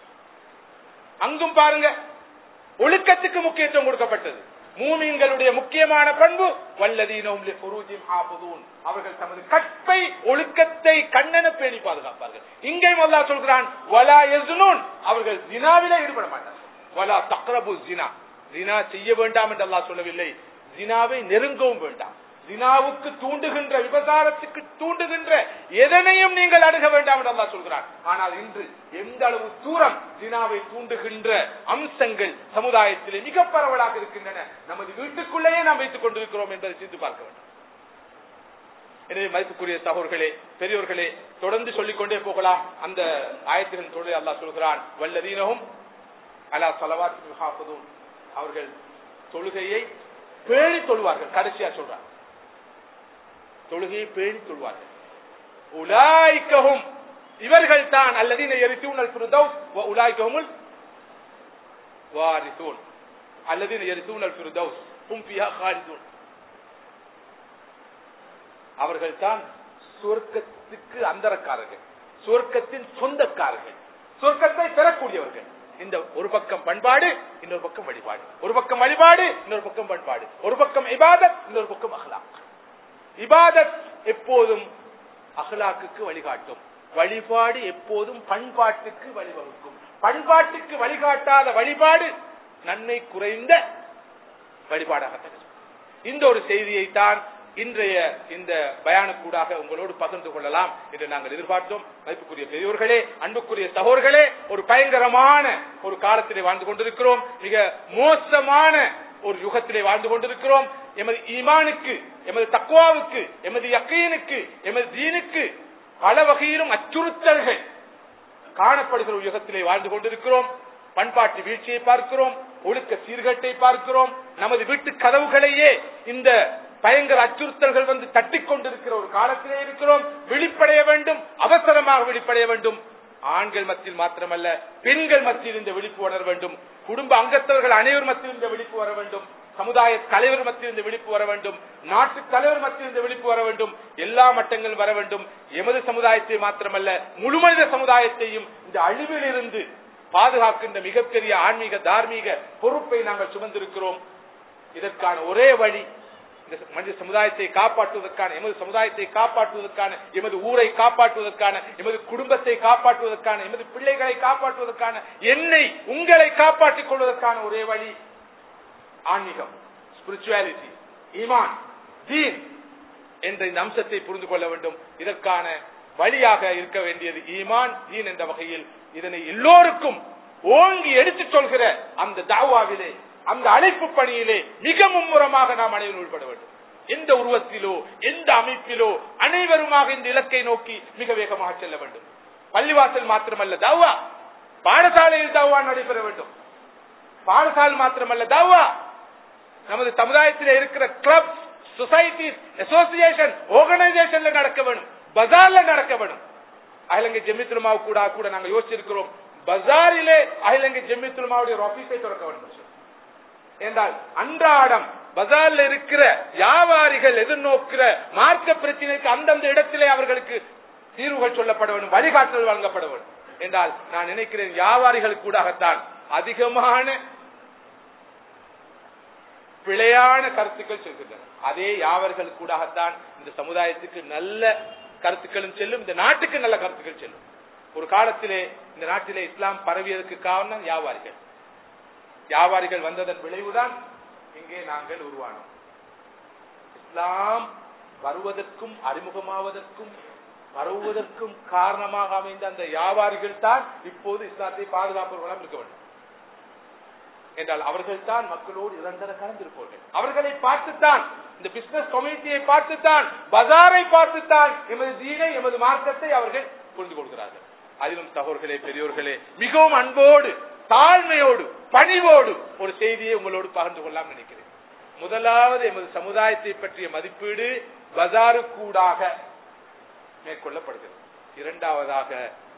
அங்கும் பாருங்க ஒழுக்கத்துக்கு முக்கியத்துவம் கொடுக்கப்பட்டது மூமின்களுடைய முக்கியமான பண்பு வல்லதீனும் அவர்கள் தமது கற்பை ஒழுக்கத்தை கண்ணென பேணி பாதுகாப்பார்கள் இங்கேயும் அல்லா சொல்கிறான் வலா எசுனூன் அவர்கள் ஜினாவிலே ஈடுபட மாட்டார்கள் வலா தக்ரபு ஜினா ஜினா செய்ய வேண்டாம் என்று அல்லாஹ் சொல்லவில்லை ஜினாவை நெருங்கவும் வேண்டாம் ஜினாவுக்கு தூண்டுகின்ற விபசாரத்துக்கு தூண்டுகின்ற எதனையும் நீங்கள் அணுக வேண்டாம் என்று அல்லாஹ் சொல்கிறான் ஆனால் இன்று எந்த அளவு தூரம் ஜினாவை தூண்டுகின்ற அம்சங்கள் சமுதாயத்திலே மிக பரவலாக இருக்கின்றன நமது வீட்டுக்குள்ளேயே நாம் வைத்துக் கொண்டிருக்கிறோம் என்பதை சிந்து பார்க்க வேண்டும் எனவே மதிப்புக்குரிய சகோர்களே பெரியோர்களே தொடர்ந்து சொல்லிக்கொண்டே போகலாம் அந்த ஆயத்தின் தொடர் அல்லாஹ் சொல்கிறான் வல்லதீனகும் அலா சலவாத் அவர்கள் தொழுகையை பேணி தொழுவார்கள் கடைசியா சொல்றாங்க தொழுகையை பேணி தொழுவார்கள் உலாய்க்கவும் இவர்கள் தான் அல்லதீன எரித்தூனல் ஃபிருதௌஸ் வ உலாய்க்கஹுமுல் வாரிசூன் அல்லதீன எரித்தூனல் ஃபிருதௌஸ் ஹும் ஃபிஹா காலிதூன் அவர்கள் தான் சொர்க்கத்துக்கு அந்தரக்காரர்கள் சொர்க்கத்தின் சொந்தக்காரர்கள் சொர்க்கத்தை பெறக்கூடியவர்கள் இந்த ஒரு பக்கம் பண்பாடு இன்னொரு பக்கம் வழிபாடு ஒரு பக்கம் வழிபாடு இன்னொரு பக்கம் பண்பாடு ஒரு பக்கம் இபாதத் இன்னொரு பக்கம் அஹ்லாக் இபாதத் எப்போதும் அஹ்லாக்குக்கு வழிகாட்டும் வழிபாடு எப்போதும் பண்பாட்டுக்கு வழிவகுக்கும் பண்பாட்டுக்கு வழிகாட்டாத வழிபாடு நன்மை குறைந்த வழிபாடாக இந்த ஒரு செய்தியை தான் இன்றைய இந்த பயானுக்கூடாக உங்களோடு பகிர்ந்து கொள்ளலாம் என்று நாங்கள் எதிர்பார்த்தோம் மதிப்புக்குரிய பெரியோர்களே அன்புக்குரிய சகோர்களே ஒரு பயங்கரமான ஒரு காலத்திலே வாழ்ந்து கொண்டிருக்கிறோம் மிக மோசமான ஒரு யுகத்திலே வாழ்ந்து கொண்டிருக்கிறோம் எமது ஈமானுக்கு எமது தக்குவாவுக்கு எமது யக்கீனுக்கு எமது தீனுக்கு பல வகையிலும் அச்சுறுத்தல்கள் காணப்படுகிற ஒரு யுகத்திலே வாழ்ந்து கொண்டிருக்கிறோம் பண்பாட்டு வீழ்ச்சியை பார்க்கிறோம் ஒழுக்க சீர்கேட்டை பார்க்கிறோம் நமது வீட்டு கதவுகளையே இந்த பயங்கர அச்சுறுத்தல்கள் வந்து தட்டிக் கொண்டிருக்கிற ஒரு காலத்திலே இருக்கிறோம் விழிப்படைய வேண்டும் அவசரமாக விழிப்படைய வேண்டும் ஆண்கள் மத்தியில் மாத்திரமல்ல பெண்கள் மத்தியில் இந்த விழிப்பு உணர வேண்டும் குடும்ப அங்கத்தவர்கள் அனைவர் மத்தியில் இந்த விழிப்பு வர வேண்டும் சமுதாய தலைவர் மத்தியில் இந்த விழிப்பு வர வேண்டும் நாட்டு தலைவர் மத்தியில் இந்த விழிப்பு வர வேண்டும் எல்லா மட்டங்கள் வர வேண்டும் எமது சமுதாயத்தை மாத்திரமல்ல முழுமனித சமுதாயத்தையும் இந்த அழிவில் இருந்து பாதுகாக்கின்ற மிகப்பெரிய ஆன்மீக தார்மீக பொறுப்பை நாங்கள் சுமந்திருக்கிறோம் இதற்கான ஒரே வழி இந்த மனித சமுதாயத்தை காப்பாற்றுவதற்கான எமது சமுதாயத்தை காப்பாற்றுவதற்கான எமது ஊரை காப்பாற்றுவதற்கான எமது குடும்பத்தை காப்பாற்றுவதற்கான எமது பிள்ளைகளை காப்பாற்றுவதற்கான என்னை உங்களை காப்பாற்றிக் கொள்வதற்கான ஒரே வழி ஆன்மீகம் ஸ்பிரிச்சுவாலிட்டி ஈமான் தீன் என்ற இந்த அம்சத்தை புரிந்து கொள்ள வேண்டும் இதற்கான வழியாக இருக்க வேண்டியது ஈமான் தீன் என்ற வகையில் இதனை எல்லோருக்கும் ஓங்கி எடுத்துச் சொல்கிற அந்த தாவாவிலே அந்த அழைப்பு பணியிலே மிக மும்முரமாக நாம் அனைவரும் ஈடுபட வேண்டும் எந்த உருவத்திலோ எந்த அமைப்பிலோ அனைவருமாக இந்த இலக்கை நோக்கி மிக வேகமாக செல்ல வேண்டும் பள்ளிவாசல் மாத்திரமல்ல தாவா பாடசாலையில் தாவா நடைபெற வேண்டும் பாடசாலை மாத்திரமல்ல தாவா நமது சமுதாயத்தில் இருக்கிற கிளப் சொசைட்டிஸ் அசோசியேஷன் ஆர்கனைசேஷன்ல நடக்க வேணும் பஜார்ல நடக்க வேணும் அகிலங்கை ஜெமித்துலமாவு கூட கூட நாங்க யோசிச்சிருக்கிறோம் பஜாரிலே அகிலங்கை ஜெமித்துலமாவுடைய ஒரு ஆபீஸை திறக்க வேண்டும் சொல்லி. என்றால் அன்றாடம் பஜார்ல இருக்கிற வியாபாரிகள் எதிர்நோக்கிற மார்க்க பிரச்சனைக்கு அந்தந்த இடத்திலே அவர்களுக்கு தீர்வுகள் சொல்லப்பட வேண்டும் வழிகாட்டல் வழங்கப்பட வேண்டும் என்றால் நான் நினைக்கிறேன் வியாபாரிகள் கூடத்தான் அதிகமான பிழையான கருத்துக்கள் சொல்கின்றன அதே யாவர்கள் கூடத்தான் இந்த சமுதாயத்துக்கு நல்ல கருத்துக்களும் செல்லும் இந்த நாட்டுக்கு நல்ல கருத்துக்கள் செல்லும் ஒரு காலத்திலே இந்த நாட்டிலே இஸ்லாம் பரவியதற்கு காரணம் வியாபாரிகள் வியாபாரிகள் வந்ததன் விளைவுதான் இங்கே நாங்கள் உருவானோம் இஸ்லாம் வருவதற்கும் அறிமுகமாவதற்கும் பரவுவதற்கும் காரணமாக அமைந்த அந்த வியாபாரிகள் தான் இப்போது இஸ்லாத்தை பாதுகாப்பவர்களாக இருக்க வேண்டும் என்றால் அவர்கள் தான் மக்களோடு இரண்டர கலந்திருப்பார்கள் அவர்களை பார்த்துத்தான் இந்த பிசினஸ் கம்யூனிட்டியை பார்த்துத்தான் பஜாரை பார்த்துத்தான் எமது தீனை எமது மார்க்கத்தை அவர்கள் புரிந்து கொள்கிறார்கள் அதிலும் சகோர்களே பெரியோர்களே மிகவும் அன்போடு தாழ்மையோடு பணிவோடு ஒரு செய்தியை உங்களோடு பகிர்ந்து கொள்ளலாம் நினைக்கிறேன் முதலாவது எமது சமுதாயத்தை பற்றிய மதிப்பீடு பஜாருக்கூடாக மேற்கொள்ளப்படுகிறது இரண்டாவதாக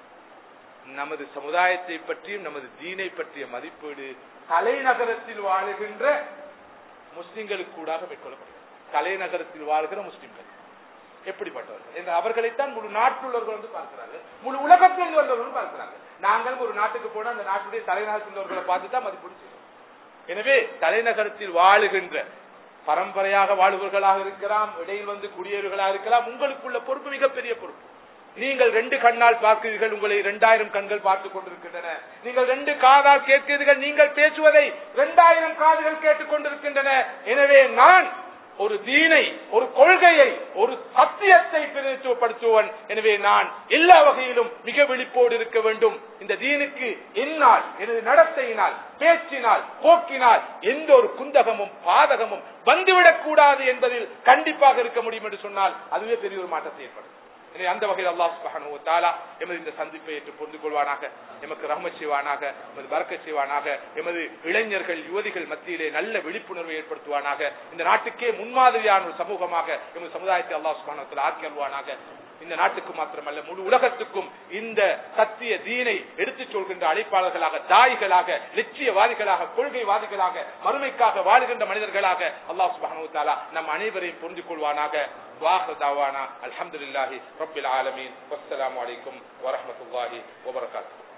நமது சமுதாயத்தை பற்றியும் நமது தீனை பற்றிய மதிப்பீடு தலைநகரத்தில் வாழுகின்ற முஸ்லிம்களுக்கு கூடாக மேற்கொள்ளப்படுகிறது தலைநகரத்தில் வாழ்கிற முஸ்லிம்கள் எப்படிப்பட்டவர்கள் என்று அவர்களைத்தான் முழு நாட்டுள்ளவர்கள் வந்து பார்க்கிறார்கள் முழு உலகத்தில் வந்தவர்கள் பார்க்கிறார்கள் நாங்கள் ஒரு நாட்டுக்கு போனா அந்த நாட்டுடைய தலைநகரத்தில் உள்ளவர்களை பார்த்து தான் மதிப்பீடு செய்வோம் எனவே தலைநகரத்தில் வாழுகின்ற பரம்பரையாக வாழ்வர்களாக இருக்கலாம் இடையில் வந்து குடியேறுகளாக இருக்கலாம் உங்களுக்குள்ள பொறுப்பு மிகப்பெரிய பொறுப்பு நீங்கள் ரெண்டு கண்ணால் பார்க்கிறீர்கள் உங்களை இரண்டாயிரம் கண்கள் பார்த்துக் கொண்டிருக்கின்றன நீங்கள் ரெண்டு காதால் கேட்கிறீர்கள் நீங்கள் பேசுவதை இரண்டாயிரம் காதுகள் கேட்டுக் கொண்டிருக்கின்றன எனவே நான் ஒரு தீனை ஒரு கொள்கையை ஒரு சத்தியத்தை பிரதித்துவப்படுத்துவன் எனவே நான் எல்லா வகையிலும் மிக விழிப்போடு இருக்க வேண்டும் இந்த தீனுக்கு என்னால் எனது நடத்தையினால் பேச்சினால் போக்கினால் எந்த ஒரு குந்தகமும் பாதகமும் வந்துவிடக் கூடாது என்பதில் கண்டிப்பாக இருக்க முடியும் என்று சொன்னால் அதுவே பெரிய ஒரு மாற்றத்தை ஏற்படும் எனவே அந்த வகையில் அல்லாஹ் சுப்ஹானஹு வ தஆலா எமது இந்த சந்திப்பை ஏற்று புரிந்து கொள்வானாக எமக்கு ரஹ்மத் செய்வானாக எமது பரக்கத் செய்வானாக எமது இளைஞர்கள் யுவதிகள் மத்தியிலே நல்ல விழிப்புணர்வை ஏற்படுத்துவானாக இந்த நாட்டுக்கே முன்மாதிரியான ஒரு சமூகமாக எமது சமுதாயத்தை அல்லாஹ் சுப்ஹானஹு வ தஆலா ஆக்கி அருள்வானாக இந்த நாட்டுக்கு மாத்திரமல்ல முழு உலகத்துக்கும் இந்த சத்திய தீனை எடுத்துச் சொல்கின்ற அழைப்பாளர்களாக தாய்களாக லட்சியவாதிகளாக கொள்கைவாதிகளாக மறுமைக்காக வாழுகின்ற மனிதர்களாக அல்லாஹ் சுப்ஹானஹு வ தஆலா நம் அனைவரையும் புரிந்து கொள்வானாக واخر دعوانا الحمد لله رب العالمين والسلام عليكم ورحمه الله وبركاته